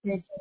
ദേശത്തേക്ക്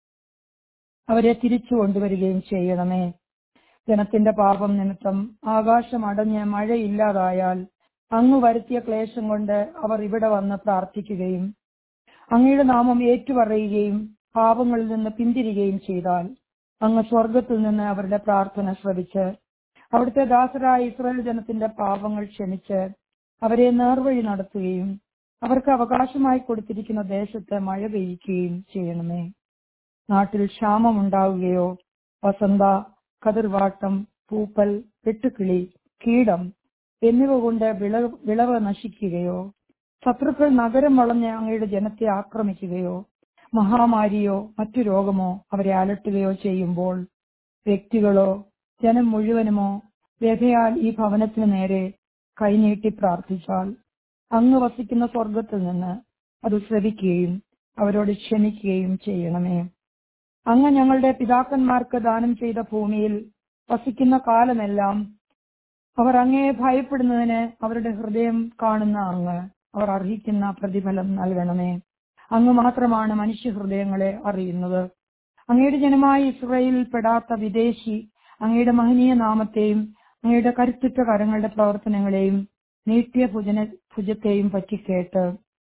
അവരെ തിരിച്ചു കൊണ്ടുവരികയും ചെയ്യണമേ ജനത്തിന്റെ പാപം നിമിത്തം ആകാശം അടഞ്ഞ് മഴയില്ലാതായാൽ അങ്ങ് വരുത്തിയ ക്ലേശം കൊണ്ട് അവർ ഇവിടെ വന്ന് പ്രാർത്ഥിക്കുകയും അങ്ങയുടെ നാമം ഏറ്റുപറയുകയും പാപങ്ങളിൽ നിന്ന് പിന്തിരികയും ചെയ്താൽ അങ്ങ് സ്വർഗത്തിൽ നിന്ന് അവരുടെ പ്രാർത്ഥന ശ്രവിച്ച് അവിടുത്തെ ദാസരായ ഇസ്രായേൽ ജനത്തിന്റെ പാപങ്ങൾ ക്ഷമിച്ച് അവരെ നേർവഴി നടത്തുകയും അവർക്ക് അവകാശമായി കൊടുത്തിരിക്കുന്ന ദേശത്ത് മഴ പെയ്യിക്കുകയും ചെയ്യണമേ നാട്ടിൽ ക്ഷാമം ഉണ്ടാവുകയോ വസന്ത കതിർവാട്ടം പൂപ്പൽ വെട്ടുക്കിളി കീടം എന്നിവ കൊണ്ട് വിളവ് വിളവ് നശിക്കുകയോ ശത്രുക്കൾ നഗരം വളഞ്ഞ് അങ്ങയുടെ ജനത്തെ ആക്രമിക്കുകയോ മഹാമാരിയോ മറ്റു രോഗമോ അവരെ അലട്ടുകയോ ചെയ്യുമ്പോൾ വ്യക്തികളോ ജനം മുഴുവനുമോ വ്യഥയാൽ ഈ ഭവനത്തിനു നേരെ കൈനീട്ടി പ്രാർത്ഥിച്ചാൽ അങ്ങ് വസിക്കുന്ന സ്വർഗത്തിൽ നിന്ന് അത് ശ്രവിക്കുകയും അവരോട് ക്ഷമിക്കുകയും ചെയ്യണമേ അങ്ങ് ഞങ്ങളുടെ പിതാക്കന്മാർക്ക് ദാനം ചെയ്ത ഭൂമിയിൽ വസിക്കുന്ന കാലമെല്ലാം അവർ അങ്ങയെ ഭയപ്പെടുന്നതിന് അവരുടെ ഹൃദയം കാണുന്ന അങ്ങ് അവർ അർഹിക്കുന്ന പ്രതിഫലം നൽകണമേ അങ്ങ് മാത്രമാണ് മനുഷ്യ ഹൃദയങ്ങളെ അറിയുന്നത് അങ്ങയുടെ ജനമായ ഇസ്രയേലിൽ പെടാത്ത വിദേശി അങ്ങയുടെ മഹനീയ നാമത്തെയും അങ്ങയുടെ കരുത്തുറ്റ കരങ്ങളുടെ പ്രവർത്തനങ്ങളെയും നീട്ടിയ ഭുജന ഭുജത്തെയും പറ്റി കേട്ട്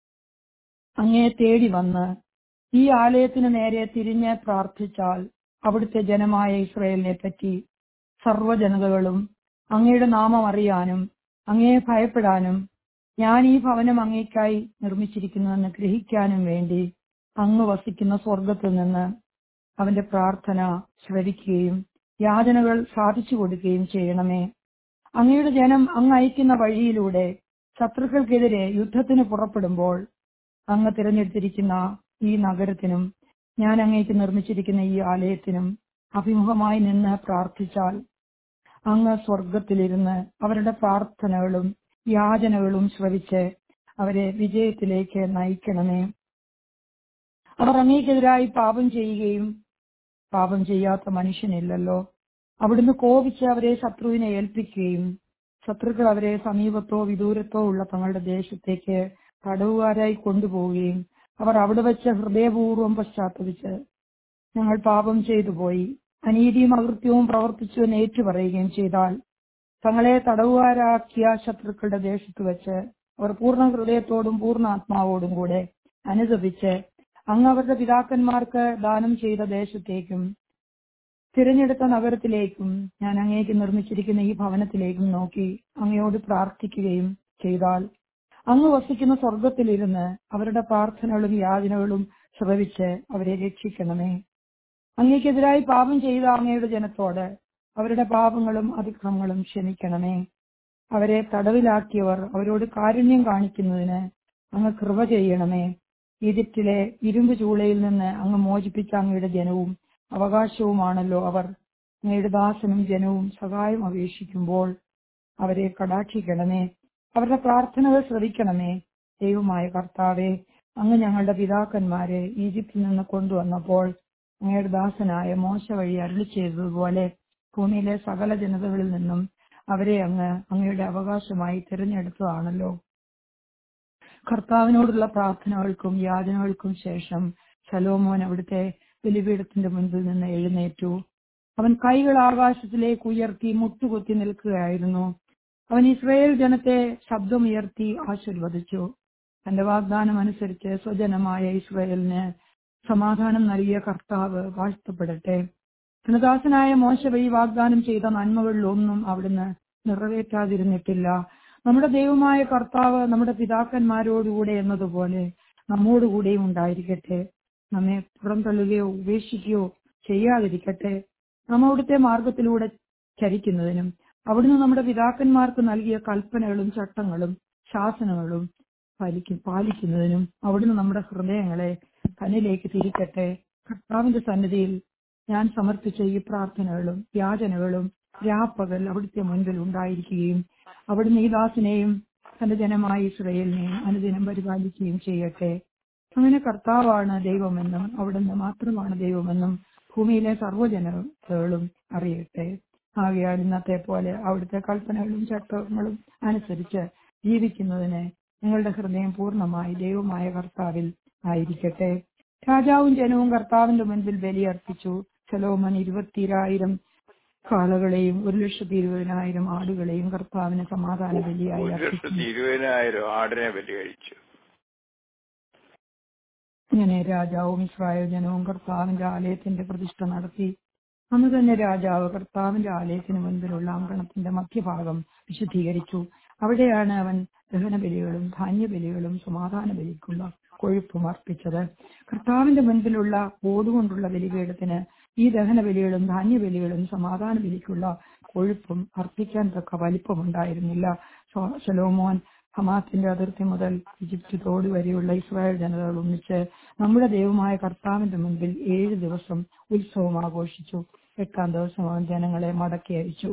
അങ്ങയെ തേടി വന്ന് ഈ ആലയത്തിന് നേരെ തിരിഞ്ഞ് പ്രാർത്ഥിച്ചാൽ അവിടുത്തെ ജനമായ ഇസ്രയേലിനെ പറ്റി സർവ്വജനതകളും അങ്ങയുടെ നാമം അറിയാനും അങ്ങയെ ഭയപ്പെടാനും ഞാൻ ഈ ഭവനം അങ്ങേക്കായി നിർമ്മിച്ചിരിക്കുന്നുവെന്ന് ഗ്രഹിക്കാനും വേണ്ടി അങ്ങ് വസിക്കുന്ന സ്വർഗത്തിൽ നിന്ന് അവന്റെ പ്രാർത്ഥന ശ്രവിക്കുകയും യാചനകൾ സാധിച്ചു കൊടുക്കുകയും ചെയ്യണമേ അങ്ങയുടെ ജനം അങ്ങ് അയക്കുന്ന വഴിയിലൂടെ ശത്രുക്കൾക്കെതിരെ യുദ്ധത്തിന് പുറപ്പെടുമ്പോൾ അങ്ങ് തിരഞ്ഞെടുത്തിരിക്കുന്ന ഈ നഗരത്തിനും ഞാൻ അങ്ങേക്ക് നിർമ്മിച്ചിരിക്കുന്ന ഈ ആലയത്തിനും അഭിമുഖമായി നിന്ന് പ്രാർത്ഥിച്ചാൽ അങ്ങ് സ്വർഗത്തിലിരുന്ന് അവരുടെ പ്രാർത്ഥനകളും യാചനകളും ശ്രവിച്ച് അവരെ വിജയത്തിലേക്ക് നയിക്കണമേ അവർ അങ്ങേക്കെതിരായി പാപം ചെയ്യുകയും പാപം ചെയ്യാത്ത മനുഷ്യനില്ലല്ലോ അവിടുന്ന് കോപിച്ച് അവരെ ശത്രുവിനെ ഏൽപ്പിക്കുകയും ശത്രുക്കൾ അവരെ സമീപത്തോ വിദൂരത്തോ ഉള്ള തങ്ങളുടെ ദേശത്തേക്ക് തടവുകാരായി കൊണ്ടുപോവുകയും അവർ അവിടെ വെച്ച് ഹൃദയപൂർവ്വം പശ്ചാത്തപിച്ച് ഞങ്ങൾ പാപം ചെയ്തു പോയി അനീതിയും അകൃത്യവും പ്രവർത്തിച്ചു എന്ന് ഏറ്റുപറയുകയും ചെയ്താൽ തങ്ങളെ തടവുകാരാക്കിയ ശത്രുക്കളുടെ ദേശത്ത് വെച്ച് അവർ പൂർണ്ണ ഹൃദയത്തോടും പൂർണ്ണ ആത്മാവോടും കൂടെ അനുദപിച്ച് അങ്ങ് അവരുടെ പിതാക്കന്മാർക്ക് ദാനം ചെയ്ത ദേശത്തേക്കും തിരഞ്ഞെടുത്ത നഗരത്തിലേക്കും ഞാൻ അങ്ങേക്ക് നിർമ്മിച്ചിരിക്കുന്ന ഈ ഭവനത്തിലേക്കും നോക്കി അങ്ങയോട് പ്രാർത്ഥിക്കുകയും ചെയ്താൽ അങ്ങ് വസിക്കുന്ന സ്വർഗത്തിലിരുന്ന് അവരുടെ പ്രാർത്ഥനകളും യാതനകളും ശ്രവിച്ച് അവരെ രക്ഷിക്കണമേ അങ്ങേക്കെതിരായി പാപം ചെയ്ത അങ്ങയുടെ ജനത്തോട് അവരുടെ പാപങ്ങളും അതിക്രമങ്ങളും ക്ഷമിക്കണമേ അവരെ തടവിലാക്കിയവർ അവരോട് കാരുണ്യം കാണിക്കുന്നതിന് അങ്ങ് കൃപ ചെയ്യണമേ ഈജിപ്തിലെ ഇരുമ്പ് ചൂളയിൽ നിന്ന് അങ്ങ് മോചിപ്പിച്ച അങ്ങയുടെ ജനവും അവകാശവുമാണല്ലോ അവർ അങ്ങയുടെ ദാസനും ജനവും സഹായം അപേക്ഷിക്കുമ്പോൾ അവരെ കടാക്ഷിക്കണമേ അവരുടെ പ്രാർത്ഥനകൾ ശ്രവിക്കണമേ ദൈവമായ കർത്താവെ അങ്ങ് ഞങ്ങളുടെ പിതാക്കന്മാരെ ഈജിപ്തിൽ നിന്ന് കൊണ്ടുവന്നപ്പോൾ അങ്ങയുടെ ദാസനായ മോശ വഴി അരുളി ചെയ്തതുപോലെ ഭൂമിയിലെ സകല ജനതകളിൽ നിന്നും അവരെ അങ്ങ് അങ്ങയുടെ അവകാശമായി തിരഞ്ഞെടുത്തതാണല്ലോ കർത്താവിനോടുള്ള പ്രാർത്ഥനകൾക്കും യാചനകൾക്കും ശേഷം ശലോമോൻ അവിടുത്തെ ബലിപീഠത്തിന്റെ മുൻപിൽ നിന്ന് എഴുന്നേറ്റു അവൻ കൈകൾ ആകാശത്തിലേക്ക് ഉയർത്തി മുട്ടുകുത്തി നിൽക്കുകയായിരുന്നു അവൻ ഇസ്രയേൽ ജനത്തെ ശബ്ദമുയർത്തി ആശീർവദിച്ചു തന്റെ വാഗ്ദാനം അനുസരിച്ച് സ്വജനമായ ഇസ്രയേലിന് സമാധാനം നൽകിയ കർത്താവ് വാഴ്ത്തപ്പെടട്ടെ ധനദാസനായ മോശ വഴി വാഗ്ദാനം ചെയ്ത നന്മകളിലൊന്നും അവിടുന്ന് നിറവേറ്റാതിരുന്നിട്ടില്ല നമ്മുടെ ദൈവമായ കർത്താവ് നമ്മുടെ പിതാക്കന്മാരോടുകൂടെ എന്നതുപോലെ നമ്മോടുകൂടെയും ഉണ്ടായിരിക്കട്ടെ നമ്മെ പുറന്തള്ളുകയോ ഉപേക്ഷിക്കുകയോ ചെയ്യാതിരിക്കട്ടെ നാം അവിടുത്തെ മാർഗത്തിലൂടെ ചരിക്കുന്നതിനും അവിടുന്ന് നമ്മുടെ പിതാക്കന്മാർക്ക് നൽകിയ കൽപ്പനകളും ചട്ടങ്ങളും ശാസനങ്ങളും പാലിക്കും പാലിക്കുന്നതിനും അവിടുന്ന് നമ്മുടെ ഹൃദയങ്ങളെ തന്നിലേക്ക് തിരിക്കട്ടെ കർത്താവിന്റെ സന്നിധിയിൽ ഞാൻ സമർപ്പിച്ച ഈ പ്രാർത്ഥനകളും യാചനകളും രാപ്പകൽ അവിടുത്തെ മുൻപിൽ ഉണ്ടായിരിക്കുകയും അവിടുന്ന് ഈ ദാസിനെയും തന്റെ ജനമായ ഇസ്രയേലിനെയും അനുദിനം പരിപാലിക്കുകയും ചെയ്യട്ടെ അങ്ങനെ കർത്താവാണ് ദൈവമെന്നും അവിടുന്ന് മാത്രമാണ് ദൈവമെന്നും ഭൂമിയിലെ സർവ്വജനങ്ങളും അറിയട്ടെ ആകയാൽ ഇന്നത്തെ പോലെ അവിടുത്തെ കൽപ്പനകളും ചട്ടങ്ങളും അനുസരിച്ച് ജീവിക്കുന്നതിന് നിങ്ങളുടെ ഹൃദയം പൂർണ്ണമായി ദൈവമായ കർത്താവിൽ ആയിരിക്കട്ടെ രാജാവും ജനവും കർത്താവിന്റെ മുൻപിൽ ബലിയർപ്പിച്ചു ശലോമൻ ഇരുപത്തിരായിരം കാളകളെയും ഒരു ലക്ഷത്തി ഇരുപതിനായിരം ആടുകളെയും കർത്താവിന് സമാധാന ബലിയായി ഒരു അർപ്പിച്ചു ലക്ഷത്തി ഇരുപതിനായിരം ആടിനെ ബലി കഴിച്ചു ഇങ്ങനെ രാജാവും ഇസ്രായേൽ ജനവും കർത്താവിന്റെ ആലയത്തിന്റെ പ്രതിഷ്ഠ നടത്തി അന്ന് തന്നെ രാജാവ് കർത്താവിന്റെ ആലയത്തിന് മുൻപിലുള്ള അങ്കണത്തിന്റെ മധ്യഭാഗം വിശുദ്ധീകരിച്ചു അവിടെയാണ് അവൻ ദഹനബലികളും ധാന്യബലികളും സമാധാന ബലിക്കുള്ള കൊഴുപ്പും അർപ്പിച്ചത് കർത്താവിന്റെ മുൻപിലുള്ള ഓടുകൊണ്ടുള്ള ബലിപീഠത്തിന് ഈ ദഹനബലികളും ധാന്യബലികളും സമാധാന ബലിക്കുള്ള കൊഴുപ്പും അർപ്പിക്കാൻ തക്ക വലിപ്പമുണ്ടായിരുന്നില്ല ശോ- ശലോമോൻ ഹമാത്തിന്റെ അതിർത്തി മുതൽ ഈജിപ്ത് തോട് വരെയുള്ള ഇസ്രായേൽ ജനതകൾ ഒന്നിച്ച് നമ്മുടെ ദൈവമായ കർത്താവിന്റെ മുൻപിൽ ഏഴ് ദിവസം ഉത്സവം ആഘോഷിച്ചു എട്ടാം ദിവസം അവൻ ജനങ്ങളെ മടക്കി അയച്ചു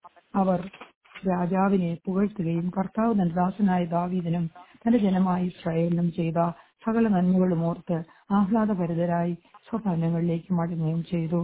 അവർ രാജാവിനെ പുകഴ്ത്തുകയും കർത്താവ് തന്റെ ദാസനായ ദാവീദിനും തന്റെ ജനമായ ഇസ്രായേലിനും ചെയ്ത സകല നന്മകളും ഓർത്ത് ആഹ്ലാദഭരിതരായി സ്വഭവനങ്ങളിലേക്ക് മടങ്ങുകയും ചെയ്തു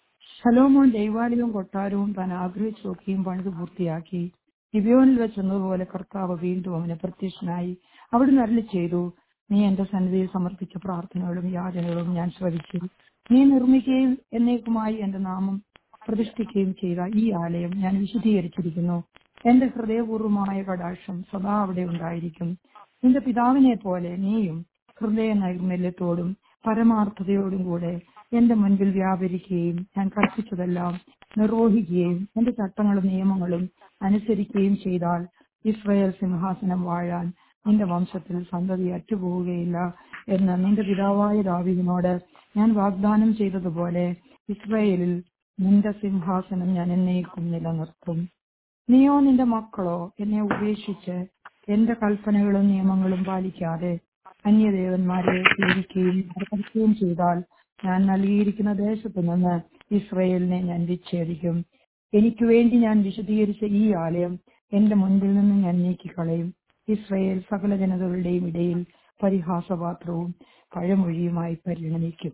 ശലോമോൻ ദൈവാലയവും കൊട്ടാരവും താൻ ആഗ്രഹിച്ചൊക്കെയും പണിത് പൂർത്തിയാക്കി ഗിബിയോനിൽ വെച്ചെന്നതുപോലെ കർത്താവ് വീണ്ടും അവന് പ്രത്യക്ഷനായി അവിടുന്ന് അരളി ചെയ്തു നീ എന്റെ സന്നിധിയിൽ സമർപ്പിച്ച പ്രാർത്ഥനകളും യാചനകളും ഞാൻ ശ്രവിച്ചു നീ നിർമ്മിക്കുകയും എന്നേക്കുമായി എന്റെ നാമം പ്രതിഷ്ഠിക്കുകയും ചെയ്ത ഈ ആലയം ഞാൻ വിശദീകരിച്ചിരിക്കുന്നു എന്റെ ഹൃദയപൂർവമായ കടാക്ഷം സദാ അവിടെ ഉണ്ടായിരിക്കും നിന്റെ പിതാവിനെ പോലെ നീയും ഹൃദയ നൈർമല്യത്തോടും പരമാർത്ഥതയോടും കൂടെ എന്റെ മുൻപിൽ വ്യാപരിക്കുകയും ഞാൻ കൽപ്പിച്ചതെല്ലാം നിർവഹിക്കുകയും എന്റെ ചട്ടങ്ങളും നിയമങ്ങളും അനുസരിക്കുകയും ചെയ്താൽ ഇസ്രയേൽ സിംഹാസനം വാഴാൻ നിന്റെ വംശത്തിൽ സന്തതി അറ്റുപോവുകയില്ല എന്ന് നിന്റെ പിതാവായ ദാവീദിനോട് ഞാൻ വാഗ്ദാനം ചെയ്തതുപോലെ ഇസ്രയേലിൽ നിന്റെ സിംഹാസനം ഞാൻ എന്നേക്കും നിലനിർത്തും നീയോ നിന്റെ മക്കളോ എന്നെ ഉപേക്ഷിച്ച് എന്റെ കൽപ്പനകളും നിയമങ്ങളും പാലിക്കാതെ അന്യദേവന്മാരെ സേവിക്കുകയും ആരാധിക്കുകയും ചെയ്താൽ ഞാൻ നൽകിയിരിക്കുന്ന ദേശത്ത് നിന്ന് ഇസ്രയേലിനെ ഞാൻ വിച്ഛേദിക്കും എനിക്ക് വേണ്ടി ഞാൻ വിശദീകരിച്ച ഈ ആലയം എന്റെ മുൻപിൽ നിന്ന് ഞാൻ നീക്കിക്കളയും ഇസ്രയേൽ സകല ജനതകളുടെയും ഇടയിൽ പരിഹാസപാത്രവും പഴമൊഴിയുമായി പരിണമിക്കും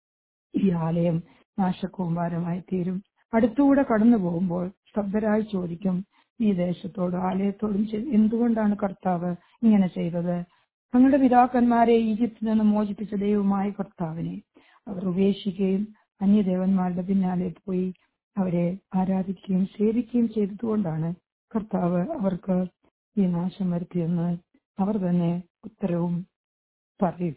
ഈ ആലയം നാശകൂമ്പാരമായി തീരും അടുത്തുകൂടെ കടന്നു പോകുമ്പോൾ സ്തബ്ധരായി ചോദിക്കും ഈ ദേശത്തോട് ആലയത്തോടും ചെ- എന്തുകൊണ്ടാണ് കർത്താവ് ഇങ്ങനെ ചെയ്തത് തങ്ങളുടെ പിതാക്കന്മാരെ ഈജിപ്തിൽ നിന്ന് മോചിപ്പിച്ച ദൈവമായ കർത്താവിനെ അവർ ഉപേക്ഷിക്കുകയും അന്യദേവന്മാരുടെ പിന്നാലെ പോയി അവരെ ആരാധിക്കുകയും സേവിക്കുകയും ചെയ്തതുകൊണ്ടാണ് കർത്താവ് അവർക്ക് ഈ നാശം വരുത്തിയെന്ന് അവർ തന്നെ ഉത്തരവും പറയും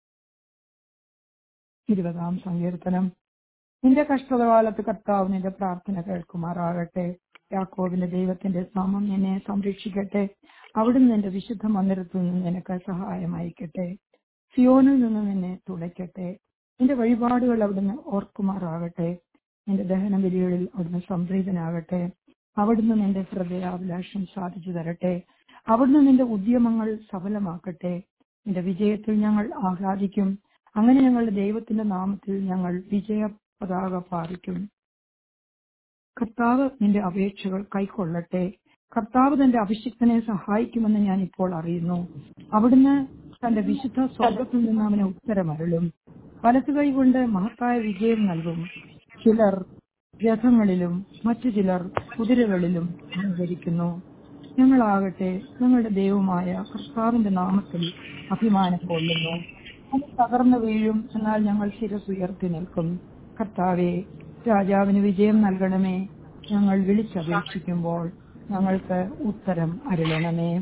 ഇരുപതാം സങ്കീർത്തനം നിന്റെ കഷ്ടതകാലത്ത് കർത്താവ് നിന്റെ പ്രാർത്ഥന കേൾക്കുമാറാകട്ടെ യാക്കോബിന്റെ ദൈവത്തിന്റെ നാമം നിന്നെ സംരക്ഷിക്കട്ടെ അവിടുന്ന് നിന്റെ വിശുദ്ധ മന്ദിരത്തിൽ നിന്ന് നിനക്ക് സഹായം അയക്കട്ടെ സിയോനിൽ നിന്ന് നിന്നെ തുളയ്ക്കട്ടെ നിന്റെ വഴിപാടുകൾ അവിടുന്ന് ഓർക്കുമാറാകട്ടെ നിന്റെ ദഹന ബലികളിൽ അവിടുന്ന് സംപ്രീതനാകട്ടെ അവിടുന്ന് നിന്റെ ഹൃദയാഭിലാഷം സാധിച്ചു തരട്ടെ അവിടുന്ന് നിന്റെ ഉദ്യമങ്ങൾ സഫലമാക്കട്ടെ നിന്റെ വിജയത്തിൽ ഞങ്ങൾ ആഹ്ലാദിക്കും അങ്ങനെ ഞങ്ങളുടെ ദൈവത്തിന്റെ നാമത്തിൽ ഞങ്ങൾ വിജയ പതാക പാറിക്കും കർത്താവ് നിന്റെ അപേക്ഷകൾ കൈക്കൊള്ളട്ടെ കർത്താവ് തന്റെ അഭിഷിക്തനെ സഹായിക്കുമെന്ന് ഞാൻ ഇപ്പോൾ അറിയുന്നു അവിടുന്ന് തന്റെ വിശുദ്ധ സ്വർഗത്തിൽ നിന്ന് അവന് ഉത്തരമരുളും വലത്തു കൈകൊണ്ട് മഹത്തായ വിജയം നൽകും ചിലർ രഥങ്ങളിലും മറ്റു ചിലർ കുതിരകളിലും അലങ്കരിക്കുന്നു ഞങ്ങളാകട്ടെ ഞങ്ങളുടെ ദൈവമായ കർത്താവിന്റെ നാമത്തിൽ അഭിമാനം കൊള്ളുന്നു അത് തകർന്നു വീഴും എന്നാൽ ഞങ്ങൾ ശിരസുയർത്തി നിൽക്കും കർത്താവെ രാജാവിന് വിജയം നൽകണമേ ഞങ്ങൾ വിളിച്ചപേക്ഷിക്കുമ്പോൾ ഞങ്ങൾക്ക് ഉത്തരം അരുളണമേ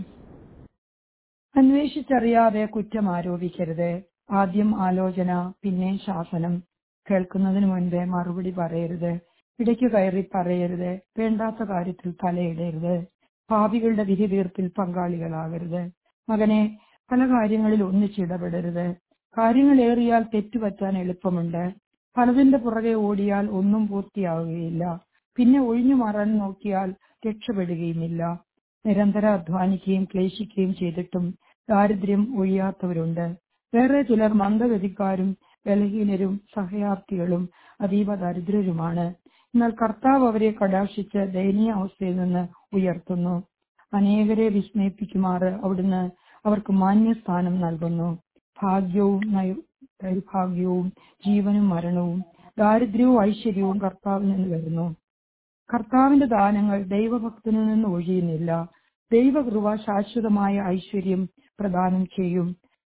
അന്വേഷിച്ചറിയാതെ കുറ്റം ആരോപിക്കരുത് ആദ്യം ആലോചന പിന്നെ ശാസനം കേൾക്കുന്നതിന് മുൻപേ മറുപടി പറയരുത് ഇടയ്ക്ക് കയറി പറയരുത് വേണ്ടാത്ത കാര്യത്തിൽ തലയിടരുത് പാപികളുടെ വിധി തീർപ്പിൽ പങ്കാളികളാകരുത് മകനെ പല കാര്യങ്ങളിൽ ഒന്നിച്ചിടപെടരുത് കാര്യങ്ങൾ ഏറിയാൽ തെറ്റുപറ്റാൻ എളുപ്പമുണ്ട് പലതിന്റെ പുറകെ ഓടിയാൽ ഒന്നും പൂർത്തിയാവുകയില്ല പിന്നെ ഒഴിഞ്ഞു മാറാൻ നോക്കിയാൽ രക്ഷപ്പെടുകയുമില്ല നിരന്തരം അധ്വാനിക്കുകയും ക്ലേശിക്കുകയും ചെയ്തിട്ടും ദാരിദ്ര്യം ഒഴിയാത്തവരുണ്ട് വേറെ ചിലർ മന്ദഗതിക്കാരും ബലഹീനരും സഹയാർത്ഥികളും അതീവ ദരിദ്രരുമാണ് എന്നാൽ കർത്താവ് അവരെ കടാക്ഷിച്ച് ദയനീയ അവസ്ഥയിൽ നിന്ന് ഉയർത്തുന്നു അനേകരെ വിസ്മയിപ്പിക്കുമാറ് അവിടുന്ന് അവർക്ക് മാന്യസ്ഥാനം നൽകുന്നു ഭാഗ്യവും നൈ- ദൗർഭാഗ്യവും ജീവനും മരണവും ദാരിദ്ര്യവും ഐശ്വര്യവും കർത്താവിൽ നിന്ന് വരുന്നു കർത്താവിന്റെ ദാനങ്ങൾ ദൈവഭക്തനിൽ നിന്ന് ഒഴിയുന്നില്ല ദൈവകൃപ ശാശ്വതമായ ഐശ്വര്യം പ്രദാനം ചെയ്യും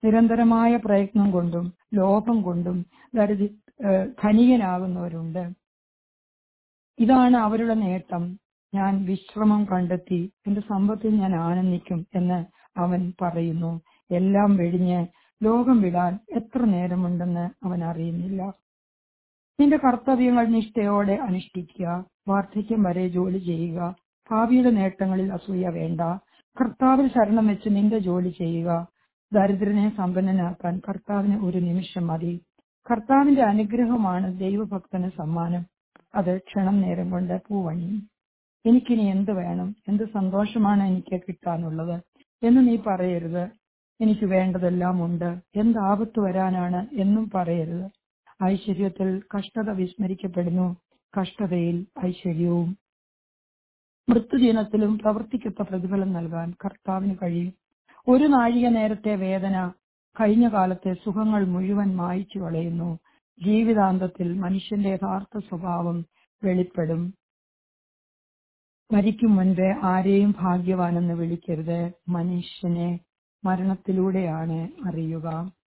നിരന്തരമായ പ്രയത്നം കൊണ്ടും ലോഭം കൊണ്ടും ദരിദ്ര ഏഹ് ധനികനാകുന്നവരുണ്ട് ഇതാണ് അവരുടെ നേട്ടം ഞാൻ വിശ്രമം കണ്ടെത്തി എന്റെ സമ്പത്തിൽ ഞാൻ ആനന്ദിക്കും എന്ന് അവൻ പറയുന്നു എല്ലാം വെടിഞ്ഞ് ലോകം വിടാൻ എത്ര നേരമുണ്ടെന്ന് അവൻ അറിയുന്നില്ല നിന്റെ കർത്തവ്യങ്ങൾ നിഷ്ഠയോടെ അനുഷ്ഠിക്കുക വാർദ്ധക്യം വരെ ജോലി ചെയ്യുക ഭാവിയുടെ നേട്ടങ്ങളിൽ അസൂയ വേണ്ട കർത്താവിൽ ശരണം വെച്ച് നിന്റെ ജോലി ചെയ്യുക ദരിദ്രനെ സമ്പന്നനാക്കാൻ കർത്താവിന് ഒരു നിമിഷം മതി കർത്താവിന്റെ അനുഗ്രഹമാണ് ദൈവഭക്തന് സമ്മാനം അത് ക്ഷണം നേരം കൊണ്ട് പൂവണിയും എനിക്കിനി എന്ത് വേണം എന്ത് സന്തോഷമാണ് എനിക്ക് കിട്ടാനുള്ളത് എന്ന് നീ പറയരുത് എനിക്ക് വേണ്ടതെല്ലാം ഉണ്ട് എന്ത് ആപത്ത് വരാനാണ് എന്നും പറയരുത് ഐശ്വര്യത്തിൽ കഷ്ടത വിസ്മരിക്കപ്പെടുന്നു കഷ്ടതയിൽ ഐശ്വര്യവും മൃത്യുദിനത്തിലും പ്രവർത്തിക്കത്ത പ്രതിഫലം നൽകാൻ കർത്താവിന് കഴിയും ഒരു നാഴിക നേരത്തെ വേദന കഴിഞ്ഞ കാലത്തെ സുഖങ്ങൾ മുഴുവൻ മായ്ച്ചു കളയുന്നു ജീവിതാന്തത്തിൽ മനുഷ്യന്റെ യഥാർത്ഥ സ്വഭാവം വെളിപ്പെടും മരിക്കും മുൻപേ ആരെയും ഭാഗ്യവാനെന്ന് വിളിക്കരുത് മനുഷ്യനെ മരണത്തിലൂടെയാണ് അറിയുക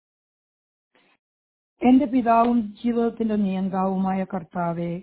എന്റെ പിതാവും ജീവിതത്തിന്റെ നിയന്താവുമായ കർത്താവെ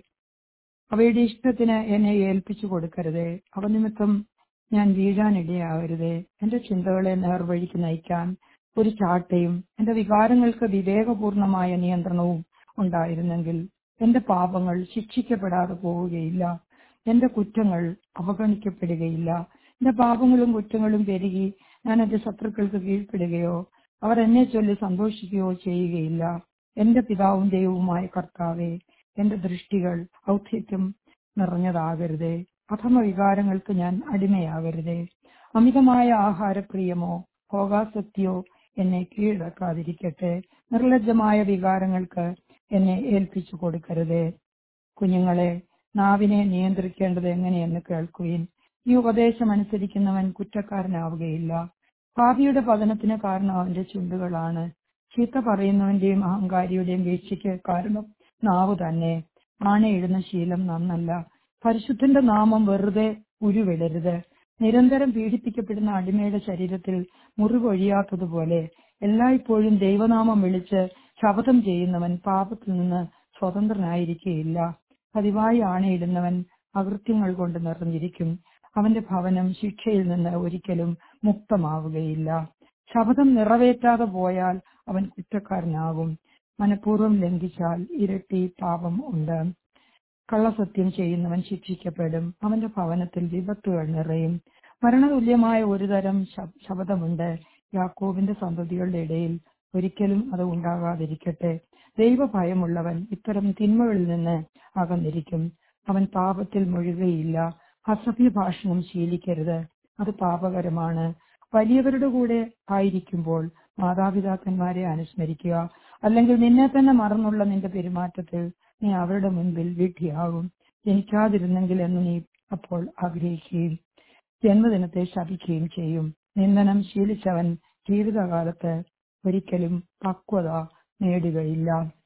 അവയുടെ ഇഷ്ടത്തിന് എന്നെ ഏൽപ്പിച്ചു കൊടുക്കരുതേ അവ നിമിത്തം ഞാൻ വീഴാനിടയാകരുതേ എന്റെ ചിന്തകളെ നേർവഴിക്ക് നയിക്കാൻ ഒരു ചാട്ടയും എന്റെ വികാരങ്ങൾക്ക് വിവേകപൂർണമായ നിയന്ത്രണവും ഉണ്ടായിരുന്നെങ്കിൽ എന്റെ പാപങ്ങൾ ശിക്ഷിക്കപ്പെടാതെ പോവുകയില്ല എന്റെ കുറ്റങ്ങൾ അവഗണിക്കപ്പെടുകയില്ല എന്റെ പാപങ്ങളും കുറ്റങ്ങളും പെരുകി ഞാൻ എന്റെ ശത്രുക്കൾക്ക് കീഴ്പ്പെടുകയോ അവർ എന്നെ ചൊല്ലി സന്തോഷിക്കുകയോ ചെയ്യുകയില്ല എന്റെ പിതാവും ദൈവവുമായ കർത്താവെ എന്റെ ദൃഷ്ടികൾ ഔദ്ധിത്യം നിറഞ്ഞതാകരുതേ അധമ വികാരങ്ങൾക്ക് ഞാൻ അടിമയാകരുതേ അമിതമായ ആഹാരപ്രിയമോ ഭോഗാസക്തിയോ എന്നെ കീഴടക്കാതിരിക്കട്ടെ നിർലജ്ജമായ വികാരങ്ങൾക്ക് എന്നെ ഏൽപ്പിച്ചു കൊടുക്കരുതേ കുഞ്ഞുങ്ങളെ നാവിനെ നിയന്ത്രിക്കേണ്ടത് എങ്ങനെയെന്ന് കേൾക്കുവിൻ ഈ ഉപദേശം അനുസരിക്കുന്നവൻ കുറ്റക്കാരനാവുകയില്ല പാപിയുടെ പതനത്തിന് കാരണം അവന്റെ ചുണ്ടുകളാണ് ചീത്ത പറയുന്നവന്റെയും അഹങ്കാരിയുടെയും വീഴ്ചയ്ക്ക് കാരണം നാവ് തന്നെ ആണയിടുന്ന ശീലം നന്നല്ല പരിശുദ്ധന്റെ നാമം വെറുതെ ഉരുവിടരുത് നിരന്തരം പീഡിപ്പിക്കപ്പെടുന്ന അടിമയുടെ ശരീരത്തിൽ മുറിവൊഴിയാത്തതുപോലെ എല്ലായ്പ്പോഴും ദൈവനാമം വിളിച്ച് ശപഥം ചെയ്യുന്നവൻ പാപത്തിൽ നിന്ന് സ്വതന്ത്രനായിരിക്കുകയില്ല പതിവായി ആണയിടുന്നവൻ അകൃത്യങ്ങൾ കൊണ്ട് നിറഞ്ഞിരിക്കും അവന്റെ ഭവനം ശിക്ഷയിൽ നിന്ന് ഒരിക്കലും മുക്തമാവുകയില്ല ശപഥം നിറവേറ്റാതെ പോയാൽ അവൻ കുറ്റക്കാരനാകും മനഃപൂർവ്വം ലംഘിച്ചാൽ ഇരട്ടി പാപം ഉണ്ട് കള്ളസത്യം ചെയ്യുന്നവൻ ശിക്ഷിക്കപ്പെടും അവന്റെ ഭവനത്തിൽ വിപത്തുകൾ നിറയും മരണതുല്യമായ ഒരു തരം ശ- ശപഥമുണ്ട് യാക്കോബിന്റെ സന്തതികളുടെ ഇടയിൽ ഒരിക്കലും അത് ഉണ്ടാകാതിരിക്കട്ടെ ദൈവഭയമുള്ളവൻ ഇത്തരം തിന്മകളിൽ നിന്ന് അകന്നിരിക്കും അവൻ പാപത്തിൽ മുഴുകയില്ല അസഭ്യ ഭാഷണം ശീലിക്കരുത് അത് പാപകരമാണ് വലിയവരുടെ കൂടെ ആയിരിക്കുമ്പോൾ മാതാപിതാക്കന്മാരെ അനുസ്മരിക്കുക അല്ലെങ്കിൽ നിന്നെ തന്നെ മറന്നുള്ള നിന്റെ പെരുമാറ്റത്തിൽ നീ അവരുടെ മുൻപിൽ വിഡ്ഢിയാകും ജനിക്കാതിരുന്നെങ്കിൽ എന്ന് നീ അപ്പോൾ ആഗ്രഹിക്കുകയും ജന്മദിനത്തെ ശപിക്കുകയും ചെയ്യും നിന്ദനം ശീലിച്ചവൻ ജീവിതകാലത്ത് ഒരിക്കലും പക്വത നേടുകയില്ല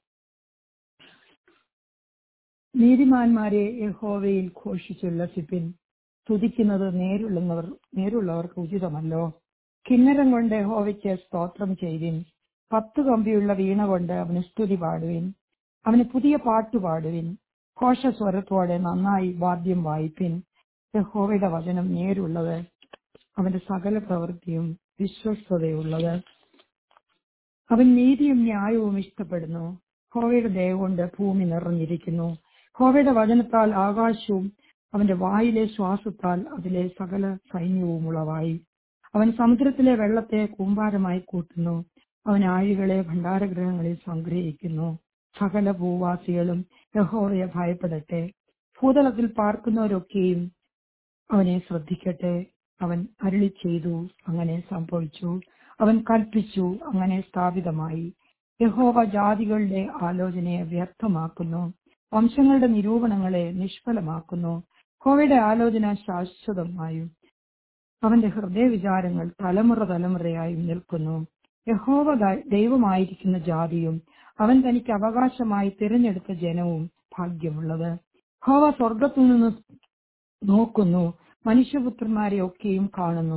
നീതിമാന്മാരെ യഹോവയിൽ ഘോഷിച്ചുല്ലസിപ്പിൻ സ്തുതിക്കുന്നത് നേരുള്ളവർ നേരുള്ളവർക്ക് ഉചിതമല്ലോ കിന്നരം കൊണ്ട് യഹോവയ്ക്ക് സ്തോത്രം ചെയ്തിൻ പത്ത് കമ്പിയുള്ള വീണ കൊണ്ട് അവന് സ്തുതി പാടുവിൻ അവന് പുതിയ പാട്ട് പാടുവിൻ ഘോഷസ്വരത്തോടെ നന്നായി വാദ്യം വായിപ്പിൻ യഹോവയുടെ വചനം നേരുള്ളത് അവന്റെ സകല പ്രവൃത്തിയും വിശ്വസ്തതയുള്ളത് അവൻ നീതിയും ന്യായവും ഇഷ്ടപ്പെടുന്നു ഹോവയുടെ ദയ കൊണ്ട് ഭൂമി നിറഞ്ഞിരിക്കുന്നു ഹോവയുടെ വചനത്താൽ ആകാശവും അവന്റെ വായിലെ ശ്വാസത്താൽ അതിലെ സകല സൈന്യവും ഉളവായി അവൻ സമുദ്രത്തിലെ വെള്ളത്തെ കൂമ്പാരമായി കൂട്ടുന്നു അവൻ ആഴികളെ ഭണ്ഡാരഗ്രഹങ്ങളിൽ സംഗ്രഹിക്കുന്നു സകല ഭൂവാസികളും യഹോവയെ ഭയപ്പെടട്ടെ ഭൂതലത്തിൽ പാർക്കുന്നവരൊക്കെയും അവനെ ശ്രദ്ധിക്കട്ടെ അവൻ അരുളി ചെയ്തു അങ്ങനെ സംഭവിച്ചു അവൻ കൽപ്പിച്ചു അങ്ങനെ സ്ഥാപിതമായി യഹോവ ജാതികളുടെ ആലോചനയെ വ്യർത്ഥമാക്കുന്നു വംശങ്ങളുടെ നിരൂപണങ്ങളെ നിഷ്ഫലമാക്കുന്നു യഹോവയുടെ ആലോചന ശാശ്വതമായും അവന്റെ ഹൃദയവിചാരങ്ങൾ തലമുറ തലമുറയായും നിൽക്കുന്നു യഹോവ ദ- ദൈവമായിരിക്കുന്ന ജാതിയും അവൻ തനിക്ക് അവകാശമായി തിരഞ്ഞെടുത്ത ജനവും ഭാഗ്യമുള്ളത് യഹോവ സ്വർഗത്തു നിന്ന് നോക്കുന്നു മനുഷ്യപുത്രന്മാരെ ഒക്കെയും കാണുന്നു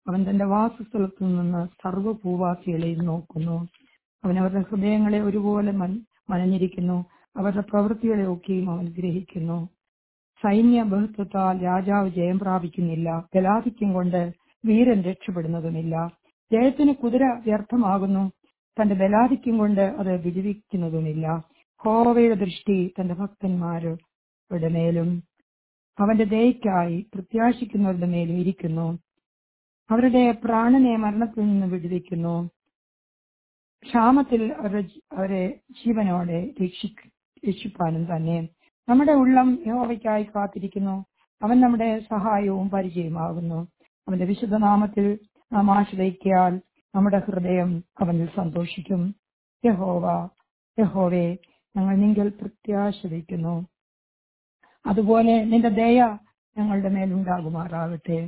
അവൻ തന്റെ വാസസ്ഥലത്തു നിന്ന് സർവ്വഭൂവാസികളെയും നോക്കുന്നു അവൻ അവരുടെ ഹൃദയങ്ങളെ ഒരുപോലെ മൻ- മനഞ്ഞിരിക്കുന്നു അവരുടെ പ്രവൃത്തികളെ ഒക്കെയും അവൻ ഗ്രഹിക്കുന്നു സൈന്യ ബഹുത്വത്താൽ രാജാവ് ജയം പ്രാപിക്കുന്നില്ല ഗലാധിക്യം കൊണ്ട് വീരൻ രക്ഷപ്പെടുന്നതുമില്ല ജയത്തിന് കുതിര വ്യർത്ഥമാകുന്നു തന്റെ ബലാധിക്യം കൊണ്ട് അത് വിടുവിക്കുന്നതുമില്ല ഹോവയുടെ ദൃഷ്ടി തന്റെ ഭക്തന്മാരുടെ മേലും അവന്റെ ദയക്കായി പ്രത്യാശിക്കുന്നവരുടെ മേലും ഇരിക്കുന്നു അവരുടെ പ്രാണനെ മരണത്തിൽ നിന്ന് വിടുവിക്കുന്നു ക്ഷാമത്തിൽ അവരുടെ ജി- അവരെ ജീവനോടെ രക്ഷിക്ക- രക്ഷിപ്പാനും തന്നെ നമ്മുടെ ഉള്ളം യഹോവയ്ക്കായി കാത്തിരിക്കുന്നു അവൻ നമ്മുടെ സഹായവും പരിചയമാകുന്നു അവന്റെ വിശുദ്ധനാമത്തിൽ നാം ആശ്രയിക്കാൽ നമ്മുടെ ഹൃദയം അവനിൽ സന്തോഷിക്കും യഹോവ യഹോവേ ഞങ്ങൾ നിങ്ങൾ പ്രത്യാശ വയ്ക്കുന്നു അതുപോലെ നിന്റെ ദയ ഞങ്ങളുടെ മേലുണ്ടാകുമാറാകട്ടെ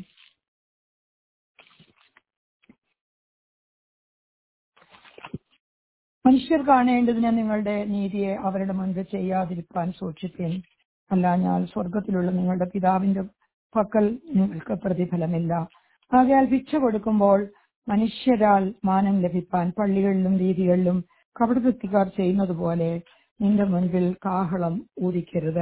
മനുഷ്യർ കാണേണ്ടതിന് നിങ്ങളുടെ നീതിയെ അവരുടെ മുൻപ് ചെയ്യാതിരിക്കാൻ സൂക്ഷിപ്പിൻ അല്ല ഞാൻ സ്വർഗത്തിലുള്ള നിങ്ങളുടെ പിതാവിന്റെ പക്കൽ നിങ്ങൾക്ക് പ്രതിഫലമില്ല ആകയാൽ ഭിക്ഷ കൊടുക്കുമ്പോൾ മനുഷ്യരാൽ മാനം ലഭിപ്പാൻ പള്ളികളിലും വീതികളിലും കപടവൃത്തിക്കാർ ചെയ്യുന്നത് പോലെ നിന്റെ മുൻപിൽ കാഹളം ഊതിക്കരുത്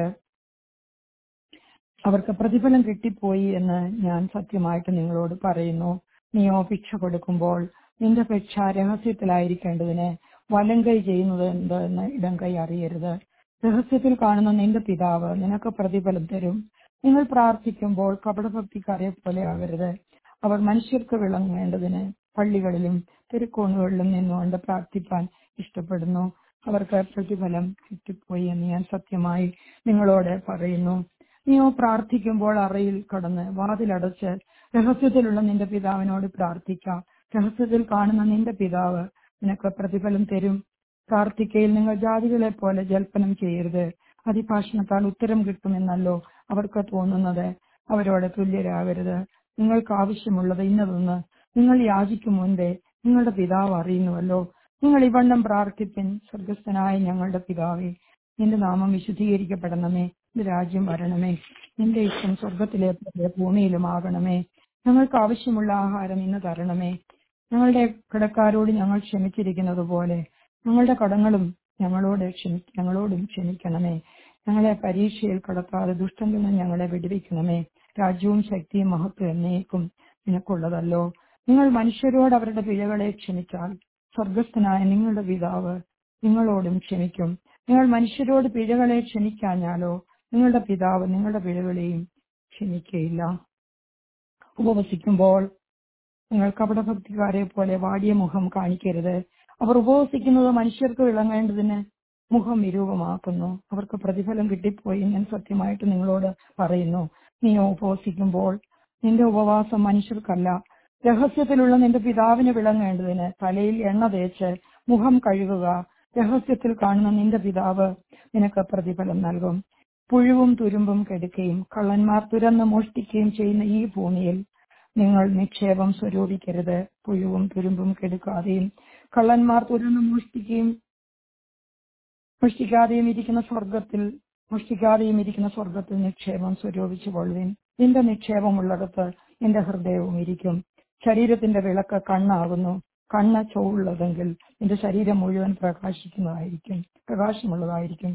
അവർക്ക് പ്രതിഫലം കിട്ടിപ്പോയി എന്ന് ഞാൻ സത്യമായിട്ട് നിങ്ങളോട് പറയുന്നു നീയോ ഭിക്ഷ കൊടുക്കുമ്പോൾ നിന്റെ ഭിക്ഷ രഹസ്യത്തിലായിരിക്കേണ്ടതിന് വലം കൈ ചെയ്യുന്നത് എന്തെന്ന് ഇടം കൈ അറിയരുത് രഹസ്യത്തിൽ കാണുന്ന നിന്റെ പിതാവ് നിനക്ക് പ്രതിഫലം തരും നിങ്ങൾ പ്രാർത്ഥിക്കുമ്പോൾ കപടഭക്തിക്കാരെ പോലെ ആകരുത് അവർ മനുഷ്യർക്ക് വിളങ്ങേണ്ടതിന് പള്ളികളിലും തെരുക്കോണുകളിലും നിന്നുകൊണ്ട് പ്രാർത്ഥിപ്പാൻ ഇഷ്ടപ്പെടുന്നു അവർക്ക് പ്രതിഫലം കിട്ടിപ്പോയി എന്ന് ഞാൻ സത്യമായി നിങ്ങളോട് പറയുന്നു നീയോ പ്രാർത്ഥിക്കുമ്പോൾ അറയിൽ കടന്ന് വാതിലടച്ച് രഹസ്യത്തിലുള്ള നിന്റെ പിതാവിനോട് പ്രാർത്ഥിക്കാം രഹസ്യത്തിൽ കാണുന്ന നിന്റെ പിതാവ് നിനക്ക് പ്രതിഫലം തരും പ്രാർത്ഥിക്കയിൽ നിങ്ങൾ ജാതികളെ പോലെ ജൽപ്പനം ചെയ്യരുത് അതിഭാഷണത്താൽ ഉത്തരം കിട്ടുമെന്നല്ലോ അവർക്ക് തോന്നുന്നത് അവരോട് തുല്യരാകരുത് നിങ്ങൾക്ക് ആവശ്യമുള്ളത് ഇന്നതൊന്ന് നിങ്ങൾ യാചിക്കും മുൻപേ നിങ്ങളുടെ പിതാവ് അറിയുന്നുവല്ലോ നിങ്ങൾ ഇവണ്ണം പ്രാർത്ഥിപ്പിൻ സ്വർഗസ്ഥനായ ഞങ്ങളുടെ പിതാവേ നിന്റെ നാമം വിശുദ്ധീകരിക്കപ്പെടണമേ നിന്റെ രാജ്യം വരണമേ നിന്റെ ഇഷ്ടം സ്വർഗത്തിലെ പോലെ ഭൂമിയിലുമാകണമേ ഞങ്ങൾക്ക് ആവശ്യമുള്ള ആഹാരം ഇന്ന് തരണമേ ഞങ്ങളുടെ കടക്കാരോട് ഞങ്ങൾ ക്ഷമിച്ചിരിക്കുന്നത് പോലെ ഞങ്ങളുടെ കടങ്ങളും ഞങ്ങളോട് ക്ഷമി ഞങ്ങളോടും ക്ഷമിക്കണമേ ഞങ്ങളെ പരീക്ഷയിൽ കടത്താതെ ദുഷ്ടങ്കിൽ നിന്ന് ഞങ്ങളെ വിടുവിക്കണമേ രാജ്യവും ശക്തിയും മഹത്വം എന്നേക്കും നിനക്കുള്ളതല്ലോ നിങ്ങൾ മനുഷ്യരോട് അവരുടെ പിഴകളെ ക്ഷമിച്ചാൽ സ്വർഗസ്ഥനായ നിങ്ങളുടെ പിതാവ് നിങ്ങളോടും ക്ഷമിക്കും നിങ്ങൾ മനുഷ്യരോട് പിഴകളെ ക്ഷമിക്കാഞ്ഞാലോ നിങ്ങളുടെ പിതാവ് നിങ്ങളുടെ പിഴകളെയും ക്ഷമിക്കയില്ല ഉപവസിക്കുമ്പോൾ നിങ്ങൾ കപടഭക്തിക്കാരെ പോലെ വാടിയ മുഖം കാണിക്കരുത് അവർ ഉപവസിക്കുന്നത് മനുഷ്യർക്ക് വിളങ്ങേണ്ടതിന് മുഖം വിരൂപമാക്കുന്നു അവർക്ക് പ്രതിഫലം കിട്ടിപ്പോയി ഞാൻ സത്യമായിട്ട് നിങ്ങളോട് പറയുന്നു നീ ഉപവസിക്കുമ്പോൾ നിന്റെ ഉപവാസം മനുഷ്യർക്കല്ല രഹസ്യത്തിലുള്ള നിന്റെ പിതാവിന് വിളങ്ങേണ്ടതിന് തലയിൽ എണ്ണ തേച്ച് മുഖം കഴുകുക രഹസ്യത്തിൽ കാണുന്ന നിന്റെ പിതാവ് നിനക്ക് പ്രതിഫലം നൽകും പുഴുവും തുരുമ്പും കെടുക്കുകയും കള്ളന്മാർ തുരന്ന് മോഷ്ടിക്കുകയും ചെയ്യുന്ന ഈ ഭൂമിയിൽ നിങ്ങൾ നിക്ഷേപം സ്വരൂപിക്കരുത് പുഴുവും തുരുമ്പും കെടുക്കാതെയും കള്ളന്മാർ തുരന്ന് മോഷ്ടിക്കുകയും മോഷ്ടിക്കാതെയും ഇരിക്കുന്ന സ്വർഗത്തിൽ മോഷ്ടിക്കാതെയും ഇരിക്കുന്ന സ്വർഗത്തിൽ നിക്ഷേപം സ്വരൂപിച്ചു കൊള്ളുവിൻ നിന്റെ നിക്ഷേപമുള്ളിടത്ത് നിന്റെ ഹൃദയവും ഇരിക്കും ശരീരത്തിന്റെ വിളക്ക് കണ്ണാകുന്നു കണ്ണ് ചൊവ്വുള്ളതെങ്കിൽ നിന്റെ ശരീരം മുഴുവൻ പ്രകാശിക്കുന്നതായിരിക്കും പ്രകാശമുള്ളതായിരിക്കും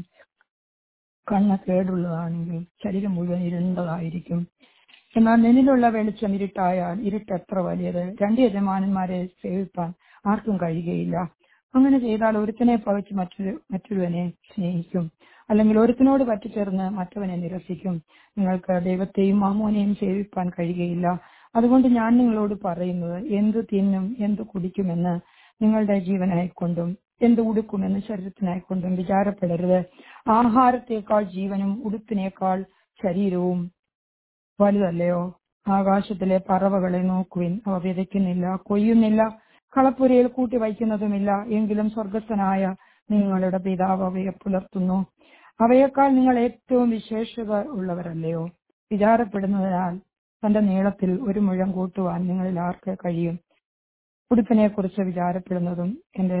കണ്ണ് കേടുള്ളതാണെങ്കിൽ ശരീരം മുഴുവൻ ഇരുണ്ടതായിരിക്കും എന്നാൽ നിന്നിലുള്ള വെളിച്ചം ഇരുട്ടായാൽ ഇരുട്ട് എത്ര വലിയത് രണ്ട് യജമാനന്മാരെ സേവിപ്പാൻ ആർക്കും കഴിയുകയില്ല അങ്ങനെ ചെയ്താൽ ഒരുത്തനെ പകച്ച് മറ്റൊരു മറ്റൊരുവനെ സ്നേഹിക്കും അല്ലെങ്കിൽ ഒരുത്തിനോട് പറ്റിച്ചേർന്ന് മറ്റവനെ നിരസിക്കും നിങ്ങൾക്ക് ദൈവത്തെയും മാമോനെയും സേവിപ്പാൻ കഴിയുകയില്ല അതുകൊണ്ട് ഞാൻ നിങ്ങളോട് പറയുന്നത് എന്ത് തിന്നും എന്ത് കുടിക്കുമെന്ന് നിങ്ങളുടെ ജീവനായിക്കൊണ്ടും എന്ത് ഉടുക്കുമെന്ന് ശരീരത്തിനായിക്കൊണ്ടും വിചാരപ്പെടരുത് ആഹാരത്തേക്കാൾ ജീവനും ഉടുപ്പിനേക്കാൾ ശരീരവും വലുതല്ലയോ ആകാശത്തിലെ പറവകളെ നോക്കുവിൻ അവ വിതയ്ക്കുന്നില്ല കൊയ്യുന്നില്ല കളപ്പുരയിൽ കൂട്ടി വയ്ക്കുന്നതുമില്ല എങ്കിലും സ്വർഗസ്ഥനായ നിങ്ങളുടെ പിതാവ് അവയെ പുലർത്തുന്നു അവയേക്കാൾ നിങ്ങൾ ഏറ്റവും വിശേഷത ഉള്ളവരല്ലയോ വിചാരപ്പെടുന്നതിനാൽ തന്റെ നീളത്തിൽ ഒരു മുഴം കൂട്ടുവാൻ നിങ്ങളിൽ ആർക്ക് കഴിയും ഉടുപ്പിനെ കുറിച്ച് വിചാരപ്പെടുന്നതും എന്റെ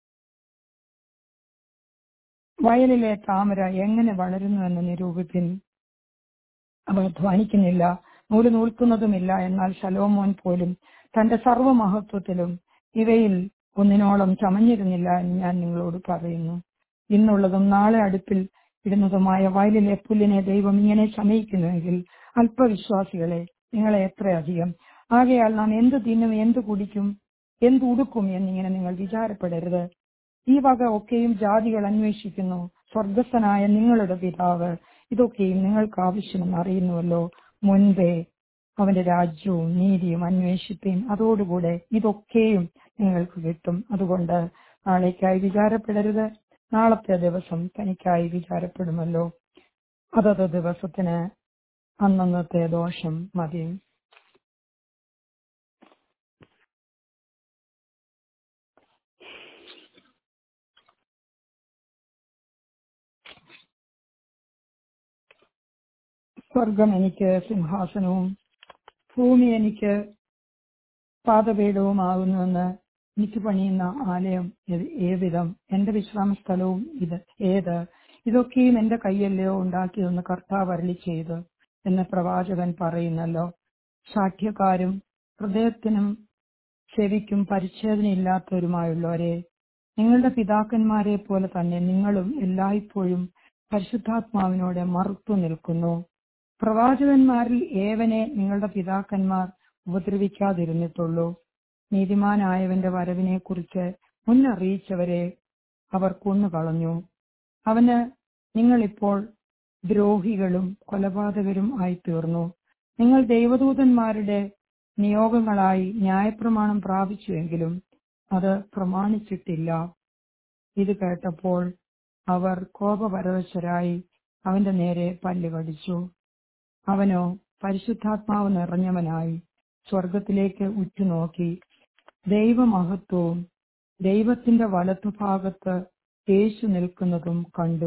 വയലിലെ താമര എങ്ങനെ വളരുന്നുവെന്ന് നിരൂപിപ്പിൻ അവ ധ്വാനിക്കുന്നില്ല നൂല് നൂൽക്കുന്നതുമില്ല എന്നാൽ ശലോമോൻ പോലും തന്റെ സർവമഹത്വത്തിലും ഇവയിൽ ഒന്നിനോളം ചമഞ്ഞിരുന്നില്ല എന്ന് ഞാൻ നിങ്ങളോട് പറയുന്നു ഇന്നുള്ളതും നാളെ അടുപ്പിൽ ഇടുന്നതുമായ വയലിലെ പുല്ലിനെ ദൈവം ഇങ്ങനെ ശമയിക്കുന്നുവെങ്കിൽ അല്പവിശ്വാസികളെ നിങ്ങളെ എത്രയധികം ആകയാൽ നാം എന്ത് തിന്നും എന്ത് കുടിക്കും എന്ത് ഉടുക്കും എന്നിങ്ങനെ നിങ്ങൾ വിചാരപ്പെടരുത് ഈ വക ഒക്കെയും ജാതികൾ അന്വേഷിക്കുന്നു സ്വർഗസ്ഥനായ നിങ്ങളുടെ പിതാവ് ഇതൊക്കെയും നിങ്ങൾക്ക് ആവശ്യമെന്ന് അറിയുന്നുവല്ലോ മുൻപേ അവന്റെ രാജ്യവും നീതിയും അന്വേഷിപ്പീൻ അതോടുകൂടെ ഇതൊക്കെയും നിങ്ങൾക്ക് കിട്ടും അതുകൊണ്ട് നാളേക്കായി വിചാരപ്പെടരുത് നാളത്തെ ദിവസം തനിക്കായി വിചാരപ്പെടുമല്ലോ അതത് ദിവസത്തിന് അന്നന്നത്തെ ദോഷം മതി സ്വർഗം എനിക്ക് സിംഹാസനവും ഭൂമി എനിക്ക് പാദപീഠവുമാകുന്നുവെന്ന് എനിക്ക് പണിയുന്ന ആലയം ഏത് ഏവിധം എന്റെ വിശ്രാമ സ്ഥലവും ഇത് ഏത് ഇതൊക്കെയും എന്റെ കൈയല്ലയോ ഉണ്ടാക്കിയതെന്ന് കർത്താവ് അരളി ചെയ്തു എന്ന് പ്രവാചകൻ പറയുന്നല്ലോ സാഠ്യക്കാരും ഹൃദയത്തിനും ചെവിക്കും പരിച്ഛേദനയില്ലാത്തവരുമായുള്ളവരെ നിങ്ങളുടെ പിതാക്കന്മാരെ പോലെ തന്നെ നിങ്ങളും എല്ലായ്പ്പോഴും പരിശുദ്ധാത്മാവിനോട് മറുത്തു നിൽക്കുന്നു പ്രവാചകന്മാരിൽ ഏവനെ നിങ്ങളുടെ പിതാക്കന്മാർ ഉപദ്രവിക്കാതിരുന്നിട്ടുള്ളൂ നീതിമാനായവന്റെ വരവിനെ കുറിച്ച് മുന്നറിയിച്ചവരെ അവർ കൊന്നുകളഞ്ഞു അവന് നിങ്ങളിപ്പോൾ ദ്രോഹികളും കൊലപാതകരും ആയി തീർന്നു നിങ്ങൾ ദൈവദൂതന്മാരുടെ നിയോഗങ്ങളായി ന്യായപ്രമാണം പ്രാപിച്ചുവെങ്കിലും അത് പ്രമാണിച്ചിട്ടില്ല ഇത് കേട്ടപ്പോൾ അവർ കോപപരവശരായി അവന്റെ നേരെ പല്ല് കടിച്ചു അവനോ പരിശുദ്ധാത്മാവ് നിറഞ്ഞവനായി സ്വർഗത്തിലേക്ക് ഉറ്റുനോക്കി ദൈവമഹത്വവും ദൈവത്തിന്റെ വലത്തുഭാഗത്ത് യേശു നിൽക്കുന്നതും കണ്ടു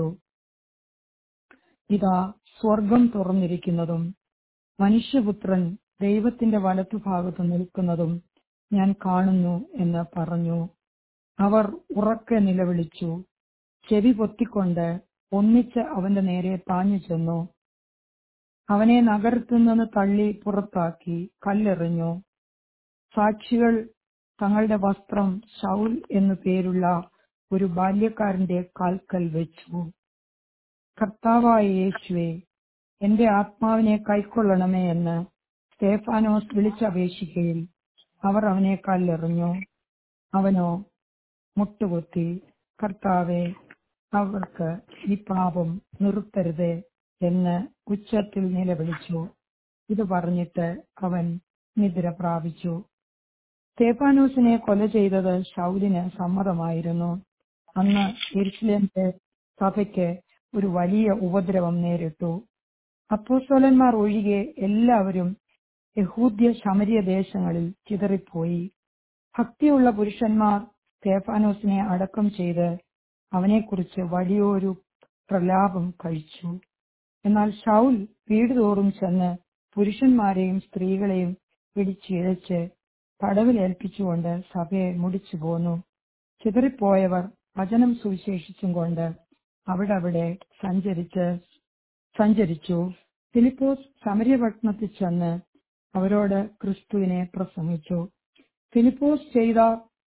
ഇതാ സ്വർഗം തുറന്നിരിക്കുന്നതും മനുഷ്യപുത്രൻ ദൈവത്തിന്റെ വലത്തുഭാഗത്ത് നിൽക്കുന്നതും ഞാൻ കാണുന്നു എന്ന് പറഞ്ഞു അവർ ഉറക്കെ നിലവിളിച്ചു ചെവി പൊത്തിക്കൊണ്ട് ഒന്നിച്ച് അവന്റെ നേരെ പാഞ്ഞു ചെന്നു അവനെ നഗരത്തിൽ നിന്ന് തള്ളി പുറത്താക്കി കല്ലെറിഞ്ഞു സാക്ഷികൾ തങ്ങളുടെ വസ്ത്രം ഷൗൽ എന്നു പേരുള്ള ഒരു ബാല്യക്കാരന്റെ കാൽക്കൽ വെച്ചു കർത്താവായ യേശുവെ എന്റെ ആത്മാവിനെ കൈക്കൊള്ളണമേ എന്ന് സ്തേഫാനോസ് വിളിച്ചപേക്ഷിക്കയിൽ അവർ അവനെ കല്ലെറിഞ്ഞു അവനോ മുട്ടുകുത്തി കർത്താവെ അവർക്ക് ഈ പാപം നിർത്തരുതേ എന്ന് ഉച്ചത്തിൽ നിലവിളിച്ചു ഇത് പറഞ്ഞിട്ട് അവൻ നിദ്ര പ്രാപിച്ചു സ്തേഫാനോസിനെ കൊല ചെയ്തത് ഷൗലിന് സമ്മതമായിരുന്നു അന്ന് എരിശിലേന്റെ സഭയ്ക്ക് ഒരു വലിയ ഉപദ്രവം നേരിട്ടു അപ്പോസ്തലന്മാർ ഒഴികെ എല്ലാവരും യഹൂദ്യ ശമരിയ ദേശങ്ങളിൽ ചിതറിപ്പോയി ഭക്തിയുള്ള പുരുഷന്മാർ സ്തേഫാനോസിനെ അടക്കം ചെയ്ത് അവനെക്കുറിച്ച് വലിയൊരു പ്രലാപം കഴിച്ചു എന്നാൽ ഷൗൽ വീട് തോറും ചെന്ന് പുരുഷന്മാരെയും സ്ത്രീകളെയും പിടിച്ചിഴച്ച് തടവിലേൽപ്പിച്ചുകൊണ്ട് സഭയെ മുടിച്ചു പോന്നു ചിതറിപ്പോയവർ വചനം സുവിശേഷിച്ചും കൊണ്ട് അവിടെ അവിടെ സഞ്ചരിച്ച് സഞ്ചരിച്ചു ഫിലിപ്പോസ് സമര്യപട്ടണത്തിൽ ചെന്ന് അവരോട് ക്രിസ്തുവിനെ പ്രസംഗിച്ചു ഫിലിപ്പോസ് ചെയ്ത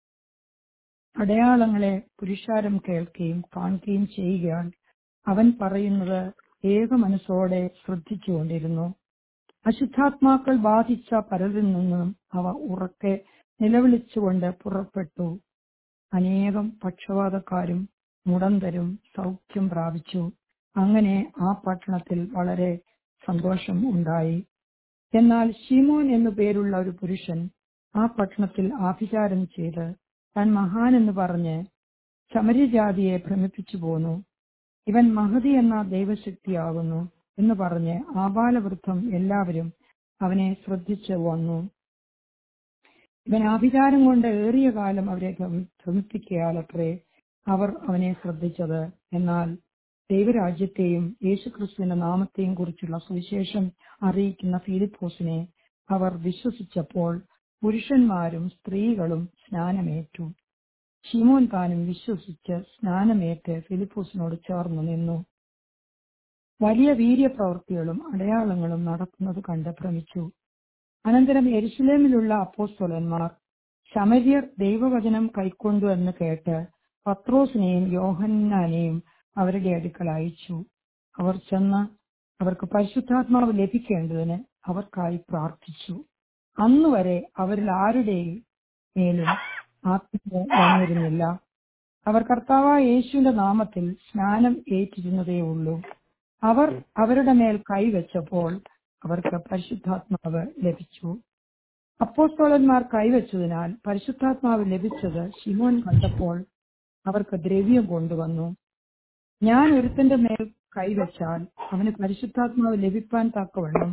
അടയാളങ്ങളെ പുരുഷാരം കേൾക്കുകയും കാണുകയും ചെയ്യുകയാൽ അവൻ പറയുന്നത് ഏക മനസ്സോടെ ശ്രദ്ധിച്ചുകൊണ്ടിരുന്നു അശുദ്ധാത്മാക്കൾ ബാധിച്ച പലരിൽ നിന്നും അവ ഉറക്കെ നിലവിളിച്ചുകൊണ്ട് പുറപ്പെട്ടു അനേകം പക്ഷപാതക്കാരും മുടന്തരും സൗഖ്യം പ്രാപിച്ചു അങ്ങനെ ആ പട്ടണത്തിൽ വളരെ സന്തോഷം ഉണ്ടായി എന്നാൽ ഷിമോൻ എന്നു പേരുള്ള ഒരു പുരുഷൻ ആ പട്ടണത്തിൽ ആഭിചാരം ചെയ്ത് താൻ മഹാൻ എന്ന് പറഞ്ഞ് ശമര്യജാതിയെ ഭ്രമിപ്പിച്ചു പോന്നു ഇവൻ മഹതി എന്ന ദൈവശക്തിയാകുന്നു എന്ന് പറഞ്ഞ് ആബാലവൃദ്ധം എല്ലാവരും അവനെ ശ്രദ്ധിച്ചു വന്നു ഇവൻ ആഭിചാരം കൊണ്ട് ഏറിയ കാലം അവരെ ഭ്രമിപ്പിക്കയാലത്രേ അവർ അവനെ ശ്രദ്ധിച്ചത് എന്നാൽ ദൈവരാജ്യത്തെയും യേശുക്രിസ്തുവിന്റെ നാമത്തെയും കുറിച്ചുള്ള സുവിശേഷം അറിയിക്കുന്ന ഫിലിപ്പോസിനെ അവർ വിശ്വസിച്ചപ്പോൾ പുരുഷന്മാരും സ്ത്രീകളും സ്നാനമേറ്റു ഷിമോൻ താനും വിശ്വസിച്ച് സ്നാനമേറ്റ് ഫിലിപ്പോസിനോട് ചേർന്നു നിന്നു വലിയ വീര്യപ്രവൃത്തികളും അടയാളങ്ങളും നടക്കുന്നത് കണ്ട് ഭ്രമിച്ചു അനന്തരം എരുസലേമിലുള്ള അപ്പോസ്തലന്മാർ ശമര്യർ ദൈവവചനം കൈക്കൊണ്ടു എന്ന് കേട്ട് പത്രോസിനെയും യോഹന്നാനെയും അവരുടെ അടുക്കൽ അയച്ചു അവർ ചെന്ന് അവർക്ക് പരിശുദ്ധാത്മാവ് ലഭിക്കേണ്ടതിന് അവർക്കായി പ്രാർത്ഥിച്ചു അന്നുവരെ അവരിൽ ആരുടെയും മേലും ആത്മാവ് വന്നിരുന്നില്ല അവർ കർത്താവായ യേശുവിന്റെ നാമത്തിൽ സ്നാനം ഏറ്റിരുന്നതേ ഉള്ളൂ അവർ അവരുടെ മേൽ കൈവച്ചപ്പോൾ അവർക്ക് പരിശുദ്ധാത്മാവ് ലഭിച്ചു അപ്പോസ്തോലന്മാർ കൈവച്ചതിനാൽ പരിശുദ്ധാത്മാവ് ലഭിച്ചത് ശിമോൻ കണ്ടപ്പോൾ അവർക്ക് ദ്രവ്യം കൊണ്ടുവന്നു ഞാൻ ഒരുത്തന്റെ മേൽ കൈവച്ചാൽ അവന് പരിശുദ്ധാത്മാവ് ലഭിപ്പാൻ തക്കവണ്ണം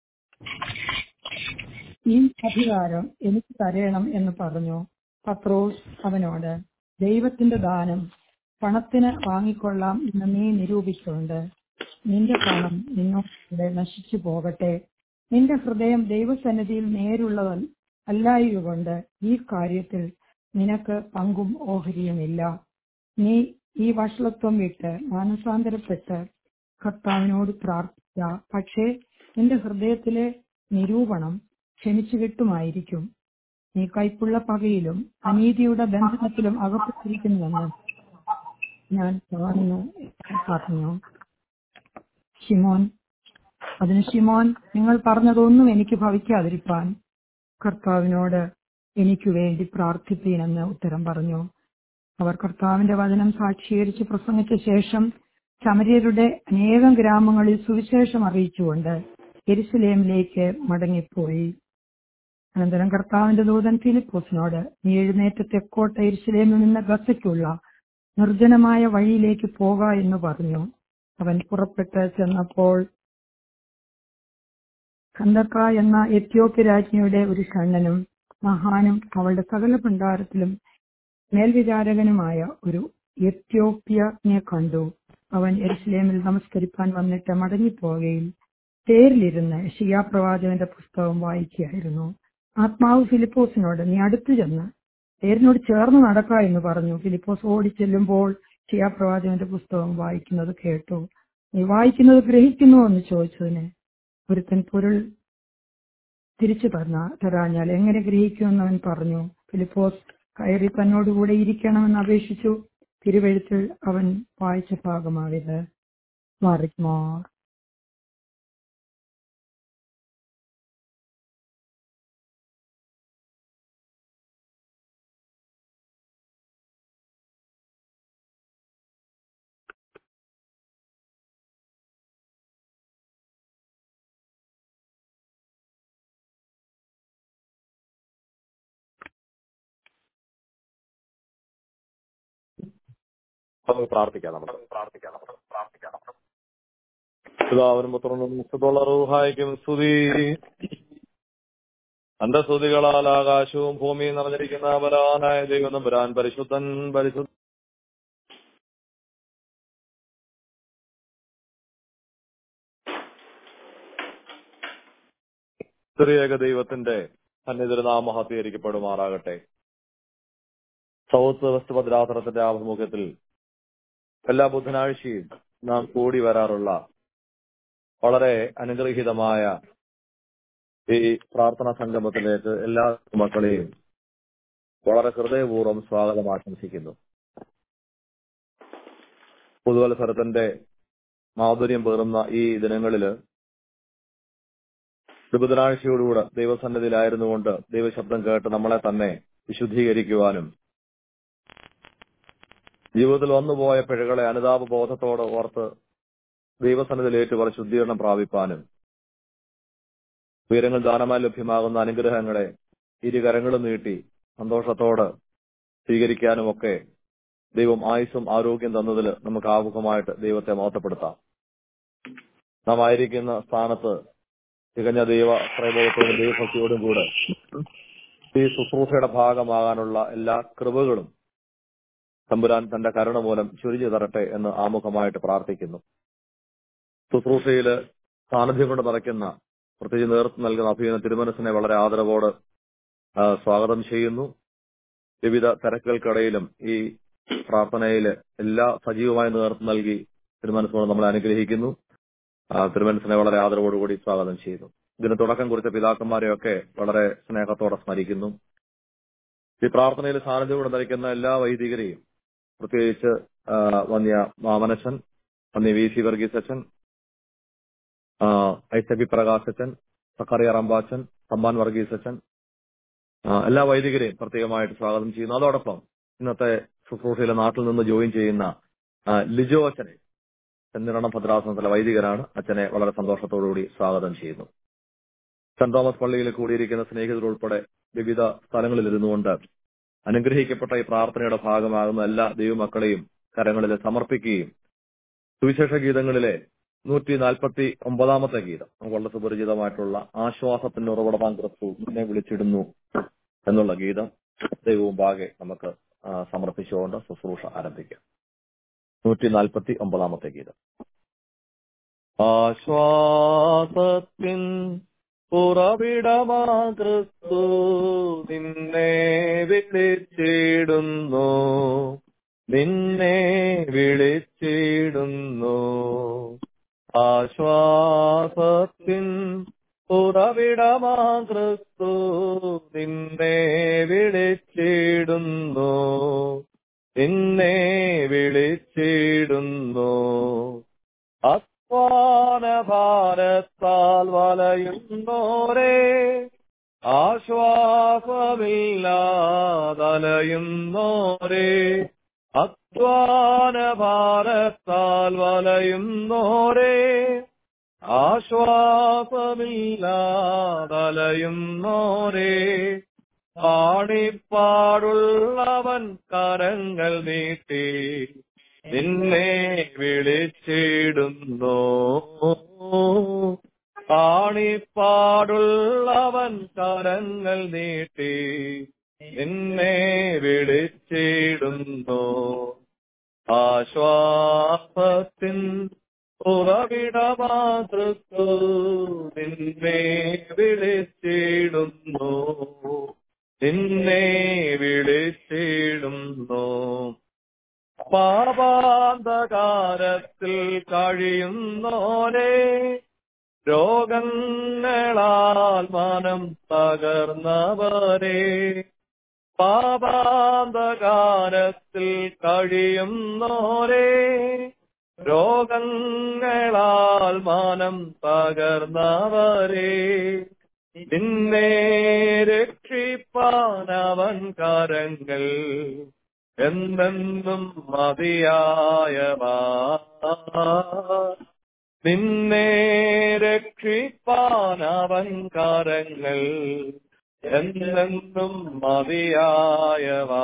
ഈ അധികാരം എനിക്ക് തരയണം എന്ന് പറഞ്ഞു പത്രോസ് അവനോട് ദൈവത്തിന്റെ ദാനം പണത്തിന് വാങ്ങിക്കൊള്ളാം എന്ന് നീ നിരൂപിച്ചുകൊണ്ട് നിന്റെ പണം നിന്നോടെ നശിച്ചു പോകട്ടെ നിന്റെ ഹൃദയം ദൈവസന്നിധിയിൽ നേരുള്ളതല്ല അല്ലായതുകൊണ്ട് ഈ കാര്യത്തിൽ നിനക്ക് പങ്കും ഓഹരിയുമില്ല നീ ഈ വഷളത്വം വിട്ട് മാനസാന്തരപ്പെട്ട് കർത്താവിനോട് പ്രാർത്ഥിക്ക പക്ഷേ നിന്റെ ഹൃദയത്തിലെ നിരൂപണം ക്ഷമിച്ചു കിട്ടുമായിരിക്കും നീ കൈപ്പുള്ള പകയിലും അനീതിയുടെ ബന്ധനത്തിലും അകപ്പെട്ടിരിക്കുന്നുവെന്ന് ഞാൻ കാണുന്നു എന്ന് പറഞ്ഞു ഷിമോൻ അതിന് ഷിമോൻ നിങ്ങൾ പറഞ്ഞതൊന്നും എനിക്ക് ഭവിക്കാതിരിപ്പാൻ കർത്താവിനോട് എനിക്ക് വേണ്ടി പ്രാർത്ഥിപ്പീനെന്ന് ഉത്തരം പറഞ്ഞു അവർ കർത്താവിന്റെ വചനം സാക്ഷീകരിച്ച് പ്രസംഗിച്ച ശേഷം ശമര്യരുടെ അനേകം ഗ്രാമങ്ങളിൽ സുവിശേഷം അറിയിച്ചുകൊണ്ട് എരുസലേമിലേക്ക് മടങ്ങിപ്പോയി അനന്തരം കർത്താവിന്റെ ദൂതൻ ഫിലിപ്പോസിനോട് നീ എഴുന്നേറ്റ് തെക്കോട്ട് എരുസലേമിൽ നിന്ന് ഗസയ്ക്കുള്ള നിർജ്ജനമായ വഴിയിലേക്ക് പോക എന്ന് പറഞ്ഞു അവൻ പുറപ്പെട്ട് ചെന്നപ്പോൾ ഖന്തക്ക എന്ന എത്യോപ്യ രാജ്ഞിയുടെ ഒരു ഷണ്ണനും മഹാനും അവളുടെ സകല ഭണ്ഡാരത്തിലും മേൽവിചാരകനുമായ ഒരു എത്യോപ്യനെ കണ്ടു അവൻ എരുസലേമിൽ നമസ്കരിപ്പാൻ വന്നിട്ട് മടങ്ങിപ്പോവുകയിൽ തേരിലിരുന്ന് ഷിയാ പ്രവാചകന്റെ പുസ്തകം വായിക്കുകയായിരുന്നു ആത്മാവ് ഫിലിപ്പോസിനോട് നീ അടുത്തു ചെന്ന് തേരിനോട് ചേർന്ന് നടക്ക എന്ന് പറഞ്ഞു ഫിലിപ്പോസ് ഓടിച്ചെല്ലുമ്പോൾ ഷിയാ പ്രവാചകന്റെ പുസ്തകം വായിക്കുന്നത് കേട്ടു നീ വായിക്കുന്നത് ഗ്രഹിക്കുന്നുവോ എന്ന് ചോദിച്ചതിന് ഒരുത്തൻ പൊരുൾ തിരിച്ചു തന്ന തരാഞ്ഞാൽ എങ്ങനെ ഗ്രഹിക്കുമെന്ന് അവൻ പറഞ്ഞു ഫിലിപ്പോസ് കയറി തന്നോടുകൂടെ ഇരിക്കണമെന്ന് അപേക്ഷിച്ചു തിരുവഴുത്തിൽ അവൻ വായിച്ച ഭാഗമാവിത് മാറിക്കുമാർ നമുക്ക് പ്രാർത്ഥിക്കാം നമ്മൾ പ്രാർത്ഥിക്കാം നമ്മൾ പ്രാർത്ഥിക്കാം പിതാവിനും പുത്രനും മുക്തമുള്ള റൂഹായിക്കും സ്തുതി അന്റെ സ്തുതികളാൽ ആകാശവും ഭൂമിയും നിറഞ്ഞിരിക്കുന്ന ബലാനായ ദൈവം നമ്പുരാൻ പരിശുദ്ധൻ പരിശുദ്ധ സ്ത്രീയേക ദൈവത്തിന്റെ സന്നിധിനാമ മഹത്വീകരിക്കപ്പെടുമാറാകട്ടെ സൗത്ത് വെസ്റ്റ് ഭദ്രാസനത്തിന്റെ ആഭിമുഖ്യത്തിൽ എല്ലാ ബുധനാഴ്ചയും നാം കൂടി വരാറുള്ള വളരെ അനുഗ്രഹീതമായ ഈ പ്രാർത്ഥനാ സംഗമത്തിലേക്ക് എല്ലാ മക്കളെയും വളരെ ഹൃദയപൂർവ്വം സ്വാഗതം ആശംസിക്കുന്നു പുതുവത്സരത്തിന്റെ മാധുര്യം പേറുന്ന ഈ ദിനങ്ങളില് ബുധനാഴ്ചയോടുകൂടെ ദൈവസന്നിധിയിലായിരുന്നുകൊണ്ട് ദൈവശബ്ദം കേട്ട് നമ്മളെ തന്നെ വിശുദ്ധീകരിക്കുവാനും ജീവിതത്തിൽ വന്നുപോയ പിഴകളെ അനുതാപ ബോധത്തോടെ ഓർത്ത് ദൈവസന്നിധിയിൽ ഏറ്റുപറ ശുദ്ധീകരണം പ്രാപിപ്പാനും ഉയരങ്ങൾ ദാനമായി ലഭ്യമാകുന്ന അനുഗ്രഹങ്ങളെ ഇരുകരങ്ങളും നീട്ടി സന്തോഷത്തോടെ സ്വീകരിക്കാനും ഒക്കെ ദൈവം ആയുസ്സും ആരോഗ്യം തന്നതിൽ നമുക്ക് ആമുഖമായിട്ട് ദൈവത്തെ മഹത്വപ്പെടുത്താം നാം ആയിരിക്കുന്ന സ്ഥാനത്ത് തികഞ്ഞ ദൈവ പ്രബോധത്തോടും ദൈവഭക്തിയോടും കൂടെ ഈ ശുശ്രൂഷയുടെ ഭാഗമാകാനുള്ള എല്ലാ കൃപകളും തമ്പുരാൻ തന്റെ കരുണ മൂലം ചുരിഞ്ഞു തരട്ടെ എന്ന് ആമുഖമായിട്ട് പ്രാർത്ഥിക്കുന്നു ശുശ്രൂഷയില് സാന്നിധ്യം കൊണ്ട് നിറയ്ക്കുന്ന പ്രത്യേകിച്ച് നേതൃത്വം നൽകുന്ന അഭിനന്ദ തിരുമനസിനെ വളരെ ആദരവോട് ആ, സ്വാഗതം ചെയ്യുന്നു വിവിധ തിരക്കുകൾക്കിടയിലും ഈ പ്രാർത്ഥനയില് എല്ലാ സജീവമായ നേതൃത്വം നൽകി തിരുമനസിനോട് നമ്മളെ അനുഗ്രഹിക്കുന്നു ആ, തിരുമനസിനെ വളരെ ആദരവോടുകൂടി സ്വാഗതം ചെയ്യുന്നു ഇതിന് തുടക്കം കുറിച്ച പിതാക്കന്മാരെയൊക്കെ വളരെ സ്നേഹത്തോടെ സ്മരിക്കുന്നു ഈ പ്രാർത്ഥനയിൽ സാന്നിധ്യം ധരിക്കുന്ന എല്ലാ വൈദികരെയും പ്രത്യേകിച്ച് ആ, വന്യ മാമനച്ചൻ വന്യ വി സി വർഗീസ് അച്ഛൻ ആ, ഐസബി പ്രകാശ് അച്ഛൻ സക്കറിയ റമ്പാച്ചൻ തമ്പാൻ വർഗീസ് അച്ഛൻ ആ, എല്ലാ വൈദികരെയും പ്രത്യേകമായിട്ട് സ്വാഗതം ചെയ്യുന്നു അതോടൊപ്പം ഇന്നത്തെ ശുശ്രൂഷയിലെ നാട്ടിൽ നിന്ന് ജോയിൻ ചെയ്യുന്ന ആ, ലിജോ അച്ഛനെ ചെന്നിരണം ഭദ്രാസനത്തിലെ വൈദികരാണ് അച്ഛനെ വളരെ സന്തോഷത്തോടുകൂടി സ്വാഗതം ചെയ്യുന്നു സെന്റ് തോമസ് പള്ളിയിൽ കൂടിയിരിക്കുന്ന സ്നേഹിതർ ഉൾപ്പെടെ വിവിധ സ്ഥലങ്ങളിൽ ഇരുന്നുകൊണ്ട് അനുഗ്രഹിക്കപ്പെട്ട ഈ പ്രാർത്ഥനയുടെ ഭാഗമാകുന്ന എല്ലാ ദൈവമക്കളെയും കരങ്ങളിൽ സമർപ്പിക്കുകയും സുവിശേഷ ഗീതങ്ങളിലെ നൂറ്റി നാൽപ്പത്തി ഒമ്പതാമത്തെ ഗീതം നമുക്ക് വളരെ സുപരിചിതമായിട്ടുള്ള ആശ്വാസത്തിന്റെ ഉറവിടമാൻ ക്രിസ്തു എന്നെ വിളിച്ചിടുന്നു എന്നുള്ള ഗീതം ദൈവവും ബാകെ നമുക്ക് ആ, സമർപ്പിച്ചുകൊണ്ട് ശുശ്രൂഷ ആരംഭിക്കാം നൂറ്റി നാൽപ്പത്തി ഒമ്പതാമത്തെ ഗീതം ആശ്വാസത്തിൻ ഉറവിടമാ ക്രിസ്തു നിന്നെ വിളിച്ചിടുന്നു നിന്നെ വിളിച്ചിടുന്നു ആശ്വാസത്തിൻ ഉറവിടമാ ക്രിസ്തു നിന്നെ വിളിച്ചിടുന്നു നിന്നെ വിളിച്ചിടുന്നു അസ്വാന ഭാരത്താൽ വലയുന്നോരേ ആശ്വാസമില്ലാതലയുന്നോരേ അധ്വാന ഭാരത്താൽ വലയുന്നോരേ ആശ്വാസമില്ലാതലയുന്നോരേ ആണിപ്പാടുള്ളവൻ കരങ്ങൾ നീട്ടി നിന്നെ വിളിച്ചിടുന്നു ആണിപ്പാടുള്ളവൻ കരങ്ങൾ നീട്ടി നിന്നെ വിളിച്ചിടുന്നു ആശ്വാസത്തിൻ ഉറവിടമാതൃത്തു നിന്നെ വിളിച്ചിടുന്നു നിന്നെ വിളിച്ചിടുന്നു പാപാന്തകാരത്തിൽ കഴിയുന്നോരെ രോഗങ്ങളാൽ മനം തകർന്നവരെ പാപാന്തകാരത്തിൽ കഴിയുന്നോരെ രോഗങ്ങളാൽ മനം തകർന്നവരെ നിന്നെ രക്ഷിപ്പാനവൻ കരങ്ങൾ എന്നെന്നും മതിയായവാ നിന്നെ രക്ഷിപ്പാനവൻ കരങ്ങൾ എന്നെന്നും മതിയായവാ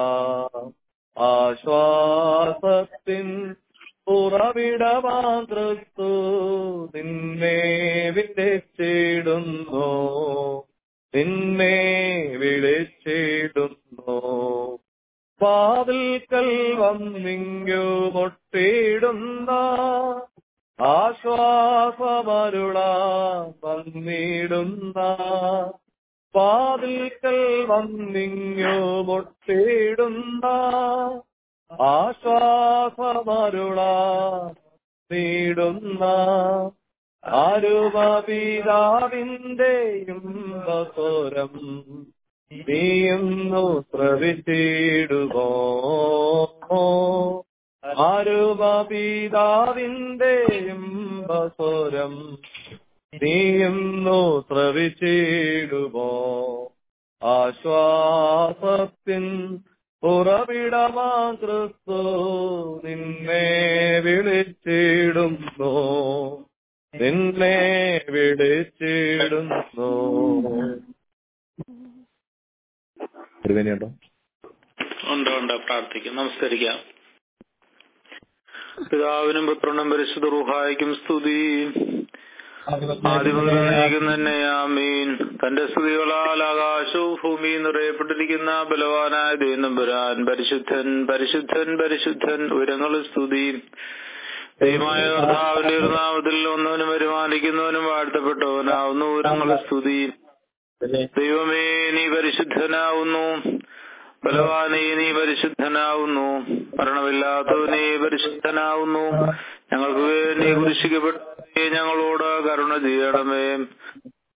ആശ്വാസത്തിൻ ഉറവിടമാ ക്രിസ്തു നിന്നെ വിളിച്ചിടുന്നു നിന്നെ വിളിച്ചിടുന്നു പാതിൽക്കൽ വന്നിങ്ങു മുട്ടിയിടുന്ന ആശ്വാസമരുള വന്നിടുന്ന പാതിൽക്കൽ വന്നിങ്ങു മുട്ടിയിടുന്ന ആശ്വാസമരുള നീടുന്ന ആരുമപിതാവിന്റെയും സ്വരം നീയുന്നു ശ്രവിച്ചിടുമോ ആരുമപിതാവിന്റെയും സ്വരം നീയുന്നു ശ്രവിച്ചിടുമോ ആശ്വാസത്തിൻ ഉറവിടമാ ക്രിസ്തു നിന്നെ വിളിച്ചിടുന്നു നിന്നെ വിളിച്ചിടുന്നു തിരുവേനിയുണ്ടോ ഉണ്ട് ഉണ്ട് പ്രാർത്ഥിക്കാം നമസ്കരിക്കാം പിതാവിനും പുത്രനും പരിശുദ്ധ റുഹായിക്കും സ്തുതി ആദ്യം തന്നെ ആമീൻ തന്റെ സ്തുതികളാൽ ആകാശവും ഭൂമിയും നിറയപ്പെട്ടിരിക്കുന്ന ബലവാനായ ദൈവനമ്പുരാൻ പരിശുദ്ധൻ പരിശുദ്ധൻ പരിശുദ്ധൻ ഉയരങ്ങളും സ്തുതി ദൈവമായ കർത്താവിന്റെ ഒരു നാമത്തിൽ ഒന്നവനും വരുമാനിക്കുന്നവനും വാഴ്ത്തപ്പെട്ടവനാവുന്നു ഉയരങ്ങളും സ്തുതി ദൈവമേ നീ പരിശുദ്ധനാവുന്നു ബലവാനേ നീ പരിശുദ്ധനാവുന്നു മരണമില്ലാത്തവനേ പരിശുദ്ധനാവുന്നു ഞങ്ങൾക്ക് വേണ്ടി കുരിശിക്കപ്പെട്ട ഞങ്ങളോട് കരുണ ചെയ്യണമേ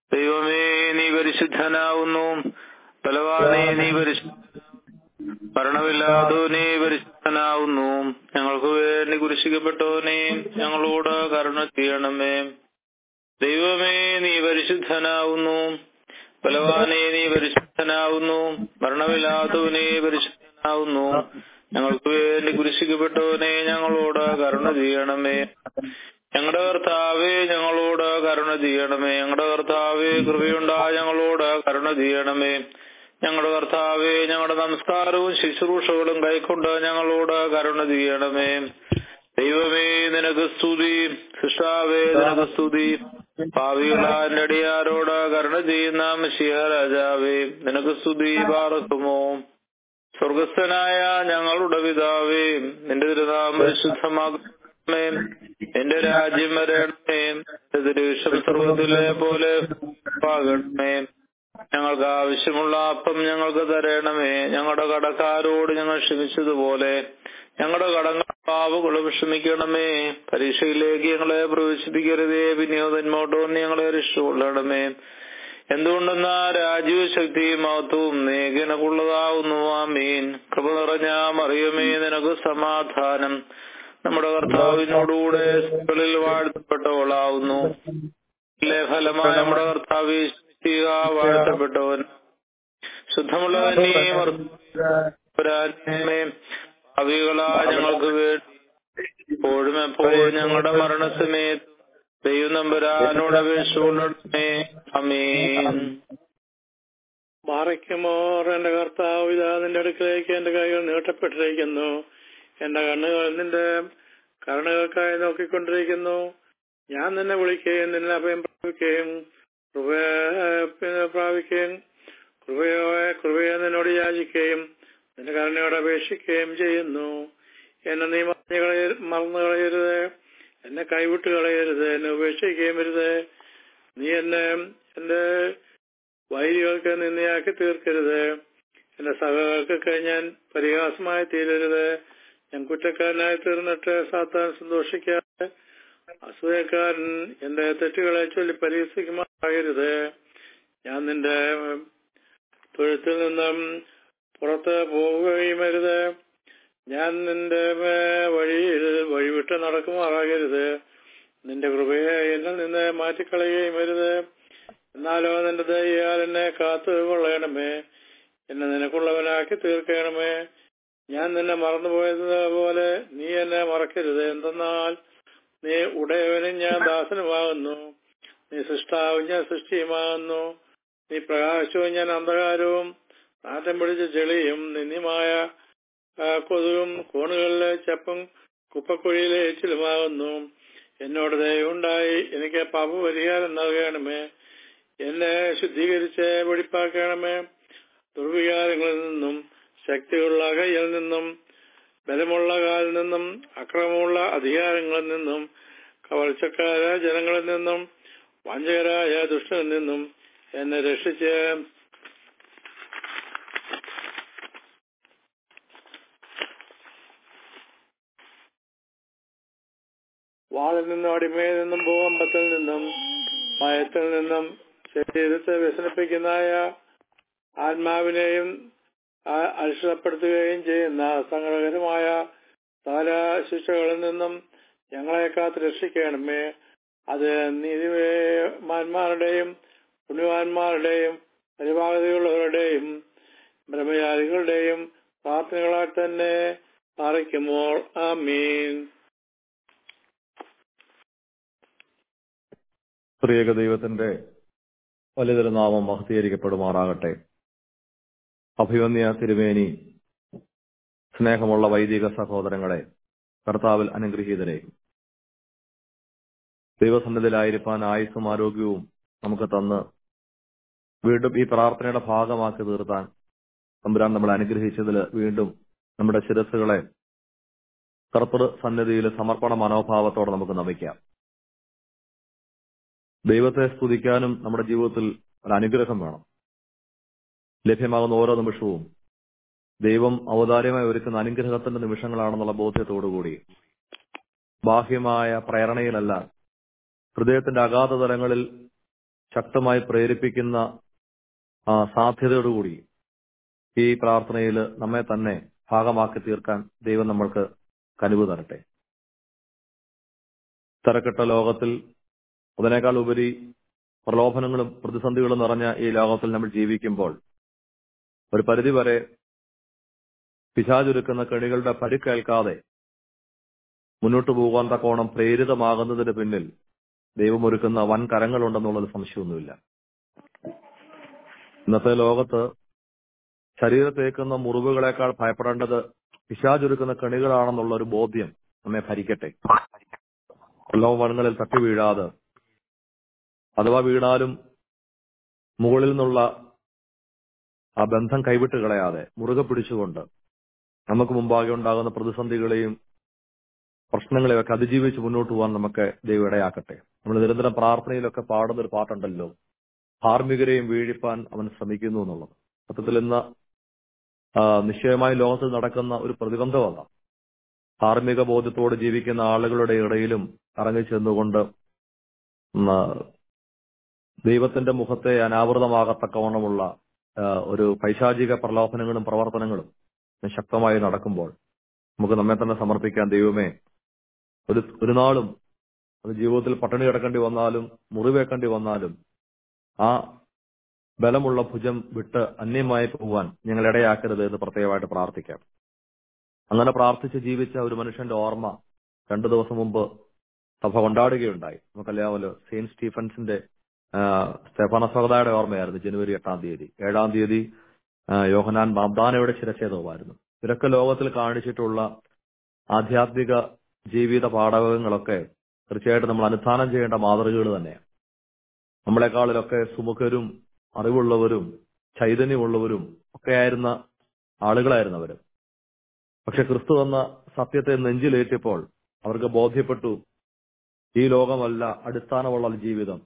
ദൈവമേ നീ പരിശുദ്ധനാവുന്നു ബലവാനെ നീ പരിശുദ്ധ മരണമില്ലാത്തവനെ പരിശുദ്ധനാവുന്നു ഞങ്ങൾക്ക് വേണ്ടി കുരിശിക്കപ്പെട്ടവനെ ഞങ്ങളോട് കരുണ ചെയ്യണമേ ദൈവമേ നീ പരിശുദ്ധനാവുന്നു ബലവാനെ നീ പരിശുദ്ധനാവുന്നു മരണമില്ലാത്തവനെ പരിശുദ്ധനാവുന്നു ഞങ്ങൾക്ക് വേണ്ടി കുരിശിക്കപ്പെട്ടവനെ ഞങ്ങളോട് കരുണ ചെയ്യണമേ ഞങ്ങളുടെ കർത്താവേ ഞങ്ങളോട് കരുണ ചെയ്യണമേ ഞങ്ങളുടെ കർത്താവേ കൃപയുണ്ടാ ഞങ്ങളോട് കരുണ ചെയ്യണമേ ഞങ്ങളുടെ കർത്താവേ ഞങ്ങളുടെ നമസ്കാരവും ശുശ്രൂഷകളും കൈക്കൊണ്ട് ഞങ്ങളോട് കരുണ ചെയ്യണമേ ദൈവമേ നിനക്ക് സ്തുതി സൃഷ്ടാവേ നിനക്ക് സ്തുതി ഭാവികളാന്റെ അടിയാരോട് കരുണ ചെയ്യുന്ന മഷിഹ രാജാവേ നിനക്ക് സ്തുതി പാർക്കുമോ സ്വർഗസ്ഥനായ ഞങ്ങളുടെ പിതാവേ നിന്റെ തിരുനാം പരിശുദ്ധമാകണമേ എന്റെ രാജ്യം വരണമേ നിന്റെ തിരുവിഷം സ്വർഗത്തിലെ പോലെ ആകണമേ ഞങ്ങൾക്ക് ആവശ്യമുള്ള അപ്പം ഞങ്ങൾക്ക് തരണമേ ഞങ്ങളുടെ കടക്കാരോട് ഞങ്ങൾ ക്ഷമിച്ചതുപോലെ ഞങ്ങളുടെ കടങ്ങൾ പാവുകളും ക്ഷമിക്കണമേ പരീക്ഷയിലേക്ക് ഞങ്ങളെ പ്രവേശിപ്പിക്കരുതേ വിനിയോഗന്മോട്ടോ ഞങ്ങളെ രക്ഷകൊള്ളണമേ എന്തുകൊണ്ടെന്നാ രാജീവ് ശക്തിയും മഹത്വവും നീകനക്കുള്ളതാവുന്നു ആമീൻ കൃപ നിറഞ്ഞ മറിയമേ നിനക്ക് സമാധാനം നമ്മുടെ കർത്താവിനോടുകൂടെ സ്ത്രീകളിൽ വാഴ്ത്തപ്പെട്ടവളാവുന്നു ഫലമായി നമ്മുടെ കർത്താവ് വാഴ്ത്തപ്പെട്ടവൻ ശുദ്ധമുള്ളവനെ ഭാവികളാ ഞങ്ങൾക്ക് വേണ്ടി എപ്പോഴും എപ്പോഴും ഞങ്ങളുടെ മരണസമയത്ത് ദൈവം നമ്പരാനോട് അപേക്ഷിച്ചുകൊണ്ടേ അമീൻ മാറയ്ക്കുമോർ എന്റെ കർത്താവ് ഇതാ നിന്റെ അടുക്കലേക്ക് എന്റെ കൈകൾ നീട്ടപ്പെട്ടിരിക്കുന്നു എന്റെ കണ്ണുകൾ നിന്റെ കരുണകൾക്കായി നോക്കിക്കൊണ്ടിരിക്കുന്നു ഞാൻ നിന്നെ വിളിക്കുകയും നിന്നെ അഭയം പ്രാപിക്കുകയും കൃപ പ്രാപിക്കുകയും കൃപയോടെ കൃപയെ നിന്നോട് യാചിക്കുകയും നിന്റെ കരുണയോട് അപേക്ഷിക്കുകയും ചെയ്യുന്നു എന്നെ നീ മറന്നു കളയ മറന്നു കളയരുത് എന്നെ കൈവിട്ട് കളയരുത് എന്നെ ഉപേക്ഷിക്കുകയും അരുത് നീ എന്നെ എന്റെ വൈരികൾക്ക് നിന്നയാക്കി തീർക്കരുത് എന്റെ സഹകൾക്ക് ഞാൻ പരിഹാസമായി തീരരുത് ഞാൻ കുറ്റക്കാരനായി തീർന്നിട്ട് സാത്താൻ സന്തോഷിക്കാതെ അസൂയക്കാരൻ എന്റെ തെറ്റുകളെ ചൊല്ലി പരിഹസിക്കുമാകരുത് ഞാൻ നിന്റെ തൊഴുത്തിൽ നിന്നും പുറത്ത് പോവുകയും അരുത് ഞാൻ നിന്റെ വഴിയിൽ വഴിവിട്ട് നടക്കുമാറാകരുത് നിന്റെ കൃപയെ എന്നിൽ നിന്ന് മാറ്റിക്കളയുകയും അരുത് എന്നാലോ നിന്റെ ദയാൽ എന്നെ കാത്തു കൊള്ളണമേ എന്നെ നിനക്കുള്ളവനാക്കി തീർക്കണമേ ഞാൻ നിന്നെ മറന്നുപോയത് പോലെ നീ എന്നെ മറക്കരുത് എന്തെന്നാൽ നീ ഉടയവനും ഞാൻ ദാസനുമാകുന്നു നീ സൃഷ്ടാവും ഞാൻ സൃഷ്ടിയുമാകുന്നു നീ പ്രകാശവും ഞാൻ അന്ധകാരവും നാറ്റം പിടിച്ച ചെളിയും നിന്യമായ കൊതുകും കോണുകളിലെ ചെപ്പും കുപ്പക്കുഴിയിലെ എച്ചിലുമാകുന്നു എന്നോട് ദയവുണ്ടായി എനിക്ക് പാപപരിഹാരം നൽകണമേ എന്നെ ശുദ്ധീകരിച്ച് വെടിപ്പാക്കണമേ ദുർവികാരങ്ങളിൽ നിന്നും ശക്തിയുള്ള കയ്യിൽ നിന്നും ബലമുള്ള കാലിൽ നിന്നും അക്രമമുള്ള അധികാരങ്ങളിൽ നിന്നും കവർച്ചക്കാരായ ജനങ്ങളിൽ നിന്നും വഞ്ചകരായ ദുഷ്ടനിൽ നിന്നും എന്നെ രക്ഷിച്ച് വാളിൽ നിന്നും അടിമയിൽ നിന്നും ഭൂകമ്പത്തിൽ നിന്നും മയത്തിൽ നിന്നും ശരീരത്തെ വ്യസനിപ്പിക്കുന്നതായ ആത്മാവിനെയും അരിഷ്ടപ്പെടുത്തുകയും ചെയ്യുന്ന സങ്കടകരമായ സകല ശിക്ഷകളിൽ നിന്നും ഞങ്ങളെ കാത്ത് രക്ഷിക്കണമേ അത് നീതിമാന്മാരുടെയും പുണ്യവാന്മാരുടെയും പരിപാകതയുള്ളവരുടെയും ബ്രഹ്മചാരികളുടെയും പ്രാർത്ഥനകളാൽ തന്നെ അറിയിക്കുമ്പോൾ ആമീൻ സ്ത്രീയക ദൈവത്തിന്റെ വലിയ നാമം മഹത്തീകരിക്കപ്പെടുമാറാകട്ടെ അഭിമന്യ തിരുമേനി സ്നേഹമുള്ള വൈദിക സഹോദരങ്ങളെ കർത്താവിൽ അനുഗ്രഹീതരെ ദൈവസന്നിധിയിലായിരിക്കാൻ ആയുസ്സും ആരോഗ്യവും നമുക്ക് തന്ന് വീണ്ടും ഈ പ്രാർത്ഥനയുടെ ഭാഗമാക്കി തീർത്താൻ തമ്പുരാൻ നമ്മളെ അനുഗ്രഹിച്ചതിൽ വീണ്ടും നമ്മുടെ ശിരസ്സുകളെ കർത്തൃ സന്നിധിയിൽ സമർപ്പണ മനോഭാവത്തോടെ നമുക്ക് നമിക്കാം ദൈവത്തെ സ്തുതിക്കാനും നമ്മുടെ ജീവിതത്തിൽ ഒരു അനുഗ്രഹം വേണം ലഭ്യമാകുന്ന ഓരോ നിമിഷവും ദൈവം ഔദാര്യമായി ഒരുക്കുന്ന അനുഗ്രഹത്തിന്റെ നിമിഷങ്ങളാണെന്നുള്ള ബോധ്യത്തോടുകൂടി ബാഹ്യമായ പ്രേരണയിലല്ല ഹൃദയത്തിന്റെ അഗാധ തലങ്ങളിൽ ശക്തമായി പ്രേരിപ്പിക്കുന്ന ആ, സാധ്യതയോടുകൂടി ഈ പ്രാർത്ഥനയിൽ നമ്മെ തന്നെ ഭാഗമാക്കി തീർക്കാൻ ദൈവം നമ്മൾക്ക് കനിവ് തരട്ടെ തിരക്കിട്ട ലോകത്തിൽ അതിനേക്കാൾ ഉപരി പ്രലോഭനങ്ങളും പ്രതിസന്ധികളും നിറഞ്ഞ ഈ ലോകത്തിൽ നമ്മൾ ജീവിക്കുമ്പോൾ ഒരു പരിധിവരെ പിശാചുരുക്കുന്ന കെണികളുടെ പരിക്കേൽക്കാതെ മുന്നോട്ട് പോകാൻ തക്കോണം പ്രേരിതമാകുന്നതിന് പിന്നിൽ ദൈവമൊരുക്കുന്ന വൻ കരങ്ങളുണ്ടെന്നുള്ളത് സംശയമൊന്നുമില്ല ഇന്നത്തെ ലോകത്ത് ശരീരത്തേക്കുന്ന മുറിവുകളെക്കാൾ ഭയപ്പെടേണ്ടത് പിശാചുരുക്കുന്ന കെണികളാണെന്നുള്ള ഒരു ബോധ്യം നമ്മെ ഭരിക്കട്ടെ പ്രലോഭനങ്ങളിൽ തട്ടി വീഴാതെ അഥവാ വീണാലും മുകളിൽ നിന്നുള്ള ആ ബന്ധം കൈവിട്ട് കളയാതെ മുറുകെ പിടിച്ചുകൊണ്ട് നമുക്ക് മുമ്പാകെ ഉണ്ടാകുന്ന പ്രതിസന്ധികളെയും പ്രശ്നങ്ങളെയും ഒക്കെ അതിജീവിച്ച് മുന്നോട്ട് പോകാൻ നമുക്ക് ദൈവം ഇടയാക്കട്ടെ നമ്മൾ നിരന്തരം പ്രാർത്ഥനയിലൊക്കെ പാടുന്ന ഒരു പാട്ടുണ്ടല്ലോ ധാർമ്മികരെയും വീഴിപ്പാൻ അവൻ ശ്രമിക്കുന്നു എന്നുള്ളത് സത്യത്തിൽ ഇന്ന് ആ, നിശ്ചയമായി ലോകത്തിൽ നടക്കുന്ന ഒരു പ്രതിബന്ധം അതാണ് ധാർമ്മിക ബോധ്യത്തോട് ജീവിക്കുന്ന ആളുകളുടെ ഇടയിലും ഇറങ്ങി ചെന്നുകൊണ്ട് ഉം, ആ, ദൈവത്തിന്റെ മുഖത്തെ അനാവൃതമാകത്തക്കവണ്ണമുള്ള ആ, ഒരു പൈശാചിക പ്രലോഭനങ്ങളും പ്രവർത്തനങ്ങളും ശക്തമായി നടക്കുമ്പോൾ നമുക്ക് നമ്മെ തന്നെ സമർപ്പിക്കാൻ ദൈവമേ ഒരു ഒരു നാളും അത് ജീവിതത്തിൽ പട്ടിണി കിടക്കേണ്ടി വന്നാലും മുറിവേക്കേണ്ടി വന്നാലും ആ ബലമുള്ള ഭുജം വിട്ട് അന്യമായി പോവാൻ ഞങ്ങൾ ഇടയാക്കരുത് എന്ന് പ്രത്യേകമായിട്ട് പ്രാർത്ഥിക്കാം അങ്ങനെ പ്രാർത്ഥിച്ച് ജീവിച്ച ഒരു മനുഷ്യന്റെ ഓർമ്മ രണ്ടു ദിവസം മുമ്പ് സഭ കൊണ്ടാടുകയുണ്ടായി നമുക്കറിയാമല്ലോ സെയിന്റ് സ്റ്റീഫൻസിന്റെ ആ, സ്റ്റെഫാന സഹോദയുടെ ഓർമ്മയായിരുന്നു ജനുവരി എട്ടാം തീയതി ഏഴാം തീയതി ആ, യോഹനാൻ ബാബ്ദാനയുടെ ശിരച്ഛേദവുമായിരുന്നു ഇവരൊക്കെ ലോകത്തിൽ കാണിച്ചിട്ടുള്ള ആധ്യാത്മിക ജീവിത പാഠകങ്ങളൊക്കെ തീർച്ചയായിട്ടും നമ്മൾ അനുധാനം ചെയ്യേണ്ട മാതൃകകൾ തന്നെയാണ് നമ്മളെക്കാളിലൊക്കെ സുമുഖരും അറിവുള്ളവരും ചൈതന്യമുള്ളവരും ഒക്കെ ആയിരുന്ന ആളുകളായിരുന്നു അവര് പക്ഷെ ക്രിസ്തു എന്ന സത്യത്തെ നെഞ്ചിലേറ്റിയപ്പോൾ അവർക്ക് ബോധ്യപ്പെട്ടു ഈ ലോകമല്ല അടിസ്ഥാനമുള്ള ജീവിതം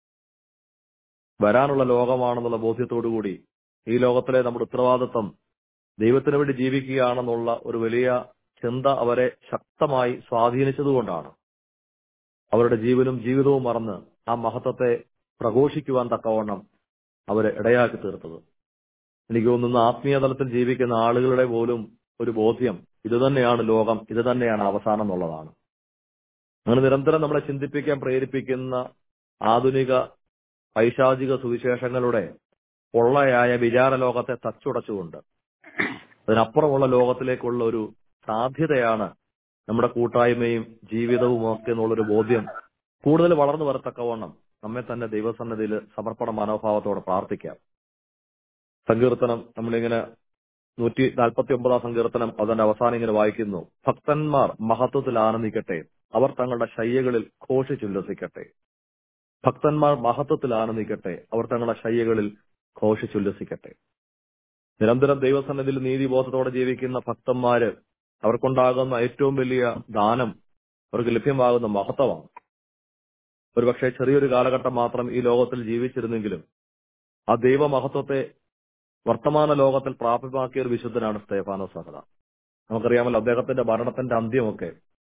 വരാനുള്ള ലോകമാണെന്നുള്ള ബോധ്യത്തോടുകൂടി ഈ ലോകത്തിലെ നമ്മുടെ ഉത്തരവാദിത്വം ദൈവത്തിന് വേണ്ടി ജീവിക്കുകയാണെന്നുള്ള ഒരു വലിയ ചിന്ത അവരെ ശക്തമായി സ്വാധീനിച്ചതുകൊണ്ടാണ് അവരുടെ ജീവനും ജീവിതവും മറന്ന് ആ മഹത്വത്തെ പ്രഘോഷിക്കുവാൻ തക്കവണ്ണം അവരെ ഇടയാക്കി തീർത്തത് എനിക്ക് തോന്നുന്ന ആത്മീയ തലത്തിൽ ജീവിക്കുന്ന ആളുകളുടെ പോലും ഒരു ബോധ്യം ഇത് തന്നെയാണ് ലോകം ഇത് തന്നെയാണ് അവസാനം എന്നുള്ളതാണ് അങ്ങനെ നിരന്തരം നമ്മളെ ചിന്തിപ്പിക്കാൻ പ്രേരിപ്പിക്കുന്ന ആധുനിക പൈശാചിക സുവിശേഷങ്ങളുടെ പൊള്ളയായ വിചാര ലോകത്തെ തച്ചുടച്ചുകൊണ്ട് അതിനപ്പുറമുള്ള ലോകത്തിലേക്കുള്ള ഒരു സാധ്യതയാണ് നമ്മുടെ കൂട്ടായ്മയും ജീവിതവും ഒക്കെ എന്നുള്ളൊരു ബോധ്യം കൂടുതൽ വളർന്നു വരത്തക്കവണ്ണം നമ്മെ തന്നെ ദൈവസന്നിധിയിൽ സമർപ്പണ മനോഭാവത്തോടെ പ്രാർത്ഥിക്കാം സങ്കീർത്തനം നമ്മളിങ്ങനെ നൂറ്റി നാൽപ്പത്തി ഒമ്പതാം സങ്കീർത്തനം അതിന്റെ അവസാനം ഇങ്ങനെ വായിക്കുന്നു ഭക്തന്മാർ മഹത്വത്തിൽ ആനന്ദിക്കട്ടെ അവർ തങ്ങളുടെ ശയ്യകളിൽ ഘോഷിച്ചുല്ലസിക്കട്ടെ ഭക്തന്മാർ മഹത്വത്തിൽ ആനന്ദിക്കട്ടെ അവർ തങ്ങളുടെ ശയ്യകളിൽ ഘോഷിച്ചുല്ലസിക്കട്ടെ നിരന്തരം ദൈവസന്നിധിയിൽ നീതിബോധത്തോടെ ജീവിക്കുന്ന ഭക്തന്മാര് അവർക്കുണ്ടാകുന്ന ഏറ്റവും വലിയ ദാനം അവർക്ക് ലഭ്യമാകുന്ന മഹത്വമാണ് ഒരുപക്ഷെ ചെറിയൊരു കാലഘട്ടം മാത്രം ഈ ലോകത്തിൽ ജീവിച്ചിരുന്നെങ്കിലും ആ ദൈവമഹത്വത്തെ വർത്തമാന ലോകത്തിൽ പ്രാപ്യമാക്കിയ ഒരു വിശുദ്ധനാണ് സ്തേഫാനോ സഹദ നമുക്കറിയാമല്ലോ അദ്ദേഹത്തിന്റെ മരണത്തിന്റെ അന്ത്യമൊക്കെ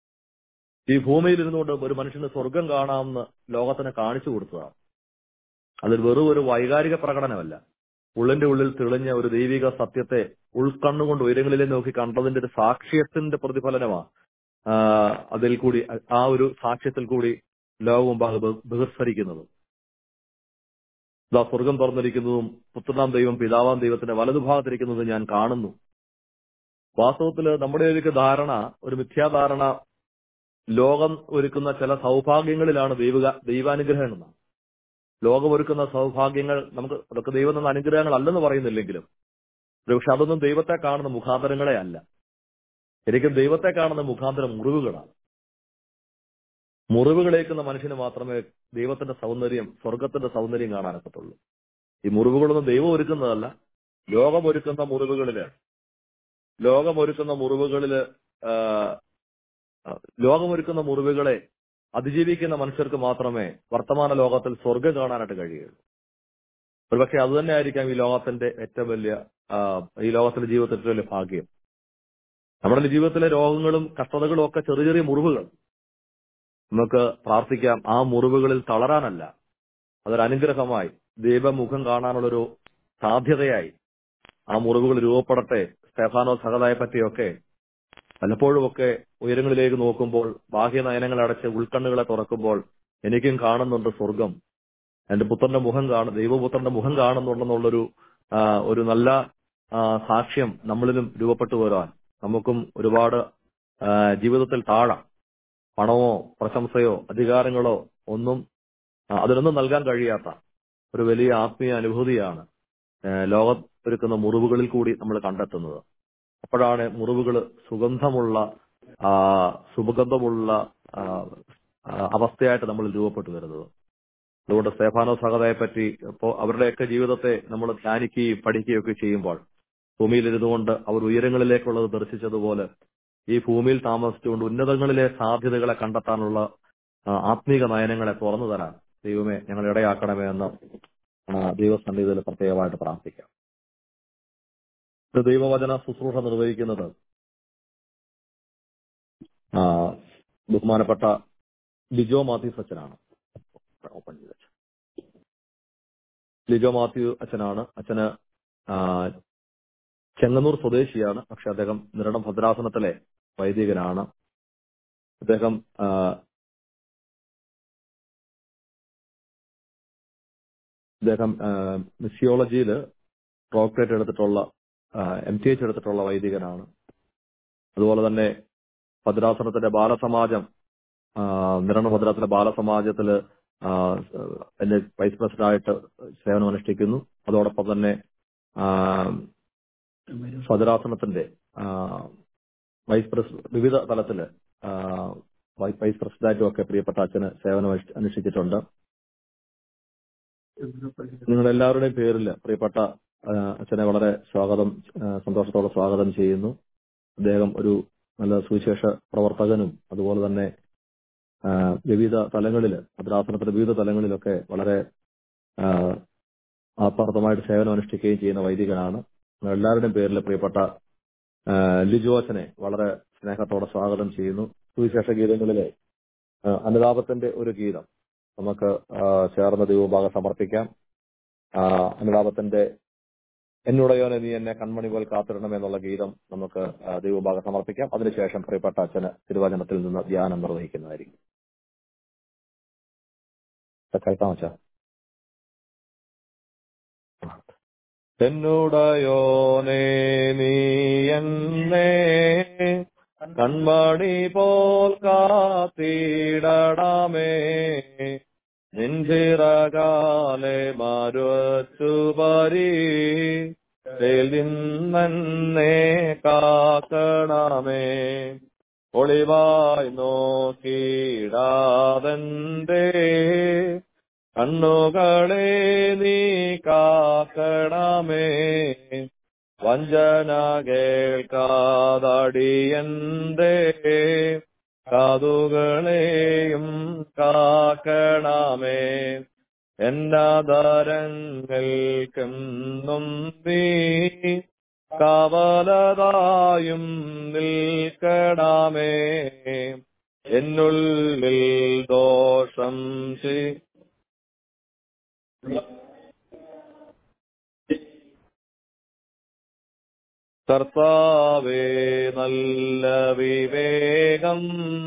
ഈ ഭൂമിയിൽ ഇരുന്നുകൊണ്ട് ഒരു മനുഷ്യന് സ്വർഗം കാണാമെന്ന് ലോകത്തിന് കാണിച്ചു കൊടുത്തതാണ് അതിൽ വെറും ഒരു വൈകാരിക പ്രകടനമല്ല ഉള്ളിന്റെ ഉള്ളിൽ തെളിഞ്ഞ ഒരു ദൈവിക സത്യത്തെ ഉൾക്കണ്ണുകൊണ്ട് ഉയരങ്ങളിലെ നോക്കി കണ്ടതിന്റെ ഒരു സാക്ഷ്യത്തിന്റെ പ്രതിഫലനമാണ് ആ, അതിൽ കൂടി ആ ഒരു സാക്ഷ്യത്തിൽ കൂടി ലോകം മുമ്പാകെ ബഹ- ബഹിസ്ഫരിക്കുന്നത് ഇതാ സ്വർഗം തുറന്നിരിക്കുന്നതും പുത്രനാം ദൈവം പിതാവാം ദൈവത്തിന്റെ വലതുഭാഗത്തിരിക്കുന്നതും ഞാൻ കാണുന്നു വാസ്തവത്തില് നമ്മുടെ ഒരു ധാരണ ഒരു മിഥ്യാധാരണ ലോകം ഒരുക്കുന്ന ചില സൗഭാഗ്യങ്ങളിലാണ് ദൈവ ദൈവാനുഗ്രഹം എന്നാണ് ലോകം ഒരുക്കുന്ന സൗഭാഗ്യങ്ങൾ നമുക്ക് അതൊക്കെ ദൈവം തന്ന അനുഗ്രഹങ്ങൾ അല്ലെന്ന് പറയുന്നില്ലെങ്കിലും പക്ഷെ അതൊന്നും ദൈവത്തെ കാണുന്ന മുഖാന്തരങ്ങളെ അല്ല ശരിക്കും ദൈവത്തെ കാണുന്ന മുഖാന്തരം മുറിവുകളാണ് മുറിവുകളേക്കുന്ന മനുഷ്യന് മാത്രമേ ദൈവത്തിന്റെ സൗന്ദര്യം സ്വർഗത്തിന്റെ സൗന്ദര്യം കാണാനൊക്കത്തുള്ളൂ ഈ മുറിവുകളൊന്നും ദൈവം ഒരുക്കുന്നതല്ല ലോകം ഒരുക്കുന്ന മുറിവുകളില് ലോകം ഒരുക്കുന്ന മുറിവുകളില് ആ, ആ, ലോകമൊരുക്കുന്ന മുറിവുകളെ അതിജീവിക്കുന്ന മനുഷ്യർക്ക് മാത്രമേ വർത്തമാന ലോകത്തിൽ സ്വർഗം കാണാനായിട്ട് കഴിയുള്ളൂ ഒരുപക്ഷെ അത് തന്നെ ആയിരിക്കാം ഈ ലോകത്തിന്റെ ഏറ്റവും വലിയ ആ, ഈ ലോകത്തിലെ ജീവിതത്തിന്റെ ഏറ്റവും വലിയ ഭാഗ്യം നമ്മുടെ ജീവിതത്തിലെ രോഗങ്ങളും കഷ്ടതകളും ഒക്കെ ചെറിയ ചെറിയ മുറിവുകൾ നമുക്ക് പ്രാർത്ഥിക്കാം ആ മുറിവുകളിൽ തളരാനല്ല അതൊരു അനുഗ്രഹമായി ദൈവമുഖം കാണാനുള്ളൊരു സാധ്യതയായി ആ മുറിവുകൾ രൂപപ്പെടട്ടെ സ്റ്റെഫാനോ സഹതായെ പറ്റിയൊക്കെ പലപ്പോഴുമൊക്കെ ഉയരങ്ങളിലേക്ക് നോക്കുമ്പോൾ ബാഹ്യ നയനങ്ങൾ അടച്ച് ഉൾക്കണ്ണുകളെ തുറക്കുമ്പോൾ എനിക്കും കാണുന്നുണ്ട് സ്വർഗം എന്റെ പുത്രന്റെ മുഖം കാണും ദൈവപുത്രന്റെ മുഖം കാണുന്നുണ്ടെന്നുള്ളൊരു ആ, ഒരു നല്ല ആ, സാക്ഷ്യം നമ്മളിലും രൂപപ്പെട്ടു വരാൻ നമുക്കും ഒരുപാട് ആ, ജീവിതത്തിൽ താഴാം പണമോ പ്രശംസയോ അധികാരങ്ങളോ ഒന്നും ആ, അതിനൊന്നും നൽകാൻ കഴിയാത്ത ഒരു വലിയ ആത്മീയ അനുഭൂതിയാണ് ഏഹ് ലോകത്തൊരുക്കുന്ന മുറിവുകളിൽ കൂടി നമ്മൾ കണ്ടെത്തുന്നത് അപ്പോഴാണ് മുറിവുകൾ സുഗന്ധമുള്ള ആ, സുഗന്ധമുള്ള ആ, ആ, അവസ്ഥയായിട്ട് നമ്മൾ രൂപപ്പെട്ടു വരുന്നത് അതുകൊണ്ട് സ്തേഫാനോ സഹതയെ പറ്റി ഇപ്പോ അവരുടെയൊക്കെ ജീവിതത്തെ നമ്മൾ ധ്യാനിക്കുകയും പഠിക്കുകയും ഒക്കെ ചെയ്യുമ്പോൾ ഭൂമിയിലിരുന്നുകൊണ്ട് അവർ ഉയരങ്ങളിലേക്കുള്ളത് ദർശിച്ചതുപോലെ ഈ ഭൂമിയിൽ താമസിച്ചുകൊണ്ട് ഉന്നതങ്ങളിലെ സാധ്യതകളെ കണ്ടെത്താനുള്ള ആ, ആത്മീക നയനങ്ങളെ തുറന്നു തരാൻ ദൈവമേ ഞങ്ങൾ ഇടയാക്കണമേ എന്ന് ആ, ദൈവസന്നിധിയിൽ പ്രത്യേകമായിട്ട് പ്രാർത്ഥിക്കാം ഇത് ദൈവവചന ശുശ്രൂഷ നിർവഹിക്കുന്നത് ആ, ബഹുമാനപ്പെട്ട ലിജോ മാത്യു അച്ഛനാണ് ഓപ്പൺ ചെയ്ത് വെച്ചോ. ലിജോ മാത്യു അച്ഛനാണ് അച്ഛന് ആ, ചെങ്ങന്നൂർ സ്വദേശിയാണ് പക്ഷെ അദ്ദേഹം നിരണം ഭദ്രാസനത്തിലെ വൈദികനാണ് അദ്ദേഹം ആ, അദ്ദേഹം മിസിയോളജിയിൽ ഡോക്ടറേറ്റ് എടുത്തിട്ടുള്ള എം ടി എച്ച് എടുത്തിട്ടുള്ള വൈദികനാണ് അതുപോലെ തന്നെ ഭദ്രാസനത്തിന്റെ ബാലസമാജം ആ, നിരണ ഭദ്രാസന ബാലസമാജത്തില് ആ, എന്റെ വൈസ് പ്രസിഡന്റായിട്ട് സേവനം അനുഷ്ഠിക്കുന്നു അതോടൊപ്പം തന്നെ ആ, ഭദ്രാസനത്തിന്റെ ആ, വൈസ് പ്രസിഡന്റ് വിവിധ തലത്തില് ആ, വൈ- വൈസ് പ്രസിഡന്റായിട്ടും ഒക്കെ പ്രിയപ്പെട്ട അച്ഛന് സേവനം അനുഷ്ഠി- അനുഷ്ഠിച്ചിട്ടുണ്ട് നിങ്ങൾ എല്ലാവരുടെയും പേരിൽ പ്രിയപ്പെട്ട ആ, അച്ഛനെ വളരെ സ്വാഗതം ആ, സന്തോഷത്തോടെ സ്വാഗതം ചെയ്യുന്നു അദ്ദേഹം ഒരു നല്ല സുവിശേഷ പ്രവർത്തകനും അതുപോലെ തന്നെ ആ, വിവിധ തലങ്ങളിൽ ഭദ്രാസനത്തിന്റെ വിവിധ തലങ്ങളിലൊക്കെ വളരെ ആ, ആത്മാർത്ഥമായിട്ട് സേവനം അനുഷ്ഠിക്കുകയും ചെയ്യുന്ന വൈദികനാണ് നിങ്ങൾ എല്ലാവരുടെയും പേരിൽ പ്രിയപ്പെട്ട ആ, ലിജു അച്ഛനെ വളരെ സ്നേഹത്തോടെ സ്വാഗതം ചെയ്യുന്നു സുവിശേഷ ഗീതങ്ങളിലെ ആ, അനുതാപത്തിന്റെ ഒരു ഗീതം നമുക്ക് ആ, ചേർന്ന ദൈവഭാഗം സമർപ്പിക്കാം ആ, അനുതാപത്തിന്റെ എന്നുടയോനെ നീ എന്നെ കൺമണി പോൽ കാത്തിടണം എന്നുള്ള ഗീതം നമുക്ക് ആ, ദൈവഭാഗം സമർപ്പിക്കാം അതിനുശേഷം പ്രിയപ്പെട്ട അച്ഛന് തിരുവചനത്തിൽ നിന്ന് ധ്യാനം നിർവഹിക്കുന്നതായിരിക്കും കേൾക്കാം അച്ഛാ എന്നുടയോനെ നീ എന്നെ കൺമണി പോൽ കാത്തിടണമേ നിൻചിറകാലെ മരുച്ചു പരി നിന്നെ കാക്കണമേ ഒളിവായി നോക്കിടാതന്റെ കണ്ണുകളെ നീ കാക്കണമേ വഞ്ചന കേൾക്കാതടിയന്റെ കാതുകളെയും കാക്കണമേ എന്നാദരങ്ങൾക്കെന്നും നീ കവലതായും നിൽക്കണമേ എന്നുള്ളിൽ ദോഷം ചെയ് കർത്താവേ നല്ല വിവേകം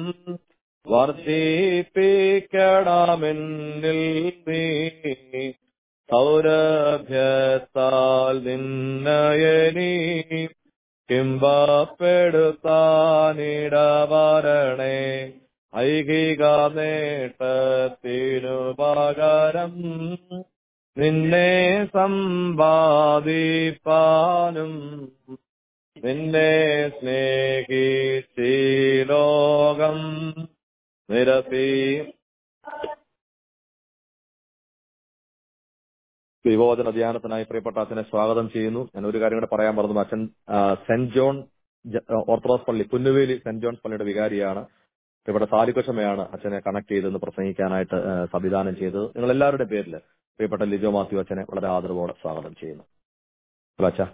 വർദ്ധിപ്പിക്കണമെന്നിൽ നീ സൗരഭ്യത്താൽ നിന്നയനി കിംബപ്പെടുത്താനിടവരണേ ഐഹിക നേട്ടത്തിനു പകരം നിന്നെ സമ്പാദിപ്പാനും നിന്നെ സ്നേഹിച്ചീ ലോകം നിരത്തി വിവോചന ധ്യാനത്തിനായി പ്രിയപ്പെട്ട അച്ഛനെ സ്വാഗതം ചെയ്യുന്നു ഞാൻ ഒരു കാര്യം കൂടെ പറയാൻ പറഞ്ഞു അച്ഛൻ ആ, സെന്റ് ജോൺ ജ- ഓർത്തഡോക്സ് പള്ളി പുന്നുവേലി സെന്റ് ജോൺസ് പള്ളിയുടെ വികാരിയാണ് പ്രിയപ്പെട്ട സാലിക്കൊച്ചമ്മയാണ് അച്ഛനെ കണക്ട് ചെയ്തെന്ന് പ്രസംഗിക്കാനായിട്ട് ആ, സംവിധാനം ചെയ്തത് നിങ്ങൾ എല്ലാവരുടെയും പേരിൽ പ്രിയപ്പെട്ട ലിജോ മാത്യു അച്ഛനെ വളരെ ആദരവോടെ സ്വാഗതം ചെയ്യുന്നു ഹലോ അച്ഛാ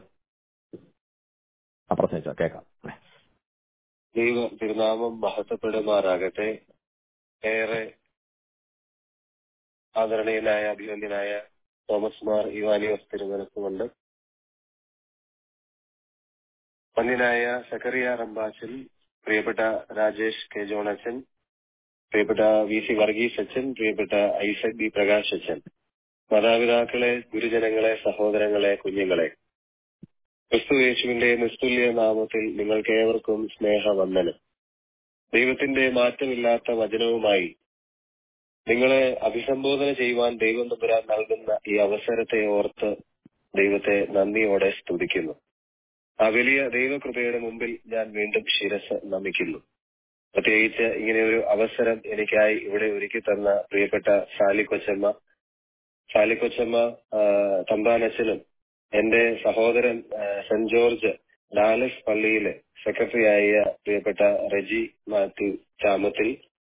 ആ പ്രസംഗിച്ച കേൾക്കാം ദൈവ തിരുനാമം മഹത്വപ്പെടുമാറാകട്ടെ ഏറെ ആദരണീയനായ അഭിനന്ദനായ തോമസ് മാർ ഇവാനിയോസ് തിരുമനസുകൊണ്ട് മന്യനായ സക്കറിയ റംബാച്ചൻ പ്രിയപ്പെട്ട രാജേഷ് കെ ജോണച്ചൻ പ്രിയപ്പെട്ട വി സി വർഗീസ് അച്ഛൻ പ്രിയപ്പെട്ട ഐസക് ബി പ്രകാശ് അച്ഛൻ മാതാപിതാക്കളെ ഗുരുജനങ്ങളെ സഹോദരങ്ങളെ കുഞ്ഞുങ്ങളെ ക്രിസ്തു യേശുവിന്റെ നിസ്തുല്യ നാമത്തിൽ നിങ്ങൾക്ക് ഏവർക്കും സ്നേഹവന്ദനം ദൈവത്തിന്റെ മാറ്റമില്ലാത്ത വചനവുമായി നിങ്ങളെ അഭിസംബോധന ചെയ്യുവാൻ ദൈവം തമ്പുരാൻ നൽകുന്ന ഈ അവസരത്തെ ഓർത്ത് ദൈവത്തെ നന്ദിയോടെ സ്തുതിക്കുന്നു ആ വലിയ ദൈവകൃപയുടെ മുമ്പിൽ ഞാൻ വീണ്ടും ശിരസ് നമിക്കുന്നു പ്രത്യേകിച്ച് ഇങ്ങനെ ഒരു അവസരം എനിക്കായി ഇവിടെ ഒരുക്കി തന്ന പ്രിയപ്പെട്ട സാലി കൊച്ചമ്മ സാലി കൊച്ചമ്മ ആ, തമ്പാനച്ചനും എന്റെ സഹോദരൻ ആ, സെന്റ് ജോർജ് ഡാലസ് പള്ളിയിലെ സെക്രട്ടറി ആയ പ്രിയപ്പെട്ട റെജി മാത്യു ചാമത്തിൽ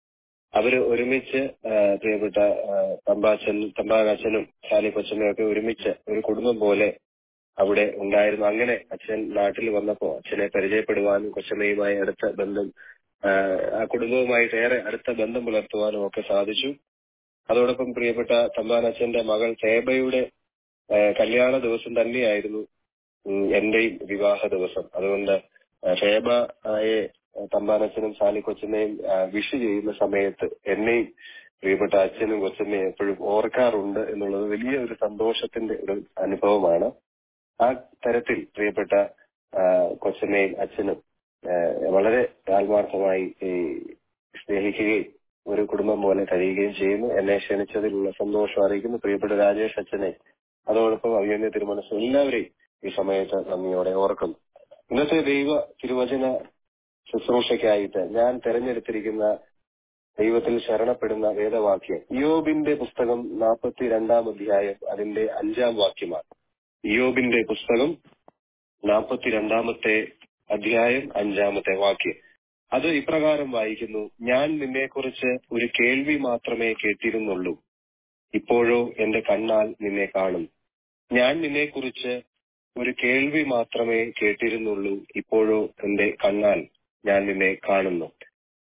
അവര് ഒരുമിച്ച് ആ, പ്രിയപ്പെട്ട ആ, തമ്പാച്ചൻ തമ്പാനച്ചനും സാലി കൊച്ചമ്മയും ഒക്കെ ഒരുമിച്ച് ഒരു കുടുംബം പോലെ അവിടെ ഉണ്ടായിരുന്നു അങ്ങനെ അച്ഛൻ നാട്ടിൽ വന്നപ്പോ അച്ഛനെ പരിചയപ്പെടുവാനും കൊച്ചമ്മയുമായി അടുത്ത ബന്ധം ആ, ആ കുടുംബവുമായിട്ട് ഏറെ അടുത്ത ബന്ധം പുലർത്തുവാനും ഒക്കെ സാധിച്ചു അതോടൊപ്പം പ്രിയപ്പെട്ട തമ്പാൻ അച്ഛന്റെ മകൾ തേബയുടെ ആ, കല്യാണ ദിവസം തന്നെയായിരുന്നു ഉം, എന്റെയും വിവാഹ ദിവസം അതുകൊണ്ട് ആ, ഫേബയെ തമ്പാനച്ഛനും സാലി കൊച്ചമ്മയും വിഷ് ചെയ്യുന്ന സമയത്ത് എന്നെയും പ്രിയപ്പെട്ട അച്ഛനും കൊച്ചമ്മയും എപ്പോഴും ഓർക്കാറുണ്ട് എന്നുള്ളത് വലിയ ഒരു സന്തോഷത്തിന്റെ ഒരു അനുഭവമാണ് ആ തരത്തിൽ പ്രിയപ്പെട്ട ആ, കൊച്ചമ്മയും അച്ഛനും ആ, വളരെ ആത്മാർത്ഥമായി ഈ സ്നേഹിക്കുകയും ഒരു കുടുംബം പോലെ കഴിയുകയും ചെയ്യുന്നു എന്നെ ക്ഷണിച്ചതിലുള്ള സന്തോഷം അറിയിക്കുന്നു പ്രിയപ്പെട്ട രാജേഷ് അച്ഛനെ അതോടൊപ്പം അഭിയന്യ തിരുമനസ് എല്ലാവരെയും ഈ സമയത്ത് നന്ദിയോടെ ഓർക്കുന്നു ഇന്നത്തെ ദൈവ തിരുവചന ശുശ്രൂഷയ്ക്കായിട്ട് ഞാൻ തെരഞ്ഞെടുത്തിരിക്കുന്ന ദൈവത്തിൽ ശരണപ്പെടുന്ന വേദവാക്യം ഇയോബിന്റെ പുസ്തകം നാൽപ്പത്തി രണ്ടാം അധ്യായം അതിന്റെ അഞ്ചാം വാക്യമാണ് ഇയോബിന്റെ പുസ്തകം നാൽപ്പത്തിരണ്ടാമത്തെ അധ്യായം അഞ്ചാമത്തെ വാക്യം അത് ഇപ്രകാരം വായിക്കുന്നു ഞാൻ നിന്നെക്കുറിച്ച് ഒരു കേൾവി മാത്രമേ കേട്ടിരുന്നുള്ളൂ ഇപ്പോഴോ എന്റെ കണ്ണാൽ നിന്നെ കാണും ഞാൻ നിന്നെക്കുറിച്ച് ഒരു കേൾവി മാത്രമേ കേട്ടിരുന്നുള്ളൂ ഇപ്പോഴോ എന്റെ കണ്ണാൽ ഞാൻ നിന്നെ കാണുന്നു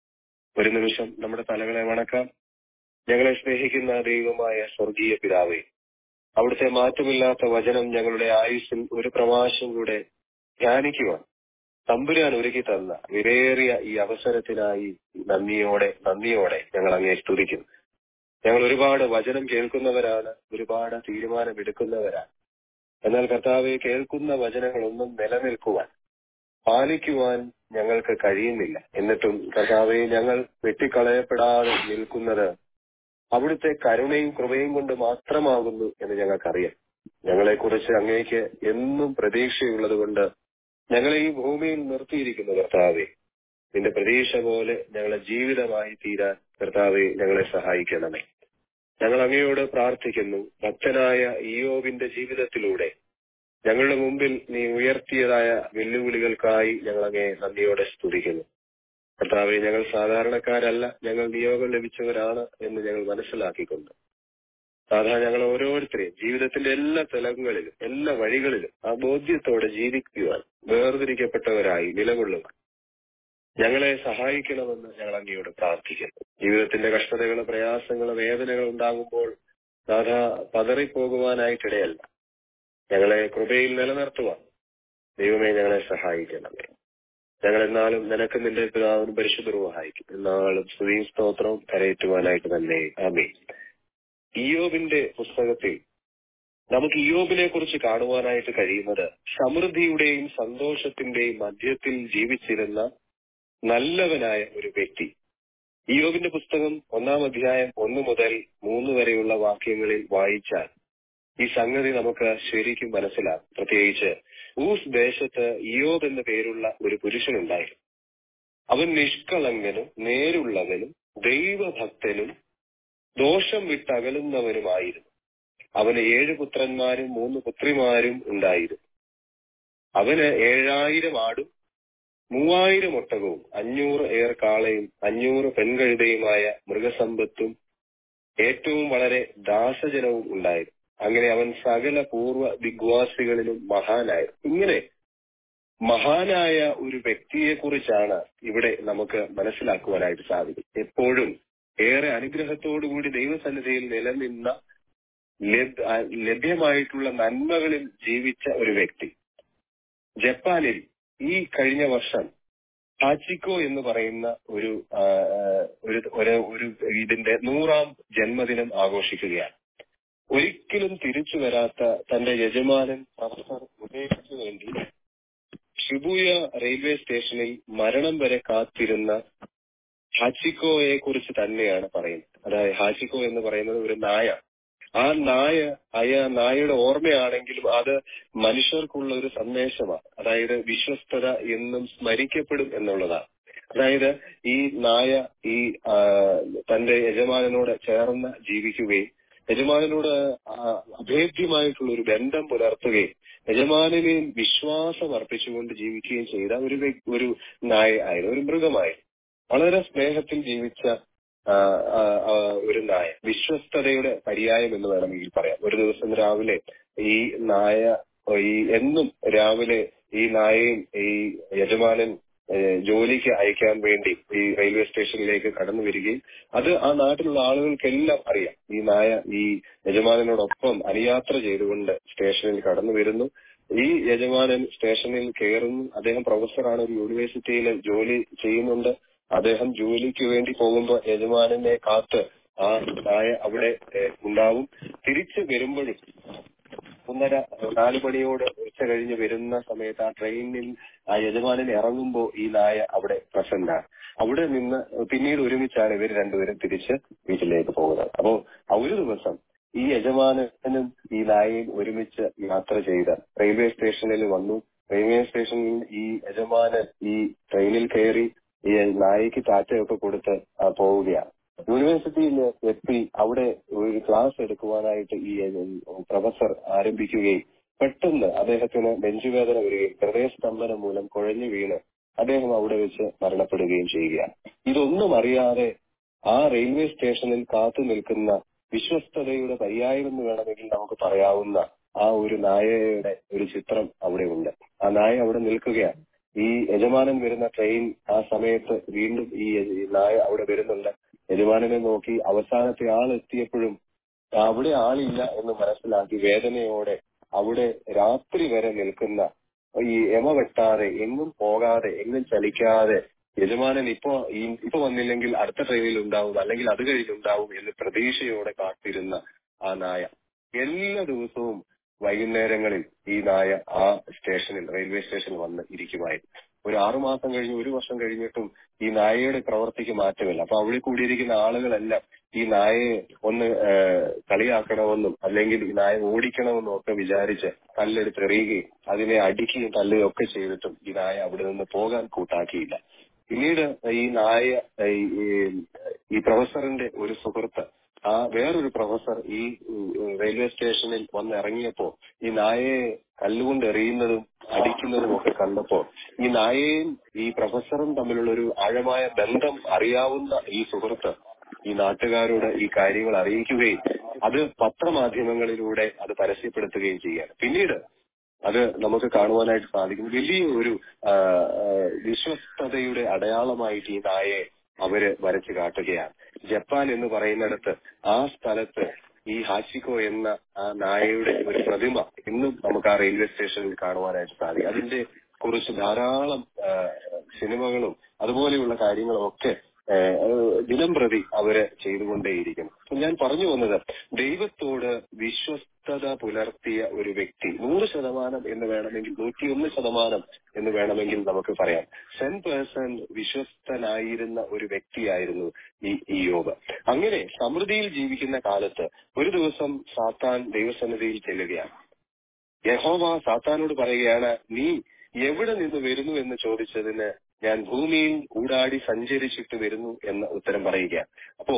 ഒരു നിമിഷം നമ്മുടെ തലകളെ വണക്കാം ഞങ്ങളെ സ്നേഹിക്കുന്ന ദൈവമായ സ്വർഗീയ പിതാവേ അവിടുത്തെ മാറ്റമില്ലാത്ത വചനം ഞങ്ങളുടെ ആയുസ്സിൽ ഒരു പ്രവാസം കൂടെ ധ്യാനിക്കുവാൻ തമ്പുരാൻ ഒരുക്കി തന്ന വിലയേറിയ ഈ അവസരത്തിനായി നന്ദിയോടെ നന്ദിയോടെ ഞങ്ങൾ അങ്ങേ സ്തുതിക്കുന്നു ഞങ്ങൾ ഒരുപാട് വചനം കേൾക്കുന്നവരാണ് ഒരുപാട് തീരുമാനമെടുക്കുന്നവരാണ് എന്നാൽ കർത്താവെ കേൾക്കുന്ന വചനങ്ങളൊന്നും നിലനിൽക്കുവാൻ പാലിക്കുവാൻ ഞങ്ങൾക്ക് കഴിയുന്നില്ല എന്നിട്ടും കർത്താവെ ഞങ്ങൾ വെട്ടിക്കളയപ്പെടാതെ നിൽക്കുന്നത് അവിടുത്തെ കരുണയും കൃപയും കൊണ്ട് മാത്രമാകുന്നു എന്ന് ഞങ്ങൾക്കറിയാം ഞങ്ങളെക്കുറിച്ച് അങ്ങേക്ക് എന്നും പ്രതീക്ഷയുള്ളത് കൊണ്ട് ഞങ്ങളെ ഈ ഭൂമിയിൽ നിർത്തിയിരിക്കുന്നു കർത്താവെ നിന്റെ പ്രതീക്ഷ പോലെ ഞങ്ങളെ ജീവിതമായി തീരാൻ കർത്താവെ ഞങ്ങളെ സഹായിക്കണമേ ഞങ്ങൾ അങ്ങയോട് പ്രാർത്ഥിക്കുന്നു ഭക്തനായ ഇയോബിന്റെ ജീവിതത്തിലൂടെ ഞങ്ങളുടെ മുമ്പിൽ നീ ഉയർത്തിയതായ വെല്ലുവിളികൾക്കായി ഞങ്ങൾ അങ്ങേ നന്ദിയോടെ സ്തുതിക്കുന്നു കർത്താവെ ഞങ്ങൾ സാധാരണക്കാരല്ല ഞങ്ങൾ നിയോഗം ലഭിച്ചവരാണ് എന്ന് ഞങ്ങൾ മനസ്സിലാക്കിക്കൊണ്ട് സാധാരണ ഞങ്ങൾ ഓരോരുത്തരെയും ജീവിതത്തിന്റെ എല്ലാ തലങ്ങളിലും എല്ലാ വഴികളിലും ആ ബോധ്യത്തോടെ ജീവിക്കുവാൻ വേർതിരിക്കപ്പെട്ടവരായി നിലകൊള്ളുവാൻ ഞങ്ങളെ സഹായിക്കണമെന്ന് ഞങ്ങൾ അങ്ങയോട് പ്രാർത്ഥിക്കുന്നു ജീവിതത്തിന്റെ കഷ്ടതകൾ പ്രയാസങ്ങൾ വേദനകൾ ഉണ്ടാകുമ്പോൾ നാഥ പതറിപ്പോകുവാനായിട്ടിടയല്ല ഞങ്ങളെ കൃപയിൽ നിലനിർത്തുവാൻ ദൈവമേ ഞങ്ങളെ സഹായിക്കണമേ ഞങ്ങൾ എന്നാലും നിനക്ക് നിന്റെ പിതാവിനും പരിശുദ്ധവും സഹായിക്കും എന്നാളും സ്തുതിയും സ്തോത്രവും കരയേറ്റുവാനായിട്ട് തന്നെ ആമേ ഇയോബിന്റെ പുസ്തകത്തിൽ നമുക്ക് ഇയോബിനെ കുറിച്ച് കാണുവാനായിട്ട് കഴിയുന്നത് സമൃദ്ധിയുടെയും സന്തോഷത്തിന്റെയും മധ്യത്തിൽ ജീവിച്ചിരുന്ന നല്ലവനായ ഒരു വ്യക്തി ഇയോബിന്റെ പുസ്തകം ഒന്നാം അധ്യായം ഒന്ന് മുതൽ മൂന്ന് വരെയുള്ള വാക്യങ്ങളിൽ വായിച്ചാൽ ഈ സംഗതി നമുക്ക് ശരിക്കും മനസ്സിലാകും പ്രത്യേകിച്ച് ഊസ് ദേശത്ത് ഇയോബ് എന്ന പേരുള്ള ഒരു പുരുഷനുണ്ടായിരുന്നു അവൻ നിഷ്കളങ്കനും നേരുള്ളവനും ദൈവഭക്തനും ദോഷം വിട്ടകലുന്നവനുമായിരുന്നു അവന് ഏഴ് പുത്രന്മാരും മൂന്ന് പുത്രിമാരും ഉണ്ടായിരുന്നു അവന് ഏഴായിരം ആടും മൂവായിരം ഒട്ടകവും അഞ്ഞൂറ് ഏർ കാളയും അഞ്ഞൂറ് പെൺകഴുതയുമായ മൃഗസമ്പത്തും ഏറ്റവും വളരെ ദാസജനവും ഉണ്ടായിരുന്നു അങ്ങനെ അവൻ സകല പൂർവ്വ ദിഗ്വാസികളിലും മഹാനായിരുന്നു ഇങ്ങനെ മഹാനായ ഒരു വ്യക്തിയെ കുറിച്ചാണ് ഇവിടെ നമുക്ക് മനസ്സിലാക്കുവാനായിട്ട് സാധിക്കും എപ്പോഴും ഏറെ അനുഗ്രഹത്തോടുകൂടി ദൈവസന്നിധിയിൽ നിലനിന്ന ലഭ്യ- ആ, ലഭ്യമായിട്ടുള്ള നന്മകളിൽ ജീവിച്ച ഒരു വ്യക്തി ജപ്പാനിൽ ഈ കഴിഞ്ഞ വർഷം ഹാച്ചിക്കോ എന്ന് പറയുന്ന ഒരു ആ, ആ, ഒരു ഒരു ഒരു ഇതിന്റെ നൂറാം ജന്മദിനം ആഘോഷിക്കുകയാണ് ഒരിക്കലും തിരിച്ചു വരാത്ത തന്റെ യജമാനൻ പ്രൊഫസർ ഉദയക്ക് വേണ്ടി ഷിബുയ റെയിൽവേ സ്റ്റേഷനിൽ മരണം വരെ കാത്തിരുന്ന ഹാച്ചിക്കോയെ കുറിച്ച് തന്നെയാണ് പറയുന്നത് അതായത് ഹാച്ചിക്കോ എന്ന് പറയുന്നത് ഒരു നായ ആ നായ അയ നായയുടെ ഓർമ്മയാണെങ്കിലും അത് മനുഷ്യർക്കുള്ള ഒരു സന്ദേശമാണ് അതായത് വിശ്വസ്തത എന്നും സ്മരിക്കപ്പെടും എന്നുള്ളതാണ് അതായത് ഈ നായ ഈ ആ, തന്റെ യജമാനനോട് ചേർന്ന് ജീവിക്കുകയും യജമാനനോട് ആ, അഭേദ്യമായിട്ടുള്ള ഒരു ബന്ധം പുലർത്തുകയും യജമാനനെയും വിശ്വാസം അർപ്പിച്ചുകൊണ്ട് ജീവിക്കുകയും ചെയ്ത ഒരു വ്യക്- ഒരു നായ ആയിരുന്നു ഒരു മൃഗമായിരുന്നു വളരെ സ്നേഹത്തിൽ ജീവിച്ച ആ, ആ, ആ, ഒരു നായ വിശ്വസ്തതയുടെ പര്യായം എന്ന് വേണമെങ്കിൽ പറയാം ഒരു ദിവസം രാവിലെ ഈ നായ ഈ എന്നും രാവിലെ ഈ നായയും ഈ യജമാനൻ ഏഹ്, ജോലിക്ക് അയക്കാൻ വേണ്ടി ഈ റെയിൽവേ സ്റ്റേഷനിലേക്ക് കടന്നു വരികയും അത് ആ നാട്ടിലുള്ള ആളുകൾക്കെല്ലാം അറിയാം ഈ നായ ഈ യജമാനനോടൊപ്പം അനുയാത്ര ചെയ്തുകൊണ്ട് സ്റ്റേഷനിൽ കടന്നു വരുന്നു ഈ യജമാനൻ സ്റ്റേഷനിൽ കയറുന്നു അദ്ദേഹം പ്രൊഫസറാണ് ഒരു യൂണിവേഴ്സിറ്റിയിൽ ജോലി ചെയ്യുന്നുണ്ട് അദ്ദേഹം ജോലിക്ക് വേണ്ടി പോകുമ്പോൾ യജമാനനെ കാത്ത് ആ നായ അവിടെ ഏഹ്, ഉണ്ടാവും തിരിച്ചു വരുമ്പോഴും ഒന്നര നാല് മണിയോട് ഉച്ച കഴിഞ്ഞ് വരുന്ന സമയത്ത് ആ ട്രെയിനിൽ ആ യജമാനൻ ഇറങ്ങുമ്പോൾ ഈ നായ അവിടെ പ്രസന്റ് ആണ് അവിടെ നിന്ന് പിന്നീട് ഒരുമിച്ചാണ് ഇവർ രണ്ടുപേരും തിരിച്ച് വീട്ടിലേക്ക് പോകുന്നത് അപ്പോ ആ ഒരു ദിവസം ഈ യജമാനനും ഈ നായയും ഒരുമിച്ച് യാത്ര ചെയ്ത റെയിൽവേ സ്റ്റേഷനിൽ വന്നു റെയിൽവേ സ്റ്റേഷനിൽ ഈ യജമാനൻ ഈ ട്രെയിനിൽ കയറി ഈ നായക്ക് ടാറ്റയൊക്കെ കൊടുത്ത് ആ, പോവുകയാണ് യൂണിവേഴ്സിറ്റിയിൽ എത്തി അവിടെ ഒരു ക്ലാസ് എടുക്കുവാനായിട്ട് ഈ പ്രൊഫസർ ആരംഭിക്കുകയും പെട്ടെന്ന് അദ്ദേഹത്തിന് നെഞ്ചുവേദന വരികയും ഹൃദയസ്തംഭനം മൂലം കുഴഞ്ഞു വീണ് അദ്ദേഹം അവിടെ വെച്ച് മരണപ്പെടുകയും ചെയ്യുകയാണ് ഇതൊന്നും അറിയാതെ ആ റെയിൽവേ സ്റ്റേഷനിൽ കാത്തു നിൽക്കുന്ന വിശ്വസ്തതയുടെ പര്യായം എന്ന് വേണമെങ്കിൽ നമുക്ക് പറയാവുന്ന ആ ഒരു നായയുടെ ഒരു ചിത്രം അവിടെ ഉണ്ട് ആ നായ അവിടെ നിൽക്കുകയാണ് ഈ യജമാനൻ വരുന്ന ട്രെയിൻ ആ സമയത്ത് വീണ്ടും ഈ യ- ഈ നായ അവിടെ വരുന്നുണ്ട് യജമാനനെ നോക്കി അവസാനത്തെ ആൾ എത്തിയപ്പോഴും അവിടെ ആളില്ല എന്ന് മനസ്സിലാക്കി വേദനയോടെ അവിടെ രാത്രി വരെ നിൽക്കുന്ന ഈ എമ വെട്ടാതെ എങ്ങും പോകാതെ എങ്ങും ചലിക്കാതെ യജമാനൻ ഇപ്പോ ഈ ഇപ്പൊ വന്നില്ലെങ്കിൽ അടുത്ത ട്രെയിനിൽ ഉണ്ടാവും അല്ലെങ്കിൽ അത് കഴിഞ്ഞുണ്ടാവും എന്ന് പ്രതീക്ഷയോടെ കാത്തിരുന്ന ആ നായ എല്ലാ ദിവസവും വൈകുന്നേരങ്ങളിൽ ഈ നായ ആ സ്റ്റേഷനിൽ റെയിൽവേ സ്റ്റേഷനിൽ വന്ന് ഇരിക്കുമായിരുന്നു ഒരു ആറുമാസം കഴിഞ്ഞ് ഒരു വർഷം കഴിഞ്ഞിട്ടും ഈ നായയുടെ പ്രവൃത്തിക്ക് മാറ്റമില്ല അപ്പൊ അവിടെ കൂടിയിരിക്കുന്ന ആളുകളെല്ലാം ഈ നായയെ ഒന്ന് ഏഹ്, കളിയാക്കണമെന്നും അല്ലെങ്കിൽ ഈ നായ ഓടിക്കണമെന്നും ഒക്കെ വിചാരിച്ച് കല്ലെടുത്ത് എറിയുകയും അതിനെ അടിക്കുകയും തല്ലുകയും ഒക്കെ ചെയ്തിട്ടും ഈ നായ അവിടെ നിന്ന് പോകാൻ കൂട്ടാക്കിയില്ല പിന്നീട് ഈ നായ ഈ- ഈ- ഈ പ്രൊഫസറിന്റെ ഒരു സുഹൃത്ത് ആ വേറൊരു പ്രൊഫസർ ഈ ഉം, റെയിൽവേ സ്റ്റേഷനിൽ വന്ന് ഇറങ്ങിയപ്പോ ഈ നായയെ കല്ലുകൊണ്ട് എറിയുന്നതും അടിക്കുന്നതും ഒക്കെ കണ്ടപ്പോ ഈ നായയും ഈ പ്രൊഫസറും തമ്മിലുള്ള ഒരു ആഴമായ ബന്ധം അറിയാവുന്ന ഈ സുഹൃത്ത് ഈ നാട്ടുകാരോട് ഈ കാര്യങ്ങൾ അറിയിക്കുകയും അത് പത്രമാധ്യമങ്ങളിലൂടെ അത് പരസ്യപ്പെടുത്തുകയും ചെയ്യാണ് പിന്നീട് അത് നമുക്ക് കാണുവാനായിട്ട് സാധിക്കും വലിയ ഒരു ആ, ആ, വിശ്വസ്തതയുടെ അടയാളമായിട്ട് ഈ നായയെ അവര് വരച്ചു കാട്ടുകയാണ് ജപ്പാൻ എന്ന് പറയുന്നിടത്ത് ആ സ്ഥലത്ത് ഈ ഹാച്ചിക്കോ എന്ന ആ നായയുടെ ഒരു പ്രതിമ ഇന്നും നമുക്ക് ആ റെയിൽവേ സ്റ്റേഷനിൽ കാണുവാനായിട്ട് സാധിക്കും അതിന്റെ കുറിച്ച് ധാരാളം ആ, സിനിമകളും അതുപോലെയുള്ള കാര്യങ്ങളും ഒക്കെ ഏഹ്, ദിനം പ്രതി അവര് ചെയ്തുകൊണ്ടേയിരിക്കുന്നു അപ്പൊ ഞാൻ പറഞ്ഞു വന്നത് ദൈവത്തോട് വിശ്വസ്തത പുലർത്തിയ ഒരു വ്യക്തി നൂറ് ശതമാനം എന്ന് വേണമെങ്കിൽ നൂറ്റിയൊന്ന് ശതമാനം എന്ന് വേണമെങ്കിൽ നമുക്ക് പറയാം സെൻ പേഴ്സൺ വിശ്വസ്തനായിരുന്ന ഒരു വ്യക്തിയായിരുന്നു ഈ ഈ യോബ് അങ്ങനെ സമൃദ്ധിയിൽ ജീവിക്കുന്ന കാലത്ത് ഒരു ദിവസം സാത്താൻ ദൈവസന്നിധിയിൽ ചെല്ലുകയാണ് യഹോവ സാത്താനോട് പറയുകയാണ് നീ എവിടെ നിന്ന് വരുന്നു എന്ന് ചോദിച്ചതിന് ഞാൻ ഭൂമിയിൽ ഊടാടി സഞ്ചരിച്ചിട്ട് വരുന്നു എന്ന ഉത്തരം പറയുകയാണ് അപ്പോ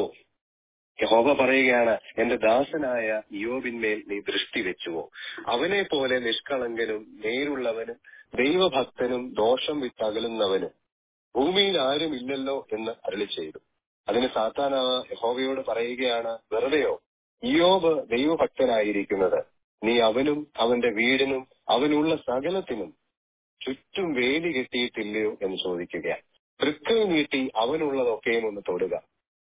യഹോവ പറയുകയാണ് എന്റെ ദാസനായ യോബിന്മേൽ നീ ദൃഷ്ടി വെച്ചുവോ അവനെ പോലെ നിഷ്കളങ്കനും നേരുള്ളവനും ദൈവഭക്തനും ദോഷം വിട്ടകലുന്നവനും ഭൂമിയിൽ ആരും ഇല്ലല്ലോ എന്ന് അരളി ചെയ്തു അതിന് സാത്താന യഹോവയോട് പറയുകയാണ് വെറുതെയോ ഇയോബ് ദൈവഭക്തനായിരിക്കുന്നത് നീ അവനും അവന്റെ വീടിനും അവനുള്ള സകലത്തിനും ചുറ്റും വേലി കെട്ടിയിട്ടില്ലയോ എന്ന് ചോദിക്കുകയാണ് തൃക്കൈ നീട്ടി അവനുള്ളതൊക്കെയും ഒന്ന് തൊടുക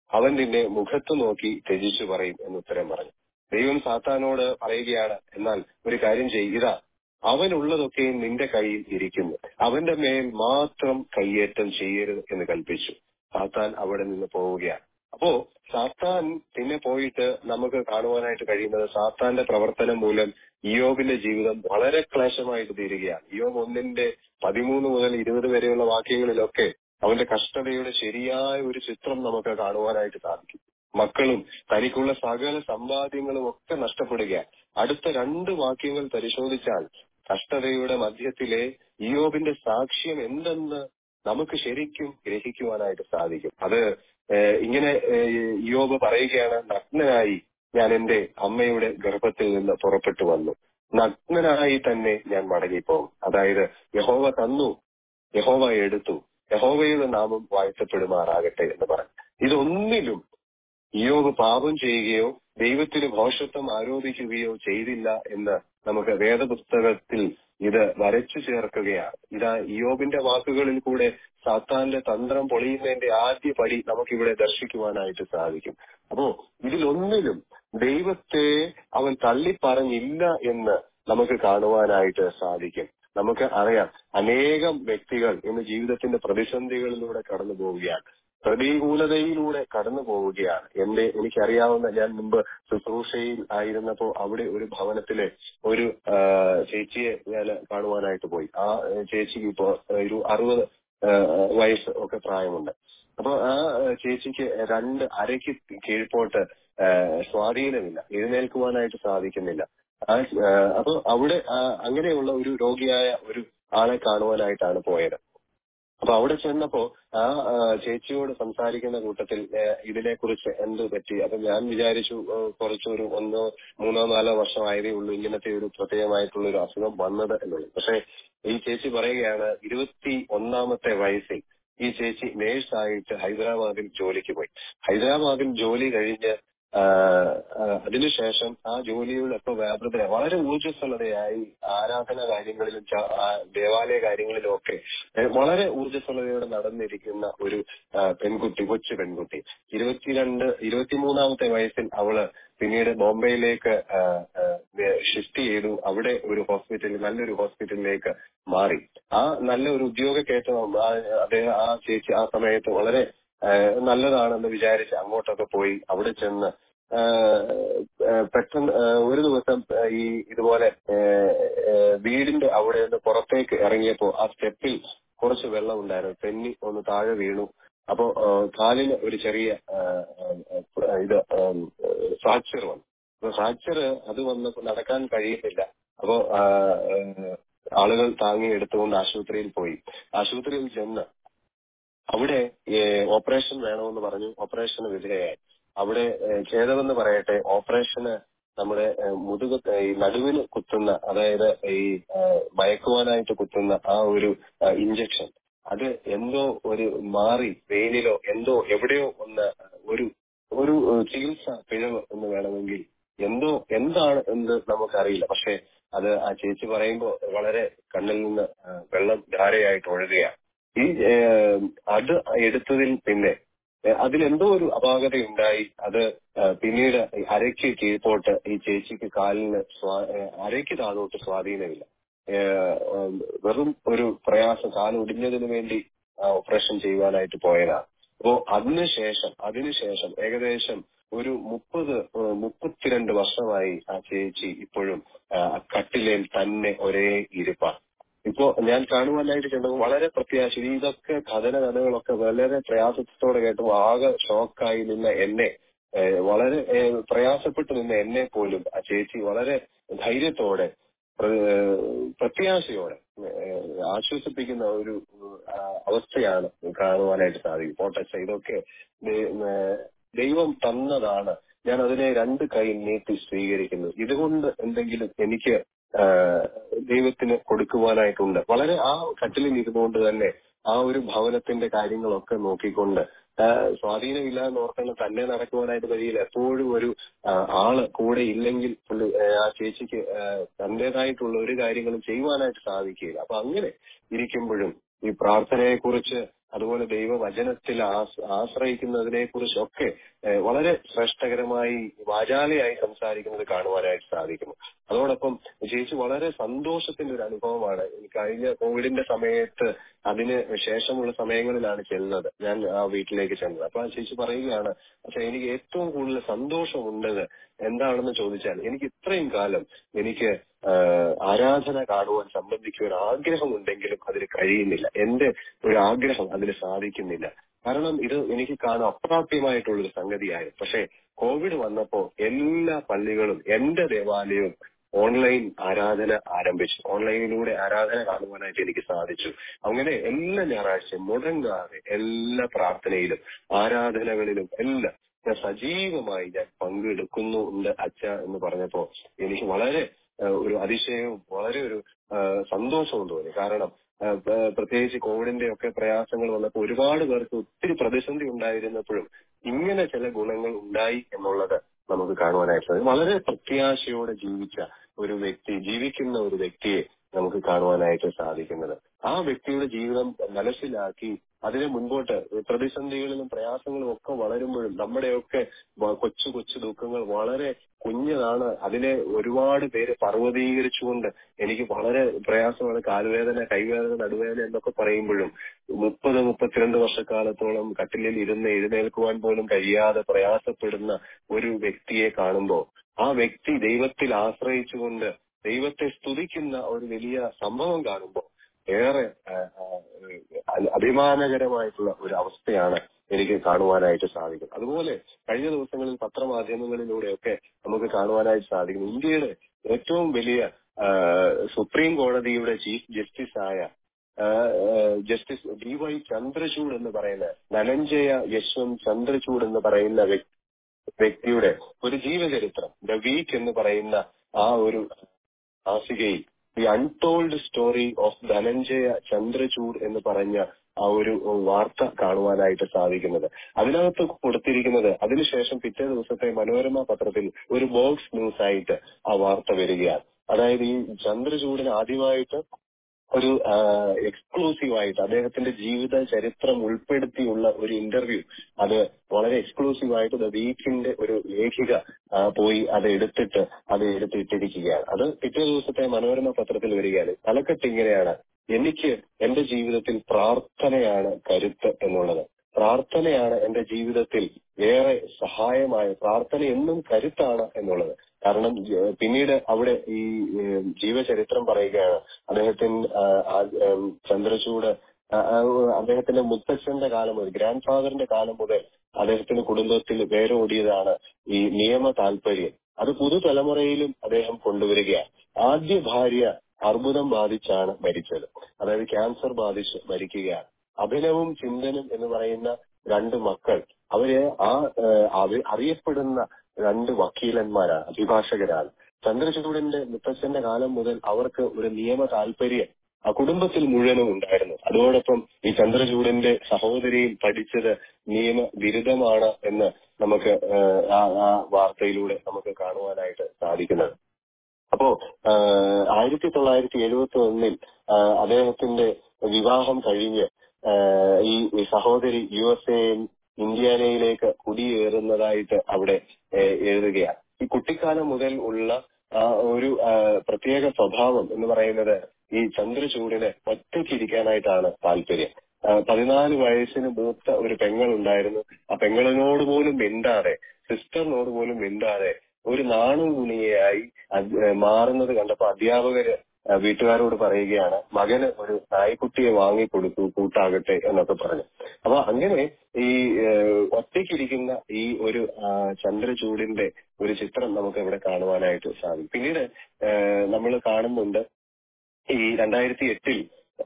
അവൻ നിന്നെ മുഖത്ത് നോക്കി ത്യജിച്ചു പറയും എന്ന് ഉത്തരം പറഞ്ഞു ദൈവം സാത്താനോട് പറയുകയാണ് എന്നാൽ ഒരു കാര്യം ചെയ്യുക അവനുള്ളതൊക്കെയും നിന്റെ കയ്യിൽ ഇരിക്കുന്നു അവന്റെ മേൽ മാത്രം കയ്യേറ്റം ചെയ്യരുത് എന്ന് കൽപ്പിച്ചു സാത്താൻ അവിടെ നിന്ന് പോവുകയാണ് അപ്പോ സാത്താൻ പിന്നെ പോയിട്ട് നമുക്ക് കാണുവാനായിട്ട് കഴിയുന്നത് സാത്താന്റെ പ്രവർത്തനം മൂലം ഇയോബിന്റെ ജീവിതം വളരെ ക്ലേശമായിട്ട് തീരുകയാണ് ഇയോബ് ഒന്നിന്റെ പതിമൂന്ന് മുതൽ ഇരുപത് വരെയുള്ള വാക്യങ്ങളിലൊക്കെ അവന്റെ കഷ്ടതയുടെ ശരിയായ ഒരു ചിത്രം നമുക്ക് കാണുവാനായിട്ട് സാധിക്കും മക്കളും തനിക്കുള്ള സകല സമ്പാദ്യങ്ങളും ഒക്കെ നഷ്ടപ്പെടുകയാണ് അടുത്ത രണ്ട് വാക്യങ്ങൾ പരിശോധിച്ചാൽ കഷ്ടതയുടെ മധ്യത്തിലെ ഇയോബിന്റെ സാക്ഷ്യം എന്തെന്ന് നമുക്ക് ശരിക്കും ഗ്രഹിക്കുവാനായിട്ട് സാധിക്കും അത് ഏഹ്, ഇങ്ങനെ ഏഹ്, ഇയോബ് പറയുകയാണ് നഗ്നനായി ഞാൻ എന്റെ അമ്മയുടെ ഗർഭത്തിൽ നിന്ന് പുറപ്പെട്ടു വന്നു നഗ്നനായി തന്നെ ഞാൻ മടങ്ങിപ്പോകും അതായത് യഹോവ തന്നു യഹോവ എടുത്തു യഹോവയുടെ നാമം വാഴ്ത്തപ്പെടുമാറാകട്ടെ എന്ന് പറഞ്ഞു ഇതൊന്നിലും ഇയോബ് പാപം ചെയ്യുകയോ ദൈവത്തിന് ഭോഷത്വം ആരോപിക്കുകയോ ചെയ്തില്ല എന്ന് നമുക്ക് വേദപുസ്തകത്തിൽ ഇത് വരച്ചു ചേർക്കുകയാണ് ഇതാ ഇയോബിന്റെ വാക്കുകളിൽ കൂടെ സാത്താന്റെ തന്ത്രം പൊളിയുന്നതിന്റെ ആദ്യ പടി നമുക്കിവിടെ ദർശിക്കുവാനായിട്ട് സാധിക്കും അപ്പോ ഇതിലൊന്നിലും ദൈവത്തെ അവൻ തള്ളിപ്പറഞ്ഞില്ല എന്ന് നമുക്ക് കാണുവാനായിട്ട് സാധിക്കും നമുക്ക് അറിയാം അനേകം വ്യക്തികൾ ഇന്ന് ജീവിതത്തിന്റെ പ്രതിസന്ധികളിലൂടെ കടന്നു പോവുകയാണ് പ്രതികൂലതയിലൂടെ കടന്നു പോവുകയാണ് എന്റെ എനിക്കറിയാവുന്ന ഞാൻ മുമ്പ് ശുശ്രൂഷയിൽ ആയിരുന്നപ്പോ അവിടെ ഒരു ഭവനത്തിലെ ഒരു ആ, ചേച്ചിയെ ഞാൻ കാണുവാനായിട്ട് പോയി ആ ഏ, ചേച്ചിക്ക് ഇപ്പോ ഒരു അറുപത് ആ, വയസ്സ് ഒക്കെ പ്രായമുണ്ട് അപ്പൊ ആ ഏ, ചേച്ചിക്ക് രണ്ട് അരയ്ക്ക് കീഴ്പോട്ട് ആ, സ്വാധീനമില്ല എഴുന്നേൽക്കുവാനായിട്ട് സാധിക്കുന്നില്ല ആ, ആ, അപ്പൊ അവിടെ ആ, അങ്ങനെയുള്ള ഒരു രോഗിയായ ഒരു ആളെ കാണുവാനായിട്ടാണ് പോയത് അപ്പൊ അവിടെ ചെന്നപ്പോ ആ ആ, ചേച്ചിയോട് സംസാരിക്കുന്ന കൂട്ടത്തിൽ ഇതിനെ കുറിച്ച് എന്ത് പറ്റി അപ്പൊ ഞാൻ വിചാരിച്ചു ആ, കുറച്ചൊരു ഒന്നോ മൂന്നോ നാലോ വർഷം ആയതേ ഉള്ളൂ ഇങ്ങനത്തെ ഒരു പ്രത്യേകമായിട്ടുള്ള ഒരു അസുഖം വന്നത് എന്നുള്ളത് പക്ഷെ ഈ ചേച്ചി പറയുകയാണ് ഇരുപത്തി ഒന്നാമത്തെ വയസ്സിൽ ഈ ചേച്ചി നേഴ്സായിട്ട് ഹൈദരാബാദിൽ ജോലിക്ക് പോയി ഹൈദരാബാദിൽ ജോലി കഴിഞ്ഞ് ആ, ആ, അതിനുശേഷം ആ ജോലിയുടെ ഒക്കെ വ്യാപൃത വളരെ ഊർജ്ജസ്വലതയായി ആരാധന കാര്യങ്ങളിലും ച- ആ ദേവാലയ കാര്യങ്ങളിലും ഒക്കെ ഏ, വളരെ ഊർജ്ജസ്വലതയോടെ നടന്നിരിക്കുന്ന ഒരു ആ, പെൺകുട്ടി കൊച്ചു പെൺകുട്ടി ഇരുപത്തിരണ്ട് ഇരുപത്തിമൂന്നാമത്തെ വയസ്സിൽ അവള് പിന്നീട് ബോംബെയിലേക്ക് ഷിഫ്റ്റ് ചെയ്തു അവിടെ ഒരു ഹോസ്പിറ്റലിൽ നല്ലൊരു ഹോസ്പിറ്റലിലേക്ക് മാറി ആ നല്ല ഒരു ഉദ്യോഗ കയറ്റം ആ, അദ്ദേഹം ആ ചേച്ചി ആ സമയത്ത് വളരെ ആ, നല്ലതാണെന്ന് വിചാരിച്ച് അങ്ങോട്ടൊക്കെ പോയി അവിടെ ചെന്ന് ആ, ആ, പെട്ടെന്ന് ആ, ഒരു ദിവസം ആ, ഈ ഇതുപോലെ ആ, ആ, വീടിന്റെ അവിടെ നിന്ന് പുറത്തേക്ക് ഇറങ്ങിയപ്പോ ആ സ്റ്റെപ്പിൽ കുറച്ച് വെള്ളം ഉണ്ടായിരുന്നു തെന്നി ഒന്ന് താഴെ വീണു അപ്പോ ആ, കാലിന് ഒരു ചെറിയ ആ, ആ, ഇത് ഫ്രാക്ചർ വന്നു അപ്പൊ ഫ്രാക്ചർ അത് വന്നപ്പോ നടക്കാൻ കഴിയുന്നില്ല അപ്പോ ആ, ആ, ആളുകൾ താങ്ങി എടുത്തുകൊണ്ട് ആശുപത്രിയിൽ പോയി ആശുപത്രിയിൽ ചെന്ന് അവിടെ ഏഹ്, ഓപ്പറേഷൻ വേണമെന്ന് പറഞ്ഞു ഓപ്പറേഷന് വിധേയയായി അവിടെ ഏഹ്, ഖേദമെന്ന് പറയട്ടെ ഓപ്പറേഷന് നമ്മുടെ ഏഹ്, മുതുക ഏഹ്, ഈ നടുവിന് കുത്തുന്ന അതായത് ഈ ഏഹ്, മയക്കുവാനായിട്ട് കുത്തുന്ന ആ ഒരു ഇഞ്ചക്ഷൻ അത് എന്തോ ഒരു മാറി വെയിനിലോ എന്തോ എവിടെയോ ഒന്ന് ഒരു ഒരു ഏഹ്, ചികിത്സ പിഴവ് എന്ന് വേണമെങ്കിൽ എന്തോ എന്താണ് എന്ന് നമുക്കറിയില്ല പക്ഷെ അത് ആ ചേച്ചി പറയുമ്പോൾ വളരെ കണ്ണിൽ നിന്ന് ഏഹ്, വെള്ളം ധാരയായിട്ട് ഒഴുകുകയാണ് ഈ ഏഹ്, അത് എടുത്തതിൽ പിന്നെ ഏഹ്, അതിലെന്തോ ഒരു അപാകത ഉണ്ടായി അത് ഏഹ്, പിന്നീട് ഈ അരയ്ക്ക് കീഴ്പോട്ട് ഈ ചേച്ചിക്ക് കാലിന് സ്വാ- ഏഹ്, അരയ്ക്ക് താഴോട്ട് സ്വാധീനമില്ല ഏഹ്, ഉം, വെറും ഒരു പ്രയാസം കാൽ ഒടിഞ്ഞതിന് വേണ്ടി ആ ഓപ്പറേഷൻ ചെയ്യുവാനായിട്ട് പോയതാണ് അപ്പോ അതിനുശേഷം അതിനുശേഷം ഏകദേശം ഒരു മുപ്പത് ഏഹ്, മുപ്പത്തിരണ്ട് വർഷമായി ആ ചേച്ചി ഇപ്പോഴും ആ, കട്ടിലേൽ തന്നെ ഒരേ ഇരിപ്പാണ് ഇപ്പോ ഞാൻ കാണുവാനായിട്ട് ചെന്നപ്പോൾ വളരെ പ്രത്യാശ ഇതൊക്കെ കഥന കഥകളൊക്കെ വളരെ പ്രയാസത്തോടെ കേട്ടപ്പോൾ ആകെ ഷോക്കായി നിന്ന എന്നെ ഏഹ്, വളരെ ഏഹ്, പ്രയാസപ്പെട്ട് നിന്ന എന്നെ പോലും ആ ചേച്ചി വളരെ ധൈര്യത്തോടെ പ്ര- പ്രത്യാശയോടെ ഏഹ്, ആശ്വസിപ്പിക്കുന്ന ഒരു ആ, അവസ്ഥയാണ് കാണുവാനായിട്ട് സാധിക്കും പോട്ടച്ച ഇതൊക്കെ ദൈ- ഏഹ്, ദൈവം തന്നതാണ് ഞാൻ അതിനെ രണ്ട് കൈ നീട്ടി സ്വീകരിക്കുന്നു ഇതുകൊണ്ട് എന്തെങ്കിലും എനിക്ക് ആ, ദൈവത്തിന് കൊടുക്കുവാനായിട്ടുണ്ട് വളരെ ആ കട്ടിലിൽ ഇരുന്നുകൊണ്ട് തന്നെ ആ ഒരു ഭവനത്തിന്റെ കാര്യങ്ങളൊക്കെ നോക്കിക്കൊണ്ട് ആ, സ്വാധീനമില്ല എന്ന് ഓർക്കണം തന്നെ നടക്കുവാനായിട്ട് കഴിയില്ല എപ്പോഴും ഒരു ആ, ആള് കൂടെ ഇല്ലെങ്കിൽ പുള്ളി ആ, ആ ചേച്ചിക്ക് ആ, തന്റേതായിട്ടുള്ള ഒരു കാര്യങ്ങളും ചെയ്യുവാനായിട്ട് സാധിക്കില്ല അപ്പൊ അങ്ങനെ ഇരിക്കുമ്പോഴും ഈ പ്രാർത്ഥനയെ കുറിച്ച് അതുപോലെ ദൈവവചനത്തിൽ ആസ്- ആശ്രയിക്കുന്നതിനെ കുറിച്ചൊക്കെ ഏഹ് വളരെ ശ്രേഷ്ഠകരമായി വാചാലയായി സംസാരിക്കുന്നത് കാണുവാനായിട്ട് സാധിക്കുന്നു അതോടൊപ്പം ചേച്ചി വളരെ സന്തോഷത്തിന്റെ ഒരു അനുഭവമാണ് ഈ കഴിഞ്ഞ കോവിഡിന്റെ സമയത്ത് അതിന് ശേഷമുള്ള സമയങ്ങളിലാണ് ചെല്ലുന്നത് ഞാൻ ആ വീട്ടിലേക്ക് ചെന്നത് അപ്പൊ ആ ചേച്ചി പറയുകയാണ് പക്ഷെ എനിക്ക് ഏറ്റവും കൂടുതൽ സന്തോഷമുണ്ടത് എന്താണെന്ന് ചോദിച്ചാൽ എനിക്ക് ഇത്രയും കാലം എനിക്ക് ആഹ് ആരാധന കാണുവാൻ സംബന്ധിക്കുവാൻ ആഗ്രഹമുണ്ടെങ്കിലും അതിന് കഴിയുന്നില്ല എന്റെ ഒരു ആഗ്രഹം അതിന് സാധിക്കുന്നില്ല കാരണം ഇത് എനിക്ക് കാണാൻ അപ്രാപ്യമായിട്ടുള്ളൊരു സംഗതിയായിരുന്നു പക്ഷേ കോവിഡ് വന്നപ്പോ എല്ലാ പള്ളികളും എന്റെ ദേവാലയവും ഓൺലൈൻ ആരാധന ആരംഭിച്ചു ഓൺലൈനിലൂടെ ആരാധന കാണുവാനായിട്ട് എനിക്ക് സാധിച്ചു അങ്ങനെ എല്ലാ ഞായറാഴ്ചയും മുടങ്ങാതെ എല്ലാ പ്രാർത്ഥനയിലും ആരാധനകളിലും എല്ലാം ഞാൻ സജീവമായി ഞാൻ പങ്കെടുക്കുന്നു ഉണ്ട് അച്ഛ എന്ന് പറഞ്ഞപ്പോ എനിക്ക് വളരെ ഏഹ്, ഒരു അതിശയവും വളരെ ഒരു ഏഹ്, സന്തോഷവും തോന്നി കാരണം ഏഹ്, പ്ര- പ്രത്യേകിച്ച് കോവിഡിന്റെ ഒക്കെ പ്രയാസങ്ങൾ വന്നപ്പോൾ ഒരുപാട് പേർക്ക് ഒത്തിരി പ്രതിസന്ധി ഉണ്ടായിരുന്നപ്പോഴും ഇങ്ങനെ ചില ഗുണങ്ങൾ ഉണ്ടായി എന്നുള്ളത് നമുക്ക് കാണുവാനായിട്ട് സാധിക്കും വളരെ പ്രത്യാശയോടെ ജീവിച്ച ഒരു വ്യക്തി ജീവിക്കുന്ന ഒരു വ്യക്തിയെ നമുക്ക് കാണുവാനായിട്ട് സാധിക്കുന്നത് ആ വ്യക്തിയുടെ ജീവിതം മനസ്സിലാക്കി അതിനെ മുൻപോട്ട് പ്രതിസന്ധികളിലും പ്രയാസങ്ങളും ഒക്കെ വളരുമ്പോഴും നമ്മുടെയൊക്കെ വ- കൊച്ചു കൊച്ചു ദുഃഖങ്ങൾ വളരെ കുഞ്ഞതാണ് അതിനെ ഒരുപാട് പേര് പർവ്വതീകരിച്ചുകൊണ്ട് എനിക്ക് വളരെ പ്രയാസമാണ് കാലുവേദന കൈവേദന നടുവേദന എന്നൊക്കെ പറയുമ്പോഴും മുപ്പത് മുപ്പത്തിരണ്ട് വർഷക്കാലത്തോളം കട്ടിലിൽ ഇരുന്ന് എഴുന്നേൽക്കുവാൻ പോലും കഴിയാതെ പ്രയാസപ്പെടുന്ന ഒരു വ്യക്തിയെ കാണുമ്പോൾ ആ വ്യക്തി ദൈവത്തിൽ ആശ്രയിച്ചുകൊണ്ട് ദൈവത്തെ സ്തുതിക്കുന്ന ഒരു വലിയ സംഭവം കാണുമ്പോൾ ഏറെ ആ, ആ, അ- അഭിമാനകരമായിട്ടുള്ള ഒരു അവസ്ഥയാണ് എനിക്ക് കാണുവാനായിട്ട് സാധിക്കും അതുപോലെ കഴിഞ്ഞ ദിവസങ്ങളിൽ പത്രമാധ്യമങ്ങളിലൂടെയൊക്കെ നമുക്ക് കാണുവാനായിട്ട് സാധിക്കും ഇന്ത്യയുടെ ഏറ്റവും വലിയ ആ, സുപ്രീം കോടതിയുടെ ചീഫ് ജസ്റ്റിസ് ആയ ആ, ആ, ജസ്റ്റിസ് ഡി വൈ ചന്ദ്രചൂഡ് എന്ന് പറയുന്ന ധനഞ്ജയ യശ്വന്ത് ചന്ദ്രചൂഡ് എന്ന് പറയുന്ന വ്യക്തി വ്യക്തിയുടെ ഒരു ജീവചരിത്രം ദ വീക്ക് എന്ന് പറയുന്ന ആ ഒരു മാസികയിൽ the untold story of Dhananjaya Chandrachud എന്ന് പറഞ്ഞ ആ ഒരു വാർത്ത കാണുവാനായിട്ട് സാധിക്കുന്നത് അതിനകത്ത് കൊടുത്തിരിക്കുന്നത് അതിനുശേഷം പിറ്റേ ദിവസത്തെ മനോരമ പത്രത്തിൽ ഒരു ബോക്സ് ന്യൂസ് ആയിട്ട് ആ വാർത്ത വരികയാണ് അതായത് ഈ ചന്ദ്രചൂഡിന് ആദ്യമായിട്ട് ഒരു എക്സ്ക്ലൂസീവ് ആയിട്ട് അദ്ദേഹത്തിന്റെ ജീവിത ചരിത്രം ഉൾപ്പെടുത്തിയുള്ള ഒരു ഇന്റർവ്യൂ അത് വളരെ എക്സ്ക്ലൂസീവ് ആയിട്ട് ദ വീക്കിന്റെ ഒരു ലേഖിക ആ, പോയി അത് എടുത്തിട്ട് അത് എടുത്തിട്ടിരിക്കുകയാണ് അത് പിറ്റേ ദിവസത്തെ മനോരമ പത്രത്തിൽ വരികയാണ് തലക്കെട്ട് ഇങ്ങനെയാണ് എനിക്ക് എന്റെ ജീവിതത്തിൽ പ്രാർത്ഥനയാണ് കരുത്ത് എന്നുള്ളത് പ്രാർത്ഥനയാണ് എന്റെ ജീവിതത്തിൽ ഏറെ സഹായമായ പ്രാർത്ഥന എന്നും കരുത്താണ് എന്നുള്ളത് കാരണം ഏഹ്, പിന്നീട് അവിടെ ഈ ഏഹ്, ജീവചരിത്രം പറയുകയാണ് അദ്ദേഹത്തിന് ആ, ആ, ഏഹ്, ചന്ദ്രചൂഡ് ആ, ആ, അദ്ദേഹത്തിന്റെ മുത്തച്ഛന്റെ കാലം മുതൽ ഗ്രാൻഡ് ഫാദറിന്റെ കാലം മുതൽ അദ്ദേഹത്തിന്റെ കുടുംബത്തിൽ വേരോടിയതാണ് ഈ നിയമ താല്പര്യം അത് പുതുതലമുറയിലും അദ്ദേഹം കൊണ്ടുവരികയാണ് ആദ്യ ഭാര്യ അർബുദം ബാധിച്ചാണ് മരിച്ചത് അതായത് ക്യാൻസർ ബാധിച്ച് മരിക്കുകയാണ് അഭിനവും ചിന്തനും എന്ന് പറയുന്ന രണ്ട് മക്കൾ അവര് ആ ഏഹ്, അവ- അറിയപ്പെടുന്ന രണ്ട് വക്കീലന്മാരാണ് അഭിഭാഷകരാണ് ചന്ദ്രചൂഡിന്റെ മുത്തച്ഛന്റെ കാലം മുതൽ അവർക്ക് ഒരു നിയമ താല്പര്യം ആ കുടുംബത്തിൽ മുഴുവനും ഉണ്ടായിരുന്നു അതോടൊപ്പം ഈ ചന്ദ്രചൂഡിന്റെ സഹോദരിയും പഠിച്ചത് നിയമ ബിരുദമാണ് എന്ന് നമുക്ക് ഏഹ്, ആ ആ വാർത്തയിലൂടെ നമുക്ക് കാണുവാനായിട്ട് സാധിക്കുന്നത് അപ്പോ ആഹ്, ആയിരത്തി തൊള്ളായിരത്തി എഴുപത്തി ഒന്നിൽ ആഹ്, അദ്ദേഹത്തിന്റെ വിവാഹം കഴിഞ്ഞ് ആഹ്, ഈ ഈ സഹോദരി യു എസ് എ ഇന്ത്യാനയിലേക്ക് കുടിയേറുന്നതായിട്ട് അവിടെ ഏഹ്, എഴുതുകയാണ് ഈ കുട്ടിക്കാലം മുതൽ ഉള്ള ആ ഒരു ആഹ്, പ്രത്യേക സ്വഭാവം എന്ന് പറയുന്നത് ഈ ചന്ദ്രചൂടിന് ഒറ്റയ്ക്കിരിക്കാനായിട്ടാണ് താല്പര്യം ആഹ്, പതിനാല് വയസ്സിന് മൂത്ത ഒരു പെങ്ങൾ ഉണ്ടായിരുന്നു ആ പെങ്ങളിനോട് പോലും മിണ്ടാതെ സിസ്റ്ററിനോട് പോലും മിണ്ടാതെ ഒരു നാണുകുണിയായി അത് മാറുന്നത് കണ്ടപ്പോ അധ്യാപകര് ആ, വീട്ടുകാരോട് പറയുകയാണ് മകന് ഒരു നായ്ക്കുട്ടിയെ വാങ്ങി കൊടുത്തു കൂട്ടാകട്ടെ എന്നൊക്കെ പറഞ്ഞു അപ്പൊ അങ്ങനെ ഈ ഏഹ്, ഒറ്റയ്ക്കിരിക്കുന്ന ഈ ഒരു ആ, ചന്ദ്രചൂടിന്റെ ഒരു ചിത്രം നമുക്ക് ഇവിടെ കാണുവാനായിട്ട് സാധിക്കും പിന്നീട് നമ്മൾ കാണുന്നുണ്ട് ഈ രണ്ടായിരത്തി എട്ടിൽ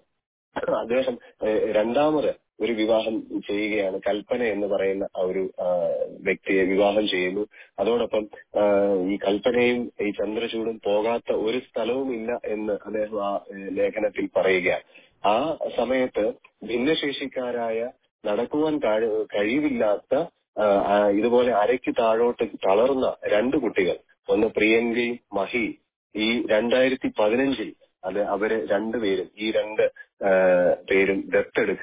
അദ്ദേഹം ഏഹ്, രണ്ടാമത് ഒരു വിവാഹം ചെയ്യുകയാണ് കൽപ്പന എന്ന് പറയുന്ന ആ ഒരു ആ, വ്യക്തിയെ വിവാഹം ചെയ്യുന്നു അതോടൊപ്പം ആ, ഈ കൽപ്പനയും ഈ ചന്ദ്രചൂടും പോകാത്ത ഒരു സ്ഥലവും ഇല്ല എന്ന് അദ്ദേഹം ആ ഏഹ്, ലേഖനത്തിൽ പറയുകയാണ് ആ സമയത്ത് ഭിന്നശേഷിക്കാരായ നടക്കുവാൻ കഴി- കഴിവില്ലാത്ത ആ, ആ, ഇതുപോലെ അരയ്ക്ക് താഴോട്ട് തളർന്ന രണ്ട് കുട്ടികൾ ഒന്ന് പ്രിയങ്കയും മഹി ഈ രണ്ടായിരത്തി പതിനഞ്ചിൽ അത് അവര് രണ്ടുപേരും ഈ രണ്ട് ആ, പേരും ദത്തെടുക്കുകയാണ്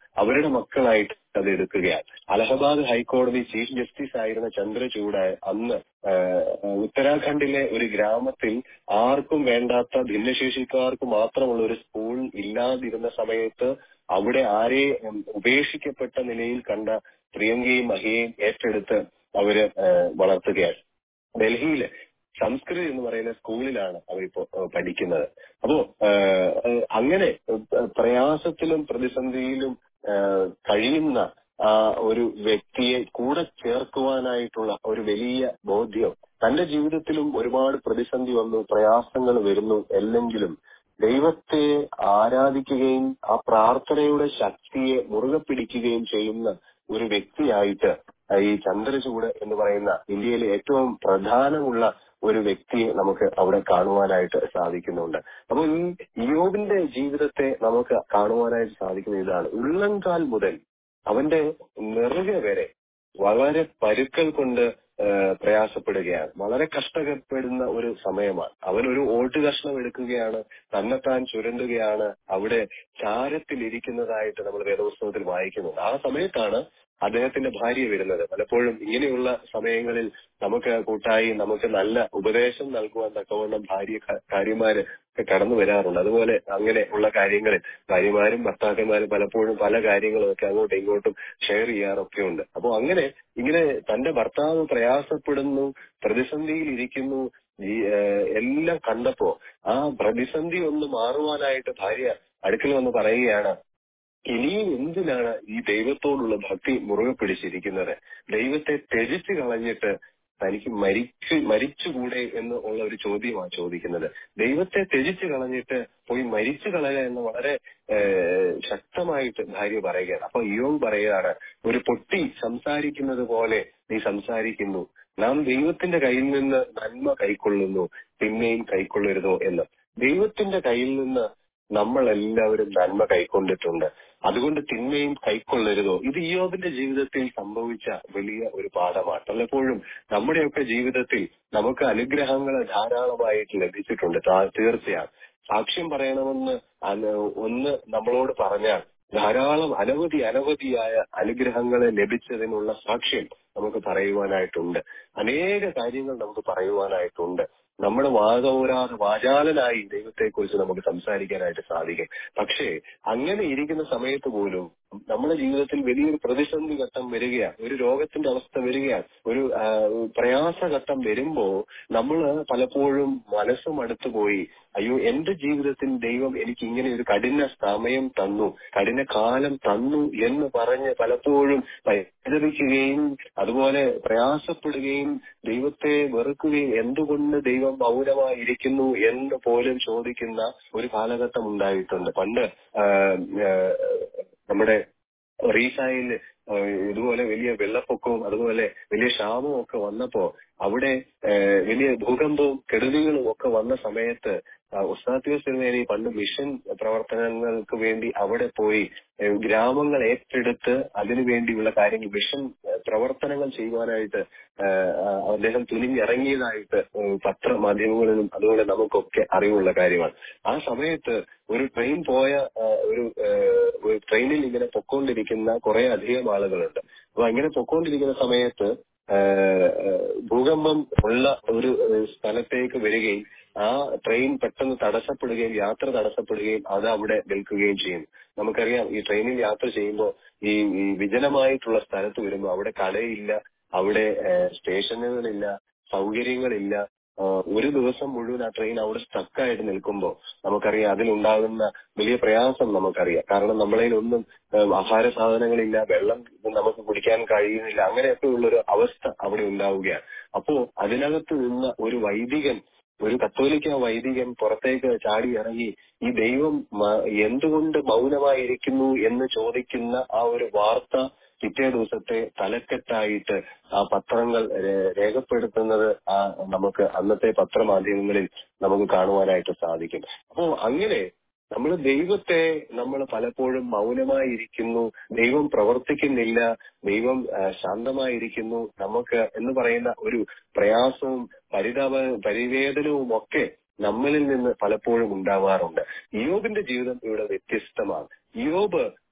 അവരുടെ മക്കളായിട്ട് അത് എടുക്കുകയാണ് അലഹബാദ് ഹൈക്കോടതി ചീഫ് ജസ്റ്റിസ് ആയിരുന്ന ചന്ദ്രചൂഡ് അന്ന് ആ, ഉത്തരാഖണ്ഡിലെ ഒരു ഗ്രാമത്തിൽ ആർക്കും വേണ്ടാത്ത ഭിന്നശേഷിക്കാർക്ക് മാത്രമുള്ള ഒരു സ്കൂൾ ഇല്ലാതിരുന്ന സമയത്ത് അവിടെ ആരെ ഉം, ഉപേക്ഷിക്കപ്പെട്ട നിലയിൽ കണ്ട പ്രിയങ്കയും മഹിയെയും ഏറ്റെടുത്ത് അവര് ആ, വളർത്തുകയാണ് ഡൽഹിയില് സംസ്കൃതി എന്ന് പറയുന്ന സ്കൂളിലാണ് അവരിപ്പോ ഏഹ്, പഠിക്കുന്നത് അപ്പോ ഏഹ്, ഏഹ്, അങ്ങനെ ഏഹ്, പ്രയാസത്തിലും പ്രതിസന്ധിയിലും ഏഹ്, കഴിയുന്ന ആ ഒരു വ്യക്തിയെ കൂടെ ചേർക്കുവാനായിട്ടുള്ള ഒരു വലിയ ബോധ്യം തന്റെ ജീവിതത്തിലും ഒരുപാട് പ്രതിസന്ധി വന്നു പ്രയാസങ്ങൾ വരുന്നു അല്ലെങ്കിലും ദൈവത്തെ ആരാധിക്കുകയും ആ പ്രാർത്ഥനയുടെ ശക്തിയെ മുറുകെ പിടിക്കുകയും ചെയ്യുന്ന ഒരു വ്യക്തിയായിട്ട് ഈ ചന്ദ്രചൂട് എന്ന് പറയുന്ന ഇന്ത്യയിലെ ഏറ്റവും പ്രധാനമുള്ള ഒരു വ്യക്തിയെ നമുക്ക് അവിടെ കാണുവാനായിട്ട് സാധിക്കുന്നുണ്ട് അപ്പൊ ഈ യോബിന്റെ ജീവിതത്തെ നമുക്ക് കാണുവാനായിട്ട് സാധിക്കുന്ന ഇതാണ് ഉള്ളംകാൽ മുതൽ അവന്റെ നെറുക വരെ വളരെ പരുക്കൾ കൊണ്ട് ഏഹ്, പ്രയാസപ്പെടുകയാണ് വളരെ കഷ്ടപ്പെടുന്ന ഒരു സമയമാണ് അവൻ ഒരു ഓട്ട് കഷ്ണം എടുക്കുകയാണ് തന്നെത്താൻ ചുരണ്ടുകയാണ് അവിടെ ചാരത്തിലിരിക്കുന്നതായിട്ട് നമ്മൾ വേദപുസ്തകത്തിൽ വായിക്കുന്നുണ്ട് ആ സമയത്താണ് അദ്ദേഹത്തിന്റെ ഭാര്യ വരുന്നത് പലപ്പോഴും ഇങ്ങനെയുള്ള സമയങ്ങളിൽ നമുക്ക് കൂട്ടായി നമുക്ക് നല്ല ഉപദേശം നൽകുവാൻ തക്കവണ്ണം ഭാര്യ കാര്യമാര് ഒക്കെ കടന്നു വരാറുണ്ട് അതുപോലെ അങ്ങനെ ഉള്ള കാര്യങ്ങളിൽ ഭാര്യമാരും ഭർത്താക്കന്മാരും പലപ്പോഴും പല കാര്യങ്ങളും ഒക്കെ അങ്ങോട്ടും ഇങ്ങോട്ടും ഷെയർ ചെയ്യാറൊക്കെ ഉണ്ട് അപ്പോൾ അങ്ങനെ ഇങ്ങനെ തന്റെ ഭർത്താവ് പ്രയാസപ്പെടുന്നു പ്രതിസന്ധിയിൽ ഇരിക്കുന്നു ഈ ഏഹ്, എല്ലാം കണ്ടപ്പോ ആ പ്രതിസന്ധി ഒന്ന് മാറുവാനായിട്ട് ഭാര്യ അടുക്കൽ വന്ന് പറയുകയാണ് ഇനിയും എന്തിനാണ് ഈ ദൈവത്തോടുള്ള ഭക്തി മുറുകെ പിടിച്ചിരിക്കുന്നത് ദൈവത്തെ ത്യജിച്ചു കളഞ്ഞിട്ട് തനിക്ക് മരിച്ചു മരിച്ചുകൂടെ എന്ന് ഉള്ള ഒരു ചോദ്യമാണ് ചോദിക്കുന്നത് ദൈവത്തെ ത്യജിച്ചു കളഞ്ഞിട്ട് പോയി മരിച്ചു കളയുക എന്ന് വളരെ ഏഹ്, ശക്തമായിട്ട് ഭാര്യ പറയുകയാണ് അപ്പൊ യോം പറയുകയാണ് ഒരു പൊട്ടി സംസാരിക്കുന്നത് പോലെ നീ സംസാരിക്കുന്നു നാം ദൈവത്തിന്റെ കയ്യിൽ നിന്ന് നന്മ കൈക്കൊള്ളുന്നു പിന്നെയും കൈക്കൊള്ളരുതോ എന്ന് ദൈവത്തിന്റെ കയ്യിൽ നിന്ന് നമ്മൾ എല്ലാവരും നന്മ കൈക്കൊണ്ടിട്ടുണ്ട് അതുകൊണ്ട് തിന്മയും കൈക്കൊള്ളരുതോ ഇത് ഇയോബിന്റെ ജീവിതത്തിൽ സംഭവിച്ച വലിയ ഒരു പാഠമാണ് പലപ്പോഴും നമ്മുടെയൊക്കെ ജീവിതത്തിൽ നമുക്ക് അനുഗ്രഹങ്ങൾ ധാരാളമായിട്ട് ലഭിച്ചിട്ടുണ്ട് താ- തീർച്ചയാണ് സാക്ഷ്യം പറയണമെന്ന് അന- ഒന്ന് നമ്മളോട് പറഞ്ഞാൽ ധാരാളം അനവധി അനവധിയായ അനുഗ്രഹങ്ങളെ ലഭിച്ചതിനുള്ള സാക്ഷ്യം നമുക്ക് പറയുവാനായിട്ടുണ്ട് അനേക കാര്യങ്ങൾ നമുക്ക് പറയുവാനായിട്ടുണ്ട് നമ്മുടെ വാദോരാതെ വാചാലനായി ദൈവത്തെക്കുറിച്ച് നമുക്ക് സംസാരിക്കാനായിട്ട് സാധിക്കും പക്ഷേ അങ്ങനെ ഇരിക്കുന്ന സമയത്ത് പോലും നമ്മുടെ ജീവിതത്തിൽ വലിയൊരു പ്രതിസന്ധി ഘട്ടം വരികയാണ് ഒരു രോഗത്തിന്റെ അവസ്ഥ വരികയാണ് ഒരു ആ, പ്രയാസഘട്ടം വരുമ്പോ നമ്മൾ പലപ്പോഴും മനസ്സും അടുത്തു പോയി അയ്യോ എന്റെ ജീവിതത്തിൽ ദൈവം എനിക്ക് ഇങ്ങനെ ഒരു കഠിന സമയം തന്നു കഠിന കാലം തന്നു എന്ന് പറഞ്ഞ് പലപ്പോഴും പരിതപിക്കുകയും അതുപോലെ പ്രയാസപ്പെടുകയും ദൈവത്തെ വെറുക്കുകയും എന്തുകൊണ്ട് ദൈവം മൗനമായിരിക്കുന്നു എന്ന് പോലും ചോദിക്കുന്ന ഒരു കാലഘട്ടം ഉണ്ടായിട്ടുണ്ട് പണ്ട് ആ, ആ, നമ്മുടെ ഒറീസയിൽ ഇതുപോലെ വലിയ വെള്ളപ്പൊക്കവും അതുപോലെ വലിയ ക്ഷാമവും ഒക്കെ വന്നപ്പോ അവിടെ ആ, വലിയ ഭൂകമ്പവും കെടുതികളും ഒക്കെ വന്ന സമയത്ത് ഉസ്താദ്യോസ് തിരുമേനി പണ്ട് മിഷൻ പ്രവർത്തനങ്ങൾക്ക് വേണ്ടി അവിടെ പോയി ആ, ഗ്രാമങ്ങൾ ഏറ്റെടുത്ത് അതിനു വേണ്ടിയുള്ള കാര്യങ്ങൾ മിഷൻ ആ, പ്രവർത്തനങ്ങൾ ചെയ്യുവാനായിട്ട് ആ, ആ, അദ്ദേഹം തുനിഞ്ഞിറങ്ങിയതായിട്ട് ഉം, പത്രമാധ്യമങ്ങളിലും അതുപോലെ നമുക്കൊക്കെ അറിവുള്ള കാര്യമാണ് ആ സമയത്ത് ഒരു ട്രെയിൻ പോയ ആ, ഒരു ആ, ഒരു ട്രെയിനിൽ ഇങ്ങനെ പൊക്കോണ്ടിരിക്കുന്ന കുറെ അധികം ആളുകളുണ്ട് അപ്പൊ അങ്ങനെ പൊക്കോണ്ടിരിക്കുന്ന സമയത്ത് ആ, ആ, ഭൂകമ്പം ഉള്ള ഒരു ആ, സ്ഥലത്തേക്ക് വരികയും ആ ട്രെയിൻ പെട്ടെന്ന് തടസ്സപ്പെടുകയും യാത്ര തടസ്സപ്പെടുകയും അത് അവിടെ നിൽക്കുകയും ചെയ്യുന്നു നമുക്കറിയാം ഈ ട്രെയിനിൽ യാത്ര ചെയ്യുമ്പോൾ ഈ ഈ വിജനമായിട്ടുള്ള സ്ഥലത്ത് വരുമ്പോൾ അവിടെ കടയില്ല അവിടെ ആ, സ്റ്റേഷനുകളില്ല സൗകര്യങ്ങളില്ല ആ, ഒരു ദിവസം മുഴുവൻ ആ ട്രെയിൻ അവിടെ സ്റ്റക്കായിട്ട് നിൽക്കുമ്പോൾ നമുക്കറിയാം അതിലുണ്ടാകുന്ന വലിയ പ്രയാസം നമുക്കറിയാം കാരണം നമ്മളതിൽ ഒന്നും ഏഹ്, ആഹാര സാധനങ്ങളില്ല വെള്ളം നമുക്ക് കുടിക്കാൻ കഴിയുന്നില്ല അങ്ങനെയൊക്കെ ഉള്ളൊരു അവസ്ഥ അവിടെ ഉണ്ടാവുകയാണ് അപ്പോ അതിനകത്ത് നിന്ന ഒരു വൈദികൻ ഒരു കത്തോലിക്ക വൈദികൻ പുറത്തേക്ക് ചാടി ഇറങ്ങി ഈ ദൈവം മ- എന്തുകൊണ്ട് മൗനമായിരിക്കുന്നു എന്ന് ചോദിക്കുന്ന ആ ഒരു വാർത്ത പിറ്റേ ദിവസത്തെ തലക്കെട്ടായിട്ട് ആ പത്രങ്ങൾ രേ- രേഖപ്പെടുത്തുന്നത് ആ നമുക്ക് അന്നത്തെ പത്രമാധ്യമങ്ങളിൽ നമുക്ക് കാണുവാനായിട്ട് സാധിക്കും അപ്പോ അങ്ങനെ നമ്മൾ ദൈവത്തെ നമ്മൾ പലപ്പോഴും മൗനമായിരിക്കുന്നു ദൈവം പ്രവർത്തിക്കുന്നില്ല ദൈവം ആ, ശാന്തമായിരിക്കുന്നു നമുക്ക് എന്ന് പറയുന്ന ഒരു പ്രയാസവും പരിതാപ പരിവേദനവും ഒക്കെ നമ്മളിൽ നിന്ന് പലപ്പോഴും ഉണ്ടാവാറുണ്ട് യോബിന്റെ ജീവിതം ഇവിടെ വ്യത്യസ്തമാണ് യോബ്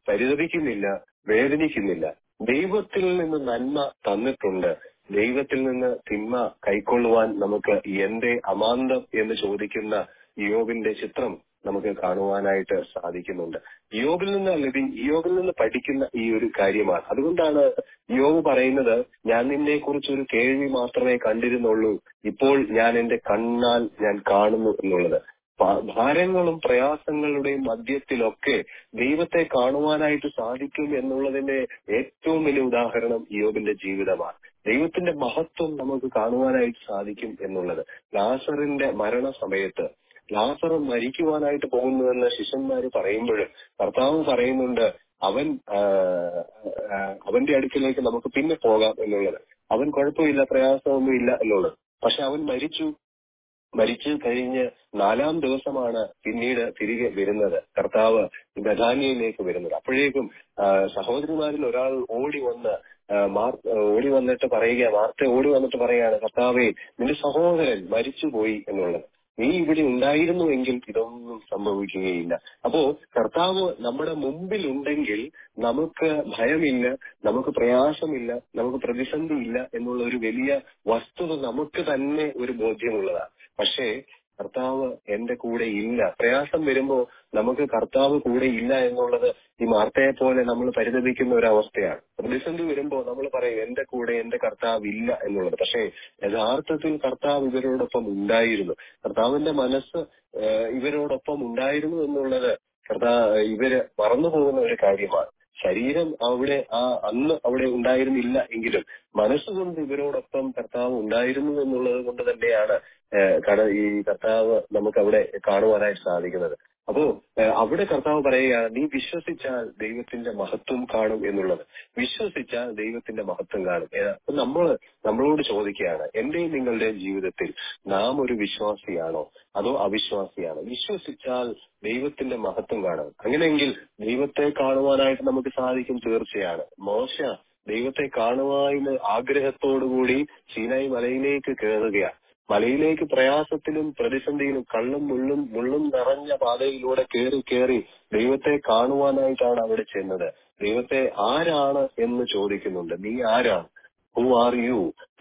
പരിതപിക്കുന്നില്ല വേദനിക്കുന്നില്ല ദൈവത്തിൽ നിന്ന് നന്മ തന്നിട്ടുണ്ട് ദൈവത്തിൽ നിന്ന് തിന്മ കൈക്കൊള്ളുവാൻ നമുക്ക് എന്തേ അമാന്തം എന്ന് ചോദിക്കുന്ന യോബിന്റെ ചിത്രം നമുക്ക് കാണുവാനായിട്ട് സാധിക്കുന്നുണ്ട് യോബിൽ നിന്ന് അല്ലെങ്കിൽ യോബിൽ നിന്ന് പഠിക്കുന്ന ഈ ഒരു കാര്യമാണ് അതുകൊണ്ടാണ് യോബ് പറയുന്നത് ഞാൻ നിന്നെ കുറിച്ച് ഒരു കേൾവി മാത്രമേ കണ്ടിരുന്നുള്ളൂ ഇപ്പോൾ ഞാൻ എന്റെ കണ്ണാൽ ഞാൻ കാണുന്നു എന്നുള്ളത് ഭ- ഭാരങ്ങളും പ്രയാസങ്ങളുടെയും മധ്യത്തിലൊക്കെ ദൈവത്തെ കാണുവാനായിട്ട് സാധിക്കും എന്നുള്ളതിന്റെ ഏറ്റവും വലിയ ഉദാഹരണം യോബിന്റെ ജീവിതമാണ് ദൈവത്തിന്റെ മഹത്വം നമുക്ക് കാണുവാനായിട്ട് സാധിക്കും എന്നുള്ളത് ലാസറിന്റെ മരണസമയത്ത് ലാസർ മരിക്കുവാനായിട്ട് പോകുന്നുവെന്ന് ശിഷ്യന്മാര് പറയുമ്പോഴും കർത്താവ് പറയുന്നുണ്ട് അവൻ ആ, ആ, അവന്റെ അടുക്കിലേക്ക് നമുക്ക് പിന്നെ പോകാം എന്നുള്ളത് അവൻ കുഴപ്പമില്ല പ്രയാസമൊന്നും ഇല്ല എന്നുള്ളത് പക്ഷെ അവൻ മരിച്ചു മരിച്ചു കഴിഞ്ഞ് നാലാം ദിവസമാണ് പിന്നീട് തിരികെ വരുന്നത് കർത്താവ് ബഥാനിയയിലേക്ക് വരുന്നത് അപ്പോഴേക്കും ആ, സഹോദരിമാരിൽ ഒരാൾ ഓടി വന്ന് ആ, മാർ- ഓടി വന്നിട്ട് പറയുക വാർത്ത ഓടി വന്നിട്ട് പറയുകയാണ് കർത്താവെ നിന്റെ സഹോദരൻ മരിച്ചുപോയി എന്നുള്ളത് നീ ഇവിടെ ഉണ്ടായിരുന്നുവെങ്കിൽ ഇതൊന്നും സംഭവിക്കുകയില്ല അപ്പോ കർത്താവ് നമ്മുടെ മുമ്പിൽ ഉണ്ടെങ്കിൽ നമുക്ക് ഭയമില്ല നമുക്ക് പ്രയാസമില്ല നമുക്ക് പ്രതിസന്ധി ഇല്ല എന്നുള്ള ഒരു വലിയ വസ്തുത നമുക്ക് തന്നെ ഒരു ബോധ്യമുള്ളതാണ് പക്ഷേ കർത്താവ് എന്റെ കൂടെ ഇല്ല പ്രയാസം വരുമ്പോ നമുക്ക് കർത്താവ് കൂടെ ഇല്ല എന്നുള്ളത് ഈ മാർത്തയെ പോലെ നമ്മൾ പരിതപിക്കുന്ന ഒരു അവസ്ഥയാണ് പ്രതിസന്ധി വരുമ്പോ നമ്മൾ പറയും എന്റെ കൂടെ എന്റെ കർത്താവ് ഇല്ല എന്നുള്ളത് പക്ഷേ യഥാർത്ഥത്തിൽ കർത്താവ് ഇവരോടൊപ്പം ഉണ്ടായിരുന്നു കർത്താവിന്റെ മനസ്സ് ഏഹ്, ഇവരോടൊപ്പം ഉണ്ടായിരുന്നു എന്നുള്ളത് കർത്താ ഇവര് മറന്നു പോകുന്ന ഒരു കാര്യമാണ് ശരീരം അവിടെ ആ അന്ന് അവിടെ ഉണ്ടായിരുന്നില്ല എങ്കിലും മനസ്സുകൊണ്ട് ഇവരോടൊപ്പം കർത്താവ് ഉണ്ടായിരുന്നു എന്നുള്ളത് കൊണ്ട് തന്നെയാണ് ഏഹ്, കട ഈ കർത്താവ് നമുക്ക് അവിടെ കാണുവാനായിട്ട് സാധിക്കുന്നത് അപ്പോ ഏഹ്, അവിടെ കർത്താവ് പറയുകയാണ് നീ വിശ്വസിച്ചാൽ ദൈവത്തിന്റെ മഹത്വം കാണും എന്നുള്ളത് വിശ്വസിച്ചാൽ ദൈവത്തിന്റെ മഹത്വം കാണും ഏഹ്, അപ്പൊ നമ്മള് നമ്മളോട് ചോദിക്കുകയാണ് എന്റെയും നിങ്ങളുടെയും ജീവിതത്തിൽ നാം ഒരു വിശ്വാസിയാണോ അതോ അവിശ്വാസിയാണോ വിശ്വസിച്ചാൽ ദൈവത്തിന്റെ മഹത്വം കാണും അങ്ങനെയെങ്കിൽ ദൈവത്തെ കാണുവാനായിട്ട് നമുക്ക് സാധിക്കും തീർച്ചയാണ് മോശ ദൈവത്തെ കാണുവാൻ ആഗ്രഹത്തോടുകൂടി സീനായി മലയിലേക്ക് കയറുകയാണ് മലയിലേക്ക് പ്രയാസത്തിലും പ്രതിസന്ധിയിലും കള്ളും മുള്ളും മുള്ളും നിറഞ്ഞ പാതയിലൂടെ കയറി കയറി ദൈവത്തെ കാണുവാനായിട്ടാണ് അവിടെ ചെന്നത് ദൈവത്തെ ആരാണ് എന്ന് ചോദിക്കുന്നുണ്ട് നീ ആരാണ് ഹു ആർ യു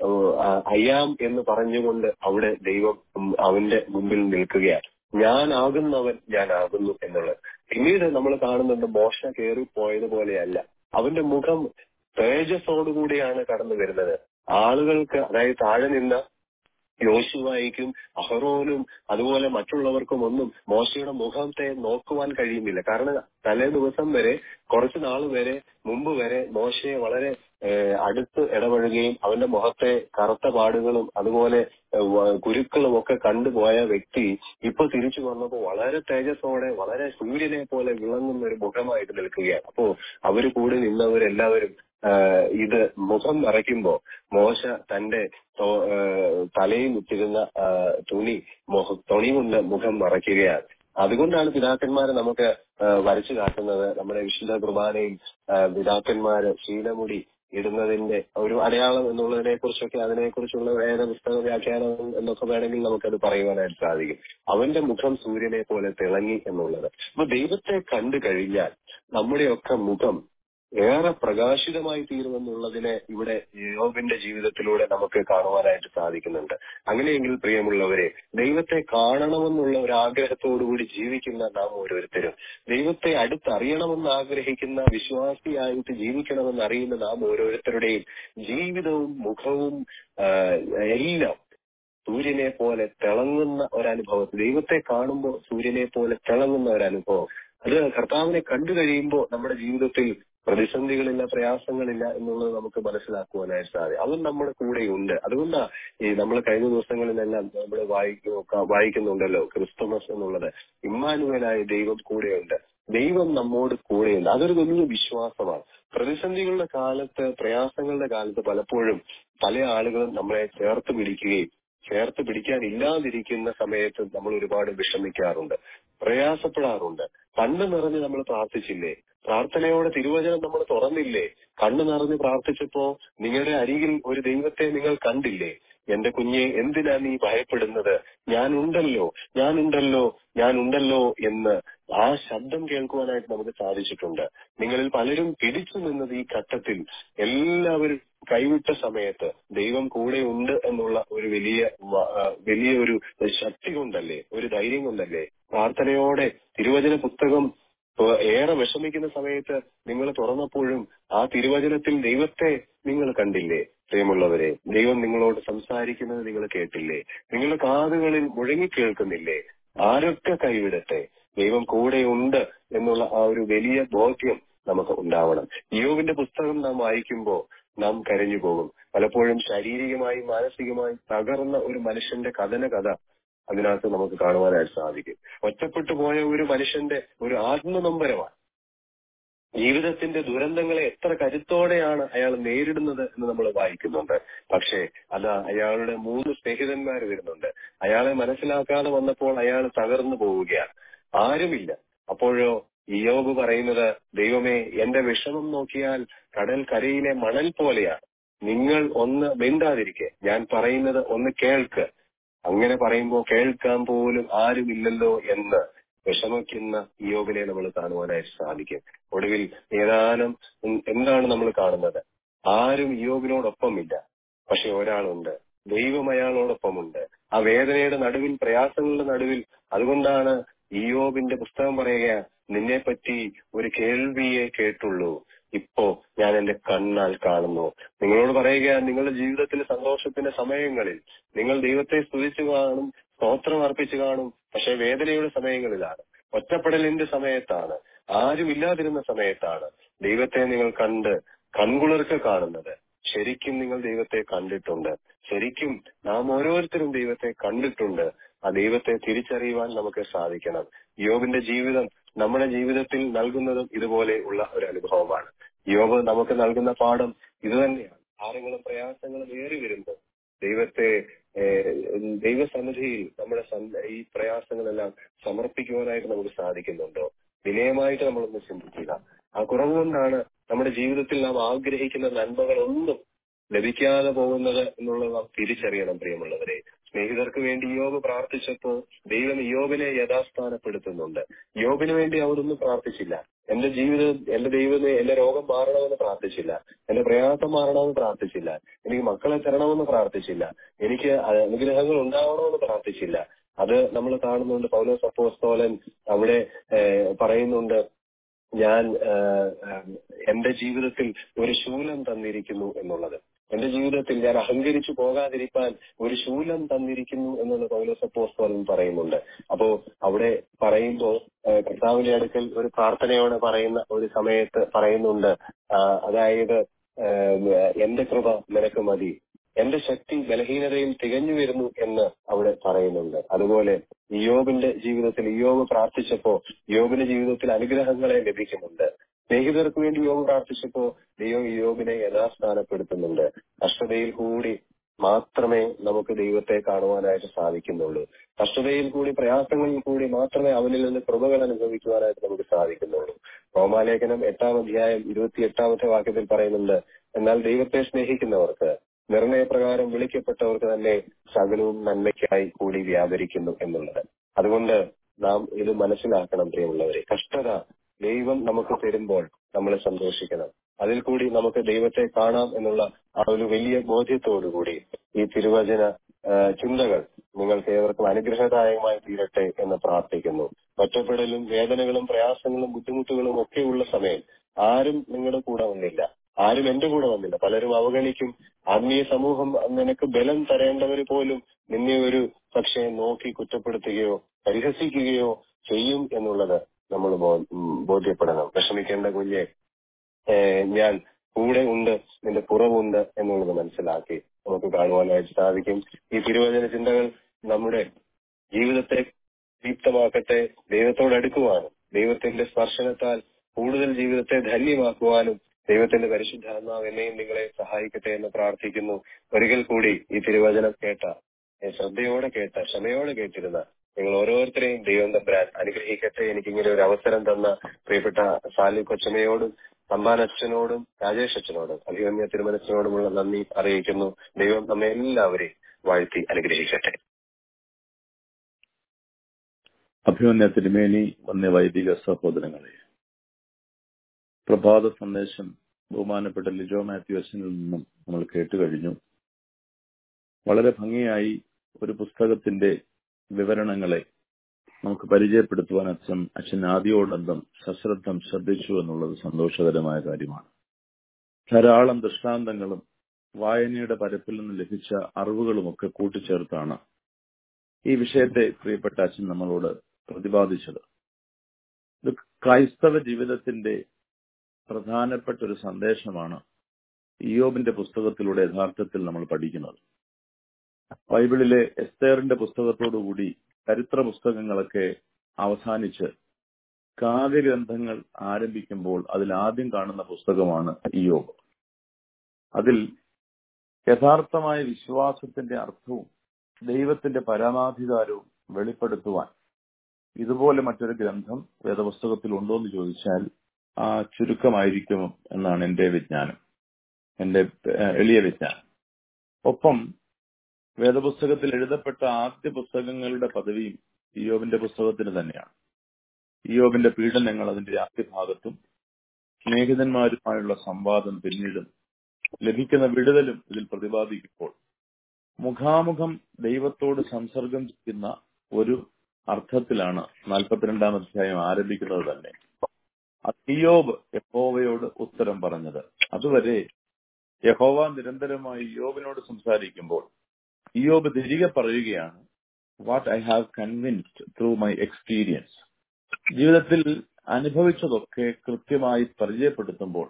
അയാം എന്ന് പറഞ്ഞുകൊണ്ട് അവിടെ ദൈവം ഉം, അവന്റെ മുമ്പിൽ നിൽക്കുകയാണ് ഞാനാകുന്നവൻ ഞാനാകുന്നു എന്നുള്ളത് പിന്നീട് നമ്മൾ കാണുന്നുണ്ട് മോശ കയറിപ്പോയതുപോലെയല്ല അവന്റെ മുഖം തേജസ്സോടുകൂടിയാണ് കടന്നു വരുന്നത് ആളുകൾക്ക് അതായത് താഴെ നിന്ന യോശുവായിക്കും അഹറോനും അതുപോലെ മറ്റുള്ളവർക്കും ഒന്നും മോശയുടെ മുഖത്തെ നോക്കുവാൻ കഴിയുന്നില്ല കാരണം തലേ ദിവസം വരെ കുറച്ചു നാൾ വരെ മുമ്പ് വരെ മോശയെ വളരെ ഏഹ്, അടുത്ത് ഇടപഴകുകയും അവന്റെ മുഖത്തെ കറുത്ത പാടുകളും അതുപോലെ ഏഹ്, വ- കുരുക്കളും ഒക്കെ കണ്ടുപോയ വ്യക്തി ഇപ്പൊ തിരിച്ചു വന്നപ്പോൾ വളരെ തേജസ്സോടെ വളരെ സൂര്യനെ പോലെ വിളങ്ങുന്ന ഒരു മുഖമായിട്ട് നിൽക്കുകയാണ് അപ്പോ അവര് കൂടി നിന്നവരെല്ലാവരും ആഹ് ഇത് മുഖം മറയ്ക്കുമ്പോ മോശ തന്റെ തോ- ആഹ് തലയിൽ ഇട്ടിരുന്ന ആഹ് തുണി മുഖ തുണി കൊണ്ട് മുഖം മറയ്ക്കുകയാണ് അതുകൊണ്ടാണ് പിതാക്കന്മാരെ നമുക്ക് ആഹ് വരച്ചു കാട്ടുന്നത് നമ്മുടെ വിശുദ്ധ കുർബാനയിൽ ആഹ് പിതാക്കന്മാര് ശീലമുടി ഇടുന്നതിന്റെ ഒരു അടയാളം എന്നുള്ളതിനെ കുറിച്ചൊക്കെ അതിനെ കുറിച്ചുള്ള വേദ പുസ്തക വ്യാഖ്യാനം എന്നൊക്കെ വേണമെങ്കിൽ നമുക്കത് പറയുവാനായിട്ട് സാധിക്കും അവന്റെ മുഖം സൂര്യനെ പോലെ തിളങ്ങി എന്നുള്ളത് അപ്പൊ ദൈവത്തെ കണ്ടു കഴിഞ്ഞാൽ നമ്മുടെയൊക്കെ മുഖം ഏറെ പ്രകാശിതമായി തീരുമെന്നുള്ളതിനെ ഇവിടെ യോബിന്റെ ജീവിതത്തിലൂടെ നമുക്ക് കാണുവാനായിട്ട് സാധിക്കുന്നുണ്ട് അങ്ങനെയെങ്കിൽ പ്രിയമുള്ളവരെ ദൈവത്തെ കാണണമെന്നുള്ള ഒരു ആഗ്രഹത്തോടുകൂടി ജീവിക്കുന്ന നാം ഓരോരുത്തരും ദൈവത്തെ അടുത്തറിയണമെന്ന് ആഗ്രഹിക്കുന്ന വിശ്വാസിയായിട്ട് ജീവിക്കണമെന്ന് അറിയുന്ന നാം ഓരോരുത്തരുടെയും ജീവിതവും മുഖവും ആ, എല്ലാം സൂര്യനെ പോലെ തിളങ്ങുന്ന ഒരനുഭവം ദൈവത്തെ കാണുമ്പോൾ സൂര്യനെ പോലെ തിളങ്ങുന്ന ഒരനുഭവം അത് കർത്താവിനെ കണ്ടു കഴിയുമ്പോൾ നമ്മുടെ ജീവിതത്തിൽ പ്രതിസന്ധികളില്ല പ്രയാസങ്ങളില്ല എന്നുള്ളത് നമുക്ക് മനസ്സിലാക്കുവാനായിട്ട് സാധിക്കും അവൻ നമ്മുടെ കൂടെയുണ്ട് അതുകൊണ്ടാ ഈ നമ്മൾ കഴിഞ്ഞ ദിവസങ്ങളിലെല്ലാം നമ്മൾ വായിക്കുക വായിക്കുന്നുണ്ടല്ലോ ക്രിസ്തുമസ് എന്നുള്ളത് ഇമ്മാനുവലായ ദൈവം കൂടെയുണ്ട് ദൈവം നമ്മോട് കൂടെയുണ്ട് അതൊരു വലിയ വിശ്വാസമാണ് പ്രതിസന്ധികളുടെ കാലത്ത് പ്രയാസങ്ങളുടെ കാലത്ത് പലപ്പോഴും പല ആളുകളും നമ്മളെ ചേർത്ത് പിടിക്കുകയും ചേർത്ത് പിടിക്കാൻ ഇല്ലാതിരിക്കുന്ന സമയത്ത് നമ്മൾ ഒരുപാട് വിഷമിക്കാറുണ്ട് പ്രയാസപ്പെടാറുണ്ട് കണ്ണ് നിറഞ്ഞ് നമ്മൾ പ്രാർത്ഥിച്ചില്ലേ പ്രാർത്ഥനയോടെ തിരുവചനം നമ്മൾ തുറന്നില്ലേ കണ്ണ് നിറഞ്ഞ് പ്രാർത്ഥിച്ചപ്പോ നിങ്ങളുടെ അരികിൽ ഒരു ദൈവത്തെ നിങ്ങൾ കണ്ടില്ലേ എന്റെ കുഞ്ഞെ എന്തിനാ നീ ഭയപ്പെടുന്നത് ഞാനുണ്ടല്ലോ ഞാനുണ്ടല്ലോ ഞാനുണ്ടല്ലോ എന്ന് ആ ശബ്ദം കേൾക്കുവാനായിട്ട് നമുക്ക് സാധിച്ചിട്ടുണ്ട് നിങ്ങളിൽ പലരും പിടിച്ചു നിന്നത് ഈ ഘട്ടത്തിൽ എല്ലാവരും കൈവിട്ട സമയത്ത് ദൈവം കൂടെ ഉണ്ട് എന്നുള്ള ഒരു വലിയ വ- ആ, വലിയ ഒരു ശക്തി കൊണ്ടല്ലേ ഒരു ധൈര്യം കൊണ്ടല്ലേ പ്രാർത്ഥനയോടെ തിരുവചന പുസ്തകം ഏഹ് ഏറെ വിഷമിക്കുന്ന സമയത്ത് നിങ്ങൾ തുറന്നപ്പോഴും ആ തിരുവചനത്തിൽ ദൈവത്തെ നിങ്ങൾ കണ്ടില്ലേ പ്രിയമുള്ളവരെ ദൈവം നിങ്ങളോട് സംസാരിക്കുന്നത് നിങ്ങൾ കേട്ടില്ലേ നിങ്ങളുടെ കാതുകളിൽ മുഴങ്ങി കേൾക്കുന്നില്ലേ ആരൊക്കെ കൈവിടട്ടെ ദൈവം കൂടെയുണ്ട് എന്നുള്ള ആ ഒരു വലിയ ബോധ്യം നമുക്ക് ഉണ്ടാവണം യോവിന്റെ പുസ്തകം നാം വായിക്കുമ്പോൾ നാം കരഞ്ഞു പോകും പലപ്പോഴും ശാരീരികമായി മാനസികമായി തകർന്ന ഒരു മനുഷ്യന്റെ കഥന കഥ അതിനകത്ത് നമുക്ക് കാണുവാനായിട്ട് സാധിക്കും ഒറ്റപ്പെട്ടു പോയ ഒരു മനുഷ്യന്റെ ഒരു ആത്മനൊമ്പരമാണ് ജീവിതത്തിന്റെ ദുരന്തങ്ങളെ എത്ര കരുത്തോടെയാണ് അയാൾ നേരിടുന്നത് എന്ന് നമ്മൾ വായിക്കുന്നുണ്ട് പക്ഷേ അത് അയാളുടെ മൂന്ന് സ്നേഹിതന്മാർ വരുന്നുണ്ട് അയാളെ മനസ്സിലാക്കാതെ വന്നപ്പോൾ അയാൾ തകർന്നു പോവുകയാണ് ആരുമില്ല അപ്പോഴോ ഇയോബ് പറയുന്നത് ദൈവമേ എന്റെ വിഷമം നോക്കിയാൽ കടൽ കരയിലെ മണൽ പോലെയാണ് നിങ്ങൾ ഒന്ന് മിണ്ടാതിരിക്കെ ഞാൻ പറയുന്നത് ഒന്ന് കേൾക്ക് അങ്ങനെ പറയുമ്പോൾ കേൾക്കാൻ പോലും ആരുമില്ലല്ലോ എന്ന് വിഷമിക്കുന്ന യോബിനെ നമ്മൾ കാണുവാനായിട്ട് സാധിക്കും ഒടുവിൽ ഏതാനും ഉം എന്താണ് നമ്മൾ കാണുന്നത് ആരും യോബിനോടൊപ്പമില്ല പക്ഷെ ഒരാളുണ്ട് ദൈവം അയാളോടൊപ്പമുണ്ട് ആ വേദനയുടെ നടുവിൽ പ്രയാസങ്ങളുടെ നടുവിൽ അതുകൊണ്ടാണ് ഇയോബിന്റെ പുസ്തകം പറയുക നിന്നെ പറ്റി ഒരു കേൾവിയെ കേട്ടുള്ളൂ ഇപ്പോ ഞാൻ എന്റെ കണ്ണാൽ കാണുന്നു നിങ്ങളോട് പറയുക നിങ്ങളുടെ ജീവിതത്തിലെ സന്തോഷത്തിന്റെ സമയങ്ങളിൽ നിങ്ങൾ ദൈവത്തെ സ്തുതിച്ചു കാണും സ്തോത്രം അർപ്പിച്ചു കാണും പക്ഷെ വേദനയുടെ സമയങ്ങളിലാണ് ഒറ്റപ്പെടലിന്റെ സമയത്താണ് ആരുമില്ലാതിരുന്ന സമയത്താണ് ദൈവത്തെ നിങ്ങൾ കണ്ട് കൺകുളിർക്ക് കാണുന്നത് ശരിക്കും നിങ്ങൾ ദൈവത്തെ കണ്ടിട്ടുണ്ട് ശരിക്കും നാം ഓരോരുത്തരും ദൈവത്തെ കണ്ടിട്ടുണ്ട് ആ ദൈവത്തെ തിരിച്ചറിയുവാൻ നമുക്ക് സാധിക്കണം യോബിന്റെ ജീവിതം നമ്മുടെ ജീവിതത്തിൽ നൽകുന്നതും ഇതുപോലെ ഉള്ള ഒരു അനുഭവമാണ് യോബ് നമുക്ക് നൽകുന്ന പാഠം ഇത് തന്നെയാണ് ഭാരങ്ങളും പ്രയാസങ്ങളും ഏറി വരുമ്പോൾ ദൈവത്തെ ഏഹ്, ദൈവസന്നിധിയിൽ നമ്മുടെ സന്ന- ഈ പ്രയാസങ്ങളെല്ലാം സമർപ്പിക്കുവാനായിട്ട് നമുക്ക് സാധിക്കുന്നുണ്ടോ വിനയമായിട്ട് നമ്മളൊന്ന് ചിന്തിക്കുക ആ കുറവ് കൊണ്ടാണ് നമ്മുടെ ജീവിതത്തിൽ നാം ആഗ്രഹിക്കുന്ന നന്മകളൊന്നും ലഭിക്കാതെ പോകുന്നത് എന്നുള്ളത് നാം തിരിച്ചറിയണം പ്രിയമുള്ളവരെ സ്നേഹിതർക്ക് വേണ്ടി യോബ് പ്രാർത്ഥിച്ചപ്പോ ദൈവം യോബിനെ യഥാസ്ഥാനപ്പെടുത്തുന്നുണ്ട് യോബിന് വേണ്ടി അവരൊന്നും പ്രാർത്ഥിച്ചില്ല എന്റെ ജീവിതം എന്റെ ദൈവമേ എന്റെ രോഗം മാറണമെന്ന് പ്രാർത്ഥിച്ചില്ല എന്റെ പ്രയാസം മാറണമെന്ന് പ്രാർത്ഥിച്ചില്ല എനിക്ക് മക്കളെ തരണമെന്ന് പ്രാർത്ഥിച്ചില്ല എനിക്ക് അനുഗ്രഹങ്ങൾ ഉണ്ടാവണമെന്ന് പ്രാർത്ഥിച്ചില്ല അത് നമ്മൾ കാണുന്നുണ്ട് പൗലോസ് അപ്പോസ്തോലൻ അവിടെ ഏഹ്, പറയുന്നുണ്ട് ഞാൻ ഏഹ്, ഏഹ്, എന്റെ ജീവിതത്തിൽ ഒരു ശൂലം തന്നിരിക്കുന്നു എന്നുള്ളത് എന്റെ ജീവിതത്തിൽ ഞാൻ അഹങ്കരിച്ചു പോകാതിരിക്കാൻ ഒരു ശൂലം തന്നിരിക്കുന്നു എന്നുള്ള പൗലോസ് അപ്പോസ്തോലൻ പറയുന്നുണ്ട് അപ്പോ അവിടെ പറയുമ്പോ ഏഹ്, കർത്താവിന്റെ അടുക്കൽ ഒരു പ്രാർത്ഥനയോടെ പറയുന്ന ഒരു സമയത്ത് പറയുന്നുണ്ട് ആ, അതായത് ഏഹ്, എന്റെ കൃപ നിനക്ക് മതി എന്റെ ശക്തി ബലഹീനതയിൽ തികഞ്ഞു വരുന്നു എന്ന് അവിടെ പറയുന്നുണ്ട് അതുപോലെ ഇയോബിന്റെ ജീവിതത്തിൽ ഇയോബ് പ്രാർത്ഥിച്ചപ്പോ യോബിന്റെ ജീവിതത്തിൽ അനുഗ്രഹങ്ങളെ ലഭിക്കുന്നുണ്ട് സ്നേഹിതർക്ക് വേണ്ടി യോബ് പ്രാർത്ഥിച്ചപ്പോ ദൈവം യോബിനെ യഥാസ്ഥാനപ്പെടുത്തുന്നുണ്ട് കഷ്ടതയിൽ കൂടി മാത്രമേ നമുക്ക് ദൈവത്തെ കാണുവാനായിട്ട് സാധിക്കുന്നുള്ളൂ കഷ്ടതയിൽ കൂടി പ്രയാസങ്ങളിൽ കൂടി മാത്രമേ അവനിൽ നിന്ന് കൃപകൾ അനുഭവിക്കുവാനായിട്ട് നമുക്ക് സാധിക്കുന്നുള്ളൂ റോമാലേഖനം എട്ടാം അധ്യായം ഇരുപത്തി എട്ടാമത്തെ വാക്യത്തിൽ പറയുന്നുണ്ട് എന്നാൽ ദൈവത്തെ സ്നേഹിക്കുന്നവർക്ക് നിർണയപ്രകാരം വിളിക്കപ്പെട്ടവർക്ക് തന്നെ സകലവും നന്മയ്ക്കായി കൂടി വ്യാപരിക്കുന്നു എന്നുള്ളത് അതുകൊണ്ട് നാം ഇത് മനസ്സിലാക്കണം പ്രിയമുള്ളവരെ കഷ്ടത ദൈവം നമുക്ക് തരുമ്പോൾ നമ്മൾ സന്തോഷിക്കണം അതിൽ കൂടി നമുക്ക് ദൈവത്തെ കാണാം എന്നുള്ള ആ ഒരു വലിയ ബോധ്യത്തോടുകൂടി ഈ തിരുവചന ആ, ചിന്തകൾ നിങ്ങൾക്ക് ഏവർക്കും അനുഗ്രഹദായകമായി തീരട്ടെ എന്ന് പ്രാർത്ഥിക്കുന്നു ഒറ്റപ്പെടലും വേദനകളും പ്രയാസങ്ങളും ബുദ്ധിമുട്ടുകളും ഒക്കെയുള്ള സമയം ആരും നിങ്ങളുടെ കൂടെ വന്നില്ല ആരും എന്റെ കൂടെ വന്നില്ല പലരും അവഗണിക്കും ആത്മീയ സമൂഹം നിനക്ക് ബലം തരേണ്ടവർ പോലും നിന്നെ ഒരു പക്ഷേ നോക്കി കുറ്റപ്പെടുത്തുകയോ പരിഹസിക്കുകയോ ചെയ്യും എന്നുള്ളത് നമ്മൾ ബോ- ഉം, ബോധ്യപ്പെടണം വിഷമിക്കേണ്ട കുഞ്ഞെ ഏഹ് ഞാൻ കൂടെ ഉണ്ട് നിന്റെ കുറവുണ്ട് എന്നുള്ളത് മനസ്സിലാക്കി നമുക്ക് കാണുവാനായിട്ട് സാധിക്കും ഈ തിരുവചന ചിന്തകൾ നമ്മുടെ ജീവിതത്തെ ദീപ്തമാക്കട്ടെ ദൈവത്തോട് അടുക്കുവാനും ദൈവത്തിന്റെ സ്പർശനത്താൽ കൂടുതൽ ജീവിതത്തെ ധന്യമാക്കുവാനും ദൈവത്തിന്റെ പരിശുദ്ധാത്മാവ് എന്നെയും നിങ്ങളെ സഹായിക്കട്ടെ എന്ന് പ്രാർത്ഥിക്കുന്നു ഒരിക്കൽ കൂടി ഈ തിരുവചനം കേട്ട ഏ, ശ്രദ്ധയോടെ കേട്ട ക്ഷമയോടെ കേട്ടിരുന്ന നിങ്ങൾ ഓരോരുത്തരെയും ദൈവം തമ്പുരാൻ അനുഗ്രഹിക്കട്ടെ എനിക്കിങ്ങനെ ഒരു അവസരം തന്ന പ്രിയപ്പെട്ട സാലി കൊച്ചമ്മയോടും തമ്പാൻ അച്ഛനോടും രാജേഷ് അച്ഛനോടും അഭിമന്യ തിരുമനച്ചനോടുമുള്ള നന്ദി അറിയിക്കുന്നു ദൈവം നമ്മെ എല്ലാവരെയും വാഴ്ത്തി അനുഗ്രഹിക്കട്ടെ അഭിമന്യ തിരുമേനി വന്യ വൈദിക സഹോദരങ്ങളെ പ്രഭാത സന്ദേശം ബഹുമാനപ്പെട്ട ലിജോ മാത്യു അച്ഛനിൽ നിന്നും നമ്മൾ കേട്ടു കഴിഞ്ഞു വളരെ ഭംഗിയായി ഒരു പുസ്തകത്തിന്റെ വിവരണങ്ങളെ നമുക്ക് പരിചയപ്പെടുത്തുവാൻ അച്ഛൻ അച്ഛൻ ആദ്യോടന്തം സശ്രദ്ധം ശ്രദ്ധിച്ചു എന്നുള്ളത് സന്തോഷകരമായ കാര്യമാണ് ധാരാളം ദൃഷ്ടാന്തങ്ങളും വായനയുടെ പരപ്പിൽ നിന്ന് ലഭിച്ച അറിവുകളുമൊക്കെ കൂട്ടിച്ചേർത്താണ് ഈ വിഷയത്തെ പ്രിയപ്പെട്ട അച്ഛൻ നമ്മളോട് പ്രതിപാദിച്ചത് ഇത് ക്രൈസ്തവ ജീവിതത്തിന്റെ പ്രധാനപ്പെട്ട ഒരു സന്ദേശമാണ് ഇയോബിന്റെ പുസ്തകത്തിലൂടെ യഥാർത്ഥത്തിൽ നമ്മൾ പഠിക്കുന്നത് ബൈബിളിലെ എസ്തേറിന്റെ പുസ്തകത്തോടുകൂടി ചരിത്ര പുസ്തകങ്ങളൊക്കെ അവസാനിച്ച് കാവ്യഗ്രന്ഥങ്ങൾ ആരംഭിക്കുമ്പോൾ അതിൽ ആദ്യം കാണുന്ന പുസ്തകമാണ് ഇയോബ് അതിൽ യഥാർത്ഥമായ വിശ്വാസത്തിന്റെ അർത്ഥവും ദൈവത്തിന്റെ പരമാധികാരവും വെളിപ്പെടുത്തുവാൻ ഇതുപോലെ മറ്റൊരു ഗ്രന്ഥം വേദപുസ്തകത്തിൽ ഉണ്ടോ എന്ന് ചോദിച്ചാൽ ആ ചുരുക്കമായിരിക്കും എന്നാണ് എന്റെ വിജ്ഞാനം എന്റെ എളിയ വിജ്ഞാനം ഒപ്പം വേദപുസ്തകത്തിൽ എഴുതപ്പെട്ട ആദ്യ പുസ്തകങ്ങളുടെ പദവിയും ഇയോബിന്റെ പുസ്തകത്തിന് തന്നെയാണ് ഇയോബിന്റെ പീഡനങ്ങൾ അതിന്റെ ആദ്യ ഭാഗത്തും സ്നേഹിതന്മാരുമായുള്ള സംവാദം പിന്നീടും ലഭിക്കുന്ന വിടുതലും ഇതിൽ പ്രതിപാദിക്കുമ്പോൾ മുഖാമുഖം ദൈവത്തോട് സംസർഗം ചെയ്യുന്ന ഒരു അർത്ഥത്തിലാണ് നാൽപ്പത്തിരണ്ടാം അധ്യായം ആരംഭിക്കുന്നത് തന്നെ ഇയോബ് യഹോവയോട് ഉത്തരം പറഞ്ഞത് അതുവരെ യഹോവ നിരന്തരമായി ഇയോബിനോട് സംസാരിക്കുമ്പോൾ ഇയോബ് തിരികെ പറയുകയാണ് what I have convinced through my experience ജീവിതത്തിൽ അനുഭവിച്ചതൊക്കെ കൃത്യമായി പരിചയപ്പെടുത്തുമ്പോൾ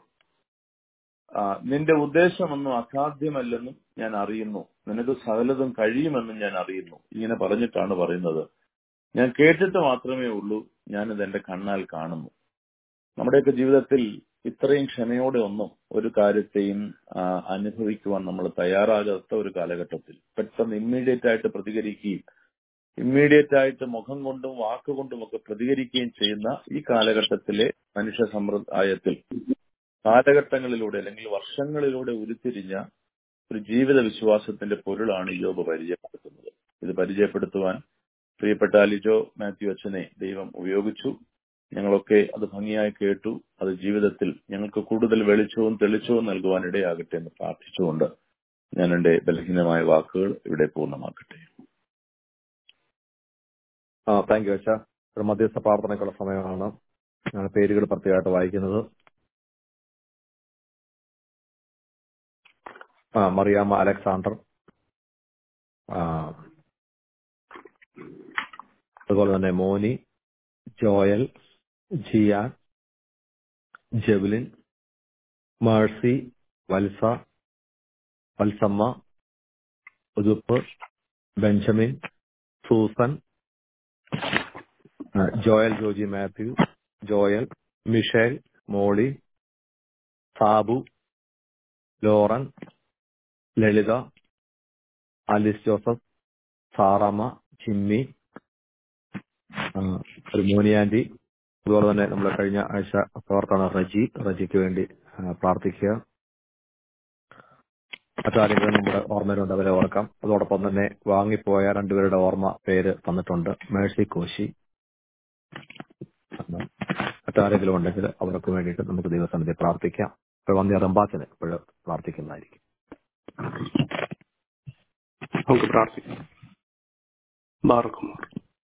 നിന്റെ ഉദ്ദേശമൊന്നും അസാധ്യമല്ലെന്നും ഞാൻ അറിയുന്നു നിനക്ക് സകലതും കഴിയുമെന്നും ഞാൻ അറിയുന്നു ഇങ്ങനെ പറഞ്ഞിട്ടാണ് പറയുന്നത് ഞാൻ കേട്ടിട്ട് മാത്രമേ ഉള്ളൂ ഞാനിത് എന്റെ കണ്ണാൽ കാണുന്നു നമ്മുടെയൊക്കെ ജീവിതത്തിൽ ഇത്രയും ക്ഷമയോടെ ഒന്നും ഒരു കാര്യത്തെയും അനുഭവിക്കുവാൻ നമ്മൾ തയ്യാറാകാത്ത ഒരു കാലഘട്ടത്തിൽ പെട്ടെന്ന് ഇമ്മീഡിയറ്റ് ആയിട്ട് പ്രതികരിക്കുകയും ഇമ്മീഡിയറ്റ് ആയിട്ട് മുഖം കൊണ്ടും വാക്കുകൊണ്ടും ഒക്കെ പ്രതികരിക്കുകയും ചെയ്യുന്ന ഈ കാലഘട്ടത്തിലെ മനുഷ്യ സമ്പ്രദായത്തിൽ കാലഘട്ടങ്ങളിലൂടെ അല്ലെങ്കിൽ വർഷങ്ങളിലൂടെ ഉരുത്തിരിഞ്ഞ ഒരു ജീവിത വിശ്വാസത്തിന്റെ പൊരുളാണ് യോബ് പരിചയപ്പെടുത്തുന്നത് ഇത് പരിചയപ്പെടുത്തുവാൻ പ്രിയപ്പെട്ട ലിജോ മാത്യു അച്ഛനെ ദൈവം ഉപയോഗിച്ചു ഞങ്ങളൊക്കെ അത് ഭംഗിയായി കേട്ടു അത് ജീവിതത്തിൽ ഞങ്ങൾക്ക് കൂടുതൽ വെളിച്ചവും തെളിച്ചവും നൽകുവാൻ ഇടയാകട്ടെ എന്ന് പ്രാർത്ഥിച്ചുകൊണ്ട് ഞാൻ എന്റെ ബലഹീനമായ വാക്കുകൾ ഇവിടെ പൂർണ്ണമാക്കട്ടെ ആ താങ്ക് യു അച്ഛ ഒരു മധ്യസ്ഥ പ്രാർത്ഥനയ്ക്കുള്ള സമയമാണ് ഞാൻ പേരുകൾ പ്രത്യേകമായിട്ട് വായിക്കുന്നത് ആ മറിയാമ്മ അലക്സാണ്ടർ ആ അതുപോലെ തന്നെ മോനി ജോയൽ ജിയാൻ ജെവലിൻ മേഴ്സി വത്സ വത്സമ്മ ഉതുപ്പ് ബെഞ്ചമിൻ സൂസൻ ജോയൽ ജോജി മാത്യു ജോയൽ മിഷേൽ മോളി സാബു ലോറൻ ലളിത ആലിസ് ജോസഫ് സാറമ്മ ചിമ്മി ഒരു മോനിയാൻറ്റി അതുപോലെ തന്നെ നമ്മൾ കഴിഞ്ഞ ആഴ്ച പ്രവർത്തന റജി റജിക്ക് വേണ്ടി പ്രാർത്ഥിക്കുക മറ്റാരെങ്കിലും നമ്മുടെ ഓർമ്മയിലുണ്ട് അവരെ ഓർക്കാം അതോടൊപ്പം തന്നെ വാങ്ങിപ്പോയ രണ്ടുപേരുടെ ഓർമ്മ പേര് തന്നിട്ടുണ്ട് മേഴ്സി കോശി മറ്റാരെങ്കിലും ഉണ്ടെങ്കിൽ അവർക്ക് വേണ്ടിയിട്ട് നമുക്ക് ദൈവസന്നിധി പ്രാർത്ഥിക്കാം ഇപ്പോൾ വന്നിയ റംബാസിന് ഇപ്പോഴും പ്രാർത്ഥിക്കുന്നതായിരിക്കും നമുക്ക് പ്രാർത്ഥിക്കാം ബാർക്കുമാർ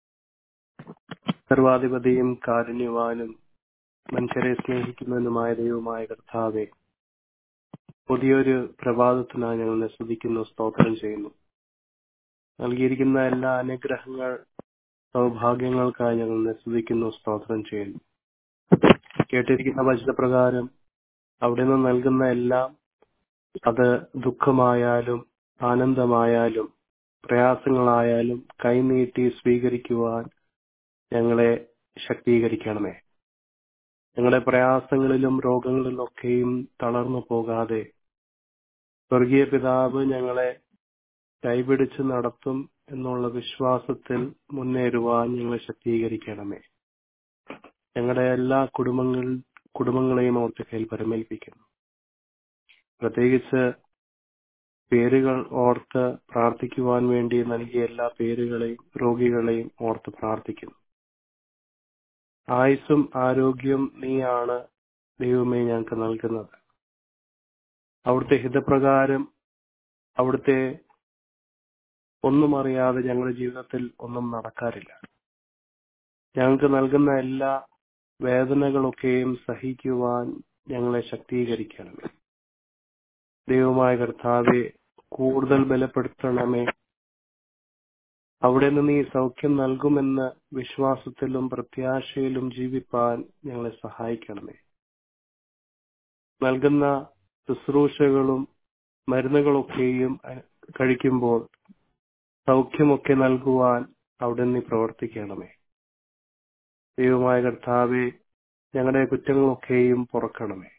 സർവാധിപതിയും കാരുണ്യവാനും മനുഷ്യരെ സ്നേഹിക്കുന്നതിനുമായ ദൈവമായ കർത്താവെ പുതിയൊരു പ്രഭാതത്തിനായി ഞങ്ങൾ സ്തുതിക്കുന്നു സ്തോത്രം ചെയ്യുന്നു നൽകിയിരിക്കുന്ന എല്ലാ അനുഗ്രഹങ്ങൾ സൗഭാഗ്യങ്ങൾക്കായി ഞങ്ങൾ സ്തുതിക്കുന്നു സ്തോത്രം ചെയ്യുന്നു കേട്ടിരിക്കുന്ന വചനപ്രകാരം അവിടെ നിന്ന് നൽകുന്ന എല്ലാം അത് ദുഃഖമായാലും ആനന്ദമായാലും പ്രയാസങ്ങളായാലും കൈനീട്ടി സ്വീകരിക്കുവാൻ ഞങ്ങളെ ശക്തീകരിക്കണമേ ഞങ്ങളുടെ പ്രയാസങ്ങളിലും രോഗങ്ങളിലൊക്കെയും തളർന്നു പോകാതെ സ്വർഗീയ പിതാവ് ഞങ്ങളെ കൈപിടിച്ച് നടത്തും എന്നുള്ള വിശ്വാസത്തിൽ മുന്നേറുവാൻ ഞങ്ങളെ ശക്തീകരിക്കണമേ ഞങ്ങളുടെ എല്ലാ കുടുംബങ്ങൾ കുടുംബങ്ങളെയും ഓർത്ത് കയ്യിൽ പരമേൽപ്പിക്കുന്നു പ്രത്യേകിച്ച് പേരുകൾ ഓർത്ത് പ്രാർത്ഥിക്കുവാൻ വേണ്ടി നൽകിയ എല്ലാ പേരുകളെയും രോഗികളെയും ഓർത്ത് പ്രാർത്ഥിക്കുന്നു ആയുസ്സും ആരോഗ്യവും നീയാണ് ദൈവമേ ഞങ്ങൾക്ക് നൽകുന്നത് അവിടുത്തെ ഹിതപ്രകാരം അവിടുത്തെ ഒന്നും അറിയാതെ ഞങ്ങളുടെ ജീവിതത്തിൽ ഒന്നും നടക്കാറില്ല ഞങ്ങൾക്ക് നൽകുന്ന എല്ലാ വേദനകളൊക്കെയും സഹിക്കുവാൻ ഞങ്ങളെ ശക്തീകരിക്കണമേ ദൈവമായ കർത്താവെ കൂടുതൽ ബലപ്പെടുത്തണമേ അവിടെ നിന്ന് നീ സൗഖ്യം നൽകുമെന്ന് വിശ്വാസത്തിലും പ്രത്യാശയിലും ജീവിപ്പാൻ ഞങ്ങളെ സഹായിക്കണമേ നൽകുന്ന ശുശ്രൂഷകളും മരുന്നുകളൊക്കെയും കഴിക്കുമ്പോൾ സൗഖ്യമൊക്കെ നൽകുവാൻ അവിടെ നീ പ്രവർത്തിക്കണമേ ദൈവമായ കർത്താവെ ഞങ്ങളുടെ കുറ്റങ്ങളൊക്കെയും പുറക്കണമേ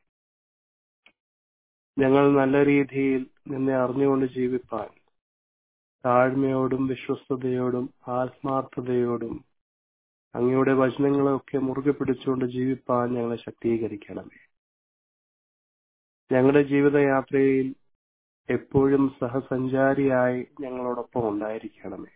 ഞങ്ങൾ നല്ല രീതിയിൽ നിന്നെ അറിഞ്ഞുകൊണ്ട് ജീവിപ്പാൻ താഴ്മയോടും വിശ്വസ്തയോടും ആത്മാർത്ഥതയോടും അങ്ങയുടെ വചനങ്ങളെയൊക്കെ മുറുകെ പിടിച്ചുകൊണ്ട് ജീവിപ്പാൻ ഞങ്ങളെ ശക്തീകരിക്കണമേ ഞങ്ങളുടെ ജീവിതയാത്രയിൽ എപ്പോഴും സഹസഞ്ചാരിയായി ഞങ്ങളോടൊപ്പം ഉണ്ടായിരിക്കണമേ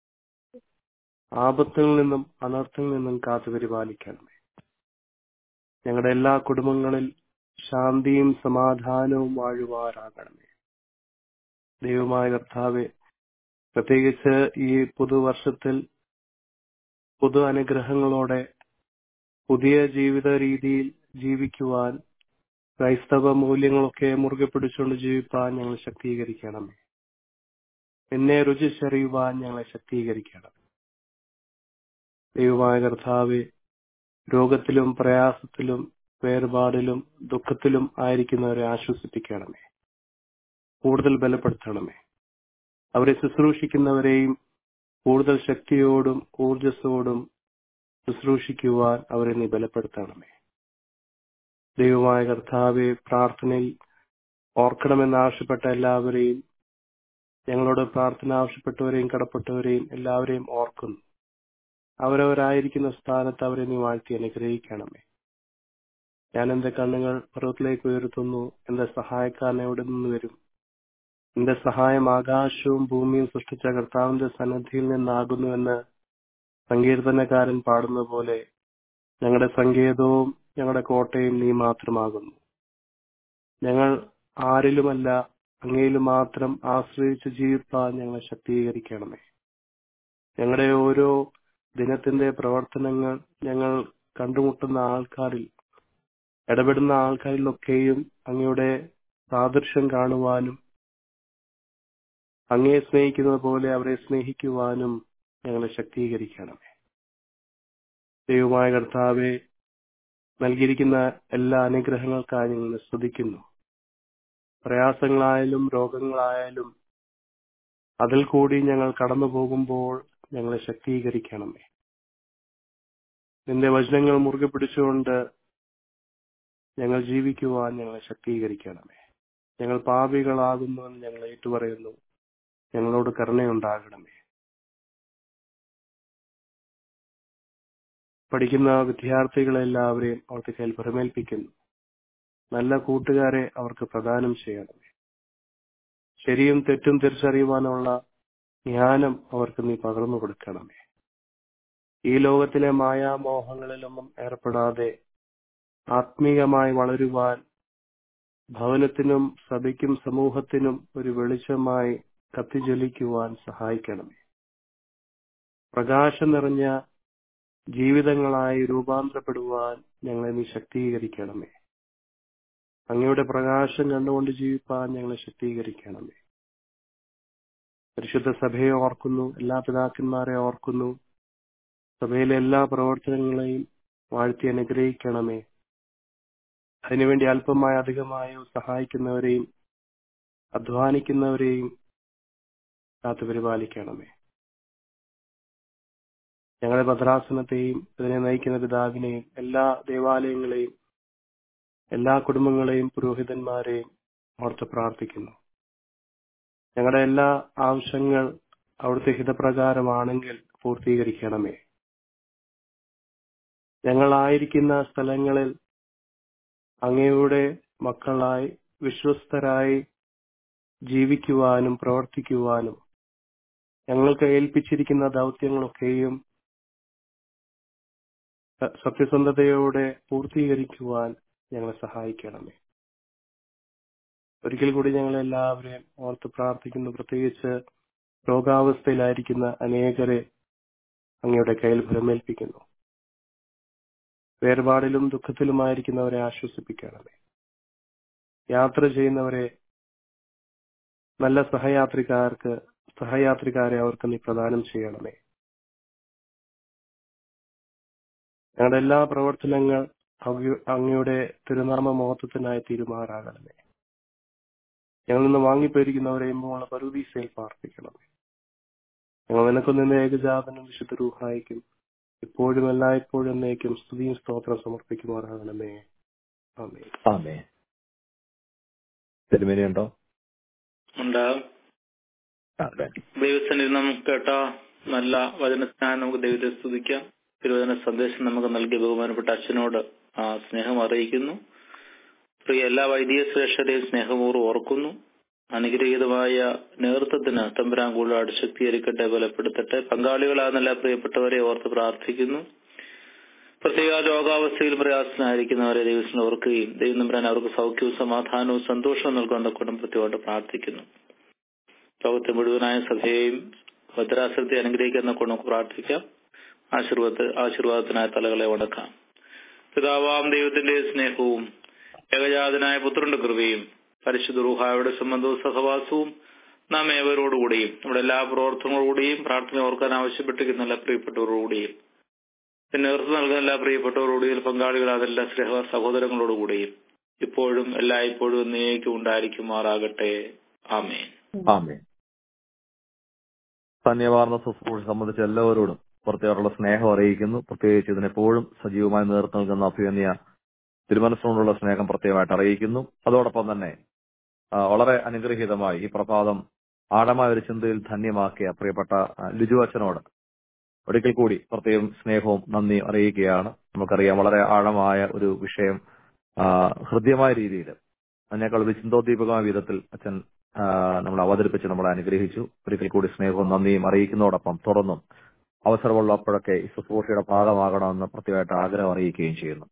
ആപത്തുകളിൽ നിന്നും അനർത്ഥങ്ങളിൽ നിന്നും കാത്തു പരിപാലിക്കണമേ ഞങ്ങളുടെ എല്ലാ കുടുംബങ്ങളിൽ ശാന്തിയും സമാധാനവും വാഴുവാറാകണമേ ദൈവമായ കർത്താവെ പ്രത്യേകിച്ച് ഈ പുതുവർഷത്തിൽ പുതു അനുഗ്രഹങ്ങളോടെ പുതിയ ജീവിത രീതിയിൽ ജീവിക്കുവാൻ ക്രൈസ്തവ മൂല്യങ്ങളൊക്കെ മുറുകെ പിടിച്ചുകൊണ്ട് ജീവിപ്പാൻ ഞങ്ങൾ ശക്തീകരിക്കണമേ എന്നെ രുചിച്ചറിയുവാൻ ഞങ്ങളെ ശക്തീകരിക്കണം ദൈവമായ കർത്താവെ രോഗത്തിലും പ്രയാസത്തിലും വേർപാടിലും ദുഃഖത്തിലും ആയിരിക്കുന്നവരെ ആശ്വസിപ്പിക്കണമേ കൂടുതൽ ബലപ്പെടുത്തണമേ അവരെ ശുശ്രൂഷിക്കുന്നവരെയും കൂടുതൽ ശക്തിയോടും ഊർജസ്സോടും ശുശ്രൂഷിക്കുവാൻ അവരെ നീ ബലപ്പെടുത്തണമേ ദൈവമായ കർത്താവെ പ്രാർത്ഥനയിൽ ഓർക്കണമെന്ന് ആവശ്യപ്പെട്ട എല്ലാവരെയും ഞങ്ങളോട് പ്രാർത്ഥന ആവശ്യപ്പെട്ടവരെയും കടപ്പെട്ടവരെയും എല്ലാവരെയും ഓർക്കുന്നു അവരവരായിരിക്കുന്ന സ്ഥാനത്ത് അവരെ നീ വാഴ്ത്തി അനുഗ്രഹിക്കണമേ ഞാൻ എന്റെ കണ്ണുകൾ പർവ്വത്തിലേക്ക് ഉയർത്തുന്നു എന്റെ സഹായക്കാരൻ എവിടെ നിന്ന് വരും എന്റെ സഹായം ആകാശവും ഭൂമിയും സൃഷ്ടിച്ച കർത്താവിന്റെ സന്നദ്ധിയിൽ നിന്നാകുന്നുവെന്ന് സങ്കീർത്തനക്കാരൻ പാടുന്ന പോലെ ഞങ്ങളുടെ സങ്കേതവും ഞങ്ങളുടെ കോട്ടയും നീ മാത്രമാകുന്നു ഞങ്ങൾ ആരിലുമല്ല അങ്ങയിലും മാത്രം ആശ്രയിച്ച് ജീവിപ്പാൻ ഞങ്ങളെ ശക്തീകരിക്കണമേ ഞങ്ങളുടെ ഓരോ ദിനത്തിന്റെ പ്രവർത്തനങ്ങൾ ഞങ്ങൾ കണ്ടുമുട്ടുന്ന ആൾക്കാരിൽ ഇടപെടുന്ന ആൾക്കാരിലൊക്കെയും അങ്ങയുടെ സാദൃശ്യം കാണുവാനും അങ്ങയെ സ്നേഹിക്കുന്നത് പോലെ അവരെ സ്നേഹിക്കുവാനും ഞങ്ങളെ ശക്തീകരിക്കണമേ ദൈവമായ കർത്താവെ നൽകിയിരിക്കുന്ന എല്ലാ അനുഗ്രഹങ്ങൾക്കായി ഞങ്ങൾ സ്തുതിക്കുന്നു പ്രയാസങ്ങളായാലും രോഗങ്ങളായാലും അതിൽ കൂടി ഞങ്ങൾ കടന്നു പോകുമ്പോൾ ഞങ്ങളെ ശക്തീകരിക്കണമേ നിന്റെ വചനങ്ങൾ മുറുകെ പിടിച്ചുകൊണ്ട് ഞങ്ങൾ ജീവിക്കുവാൻ ഞങ്ങളെ ശക്തീകരിക്കണമേ ഞങ്ങൾ പാപികളാകുന്നുവെന്ന് ഞങ്ങൾ ഏറ്റുപറയുന്നു ഞങ്ങളോട് കരുണയുണ്ടാകണമേ പഠിക്കുന്ന വിദ്യാർത്ഥികളെല്ലാവരെയും അവർക്ക് കയ്യിൽ പ്രമേൽപ്പിക്കുന്നു നല്ല കൂട്ടുകാരെ അവർക്ക് പ്രദാനം ചെയ്യണമേ ശരിയും തെറ്റും തിരിച്ചറിയുവാനുള്ള ജ്ഞാനം അവർക്ക് നീ പകർന്നു കൊടുക്കണമേ ഈ ലോകത്തിലെ മായാമോഹങ്ങളിലൊന്നും ഏർപ്പെടാതെ ആത്മീയമായി വളരുവാൻ ഭവനത്തിനും സഭയ്ക്കും സമൂഹത്തിനും ഒരു വെളിച്ചമായി കത്തിജ്വലിക്കുവാൻ സഹായിക്കണമേ പ്രകാശം നിറഞ്ഞ ജീവിതങ്ങളായി രൂപാന്തരപ്പെടുവാൻ ഞങ്ങളെ നീ ശക്തീകരിക്കണമേ അങ്ങയുടെ പ്രകാശം കണ്ടുകൊണ്ട് ജീവിപ്പാൻ ഞങ്ങളെ ശക്തീകരിക്കണമേ പരിശുദ്ധ സഭയെ ഓർക്കുന്നു എല്ലാ പിതാക്കന്മാരെ ഓർക്കുന്നു സഭയിലെ എല്ലാ പ്രവർത്തനങ്ങളെയും വാഴ്ത്തി അനുഗ്രഹിക്കണമേ അതിനുവേണ്ടി അല്പമായ അധികമായോ സഹായിക്കുന്നവരെയും അധ്വാനിക്കുന്നവരെയും കാത്തു പരിപാലിക്കണമേ ഞങ്ങളുടെ ഭദ്രാസനത്തെയും ഇതിനെ നയിക്കുന്ന പിതാവിനെയും എല്ലാ ദേവാലയങ്ങളെയും എല്ലാ കുടുംബങ്ങളെയും പുരോഹിതന്മാരെയും ഓർത്ത് പ്രാർത്ഥിക്കുന്നു ഞങ്ങളുടെ എല്ലാ ആവശ്യങ്ങൾ അവിടുത്തെ ഹിതപ്രകാരമാണെങ്കിൽ പൂർത്തീകരിക്കണമേ ഞങ്ങളായിരിക്കുന്ന സ്ഥലങ്ങളിൽ അങ്ങയുടെ മക്കളായി വിശ്വസ്തരായി ജീവിക്കുവാനും പ്രവർത്തിക്കുവാനും ഞങ്ങൾക്ക് ഏൽപ്പിച്ചിരിക്കുന്ന ദൗത്യങ്ങളൊക്കെയും സ- സത്യസന്ധതയോടെ പൂർത്തീകരിക്കുവാൻ ഞങ്ങളെ സഹായിക്കണമേ ഒരിക്കൽ കൂടി ഞങ്ങൾ എല്ലാവരെയും ഓർത്ത് പ്രാർത്ഥിക്കുന്നു പ്രത്യേകിച്ച് രോഗാവസ്ഥയിലായിരിക്കുന്ന അനേകരെ അങ്ങയുടെ കയ്യിൽ ഫലമേൽപ്പിക്കുന്നു വേർപാടിലും ദുഃഖത്തിലുമായിരിക്കുന്നവരെ ആശ്വസിപ്പിക്കണമേ യാത്ര ചെയ്യുന്നവരെ നല്ല സഹയാത്രികാർക്ക് സഹയാത്രികാരെ അവർക്ക് നീ പ്രദാനം ചെയ്യണമേ ഞങ്ങളുടെ എല്ലാ പ്രവർത്തനങ്ങൾ അങ്ങ- അങ്ങയുടെ തിരുനാമ മഹത്വത്തിനായി തീരുമാറാകണമേ ഞങ്ങളിൽ നിന്ന് വാങ്ങിപ്പോയിരിക്കുന്നവരെയും ഉള്ള പരുദീസയിൽ പ്രാർത്ഥിക്കണമേ ഞങ്ങൾ നിനക്ക് നിന്റെ ഏകജാതനും വിശുദ്ധ രൂഹായിക്കും ഇപ്പോഴും എല്ലായ്പ്പോഴും എന്നേക്കും സ്തുതിയും സ്തോത്രം സമർപ്പിക്കുമാറാകണമേ ആമേ ആമേ തിരുമേനിയുണ്ടോ ഉണ്ടാകും അതെ ദൈവസന്നിധി നമുക്ക് കേട്ട നല്ല വചനത്തിനായി നമുക്ക് ദൈവത്തെ സ്തുതിക്കാം തിരുവചന സന്ദേശം നമുക്ക് നൽകിയ ബഹുമാനപ്പെട്ട അച്ഛനോട് ആ സ്നേഹം അറിയിക്കുന്നു പ്രിയ എല്ലാ വൈദിക ശ്രേഷ്ഠരെയും സ്നേഹപൂർവ്വം ഓർക്കുന്നു അനുഗ്രഹീതമായ നേതൃത്വത്തിന് തമ്പുരാൻ കൂടുതൽ ശക്തീകരിക്കട്ടെ ബലപ്പെടുത്തട്ടെ പങ്കാളികളാകുന്ന എല്ലാ പ്രിയപ്പെട്ടവരെ ഓർത്ത് പ്രാർത്ഥിക്കുന്നു പ്രത്യേക രോഗാവസ്ഥയിൽ പ്രയാസനായിരിക്കുന്നവരെ ദൈവത്തിന് ഓർക്കുകയും ദൈവം തമ്പുരാൻ അവർക്ക് സൗഖ്യവും സമാധാനവും സന്തോഷവും നൽകുന്ന കൂട്ടം പ്രത്യേകമായിട്ട് പ്രാർത്ഥിക്കുന്നു ലോകത്തെ മുഴുവനായ സഭയെയും ഭദ്രാസനത്തെ അനുഗ്രഹിക്കുന്ന കൊണ്ട് നമുക്ക് പ്രാർത്ഥിക്കാം ആശീർവാദ ആശീർവാദത്തിനായ തലകളെ വണക്കാം പിതാവാം ദൈവത്തിന്റെ സ്നേഹവും ഏകജാതനായ പുത്രന്റെ കൃപയും പരിശുദ്ധ റൂഹായുടെ സംബന്ധവും സഹവാസവും നാം ഏവരോടുകൂടിയും നമ്മുടെ എല്ലാ പ്രവർത്തനങ്ങളോടുകൂടിയും പ്രാർത്ഥന ഓർക്കാൻ ആവശ്യപ്പെട്ടിരിക്കുന്ന എല്ലാ പ്രിയപ്പെട്ടവരോടുകൂടിയും പിന്നെ നേതൃത്വം നൽകുന്ന എല്ലാ പ്രിയപ്പെട്ടവരോടുകൂടിയും പങ്കാളികളായ എല്ലാ സ്നേഹ സഹോദരങ്ങളോടുകൂടിയും ഇപ്പോഴും എല്ലായ്പ്പോഴും എന്നേക്കും ഉണ്ടായിരിക്കുമാറാകട്ടെ ആമേൻ ആമേ ധന്യവാർന്ന ശുശ്രൂഷ സംബന്ധിച്ച എല്ലാവരോടും പ്രത്യേകമുള്ള സ്നേഹം അറിയിക്കുന്നു പ്രത്യേകിച്ച് ഇതിനെപ്പോഴും സജീവമായി നേതൃത്വം നൽകുന്ന അഭിനന്ദിയ തിരുമനസിനോടുള്ള സ്നേഹം പ്രത്യേകമായിട്ട് അറിയിക്കുന്നു അതോടൊപ്പം തന്നെ ആ, വളരെ അനുഗ്രഹീതമായി ഈ പ്രഭാതം ആഴമായ ഒരു ചിന്തയിൽ ധന്യമാക്കിയ പ്രിയപ്പെട്ട ആ, ലിജു അച്ഛനോട് ഒരിക്കൽ കൂടി പ്രത്യേകം സ്നേഹവും നന്ദി അറിയിക്കുകയാണ് നമുക്കറിയാം വളരെ ആഴമായ ഒരു വിഷയം ആ, ഹൃദ്യമായ രീതിയിൽ അതിനേക്കാൾ ഒരു ചിന്തോദ്ദീപകമായ വിധത്തിൽ അച്ഛൻ ആ, നമ്മൾ അവതരിപ്പിച്ച് നമ്മളെ അനുഗ്രഹിച്ചു ഒരിക്കൽ കൂടി സ്നേഹവും നന്ദിയും അറിയിക്കുന്നതോടൊപ്പം തുടർന്നും അവസരമുള്ളപ്പോഴൊക്കെ ഈ ശുശ്രൂഷയുടെ ഭാഗമാകണമെന്ന് പ്രത്യേകമായിട്ട് ആഗ്രഹം അറിയിക്കുകയും ചെയ്യുന്നു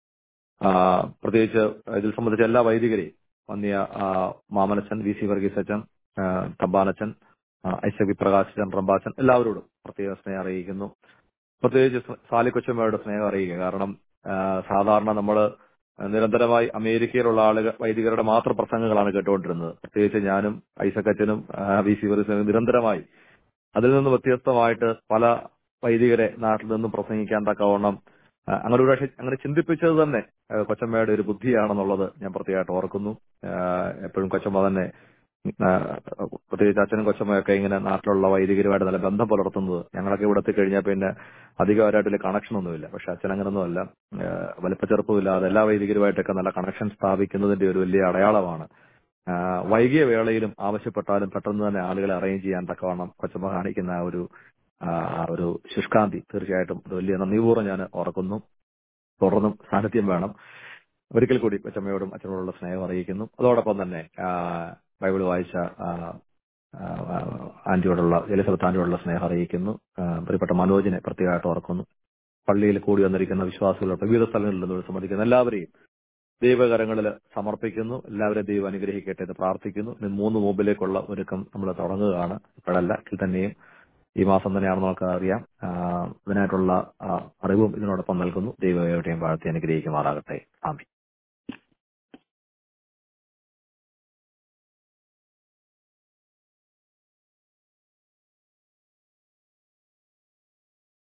ആ, പ്രത്യേകിച്ച് ഇതിൽ സംബന്ധിച്ച എല്ലാ വൈദികരെയും വന്നിയ ആ, മാമനച്ചൻ വി സി വർഗീസ് അച്ഛൻ ആ, തമ്പാനച്ചൻ ആ, ഐസക് വി പ്രകാശൻ റംബാച്ചൻ എല്ലാവരോടും പ്രത്യേക സ്നേഹം അറിയിക്കുന്നു പ്രത്യേകിച്ച് സ- സാലി കൊച്ചമ്മയുടെ സ്നേഹം അറിയിക്കുക കാരണം ആ, സാധാരണ നമ്മൾ നിരന്തരമായി അമേരിക്കയിലുള്ള ആളുകൾ വൈദികരുടെ മാത്രം പ്രസംഗങ്ങളാണ് കേട്ടുകൊണ്ടിരുന്നത് പ്രത്യേകിച്ച് ഞാനും ഐസക് അച്ഛനും ആ, വി സി വർഗീസ് നിരന്തരമായി അതിൽ നിന്ന് വ്യത്യസ്തമായിട്ട് പല വൈദികരെ നാട്ടിൽ നിന്നും പ്രസംഗിക്കാൻ തക്കവണ്ണം ആ, അങ്ങനെ ഒരു പക്ഷേ അങ്ങനെ ചിന്തിപ്പിച്ചത് തന്നെ ആ, കൊച്ചമ്മയുടെ ഒരു ബുദ്ധിയാണെന്നുള്ളത് ഞാൻ പ്രത്യേകമായിട്ട് ഓർക്കുന്നു ആ, എപ്പോഴും കൊച്ചമ്മ തന്നെ ആ, പ്രത്യേകിച്ച് അച്ഛനും കൊച്ചമ്മയൊക്കെ ഇങ്ങനെ നാട്ടിലുള്ള വൈദികരുമായിട്ട് നല്ല ബന്ധം പുലർത്തുന്നത് ഞങ്ങളൊക്കെ ഇവിടെ എത്തിക്കഴിഞ്ഞാൽ പിന്നെ അധികമായിട്ട് വലിയ കണക്ഷൻ ഒന്നുമില്ല പക്ഷെ അച്ഛൻ അങ്ങനൊന്നും അല്ല വലിപ്പച്ചെറുപ്പമില്ലാതെ എല്ലാ വൈദികരുമായിട്ടൊക്കെ നല്ല കണക്ഷൻ സ്ഥാപിക്കുന്നതിന്റെ ഒരു വലിയ അടയാളമാണ് ആ, വൈകിയ വേളയിലും ആവശ്യപ്പെട്ടാലും പെട്ടെന്ന് തന്നെ ആളുകളെ അറേഞ്ച് ചെയ്യാൻ തക്കവണ്ണം കൊച്ചമ്മ കാണിക്കുന്ന ആ ഒരു ആ, ആ ഒരു ശുഷ്കാന്തി തീർച്ചയായിട്ടും ഒരു വലിയ നന്ദിപൂർവ്വം ഞാൻ ഓർക്കുന്നു തുടർന്നും സാന്നിധ്യം വേണം ഒരിക്കൽ കൂടി കൊച്ചമ്മയോടും അച്ഛനോടുള്ള സ്നേഹം അറിയിക്കുന്നു അതോടൊപ്പം തന്നെ ആ, ബൈബിൾ വായിച്ച ആ, ആ, ആന്റിയോടുള്ള എലിസബത്ത് ആന്റിയോടുള്ള സ്നേഹം അറിയിക്കുന്നു ആ, പ്രിയപ്പെട്ട മനോജിനെ പ്രത്യേകമായിട്ട് ഓർക്കുന്നു പള്ളിയിൽ കൂടി വന്നിരിക്കുന്ന വിശ്വാസികളോട് വിവിധ സ്ഥലങ്ങളിൽ നിന്ന് സംബന്ധിക്കുന്ന എല്ലാവരെയും ദൈവകരങ്ങളിൽ സമർപ്പിക്കുന്നു എല്ലാവരെയും ദൈവം അനുഗ്രഹിക്കട്ടെ എന്ന് പ്രാർത്ഥിക്കുന്നു ഇനി മൂന്ന് മുമ്പിലേക്കുള്ള ഒരുക്കം നമ്മൾ തുടങ്ങുകയാണ് ഇപ്പോഴല്ല എങ്കിൽ തന്നെയും ഈ മാസം തന്നെയാണെന്ന് നമുക്ക് അറിയാം ആ, ഇതിനായിട്ടുള്ള ആ, അറിവും ഇതിനോടൊപ്പം നൽകുന്നു ദൈവം എവിടെയും വാഴ്ത്തി അനുഗ്രഹിക്കുമാറാകട്ടെ ആമി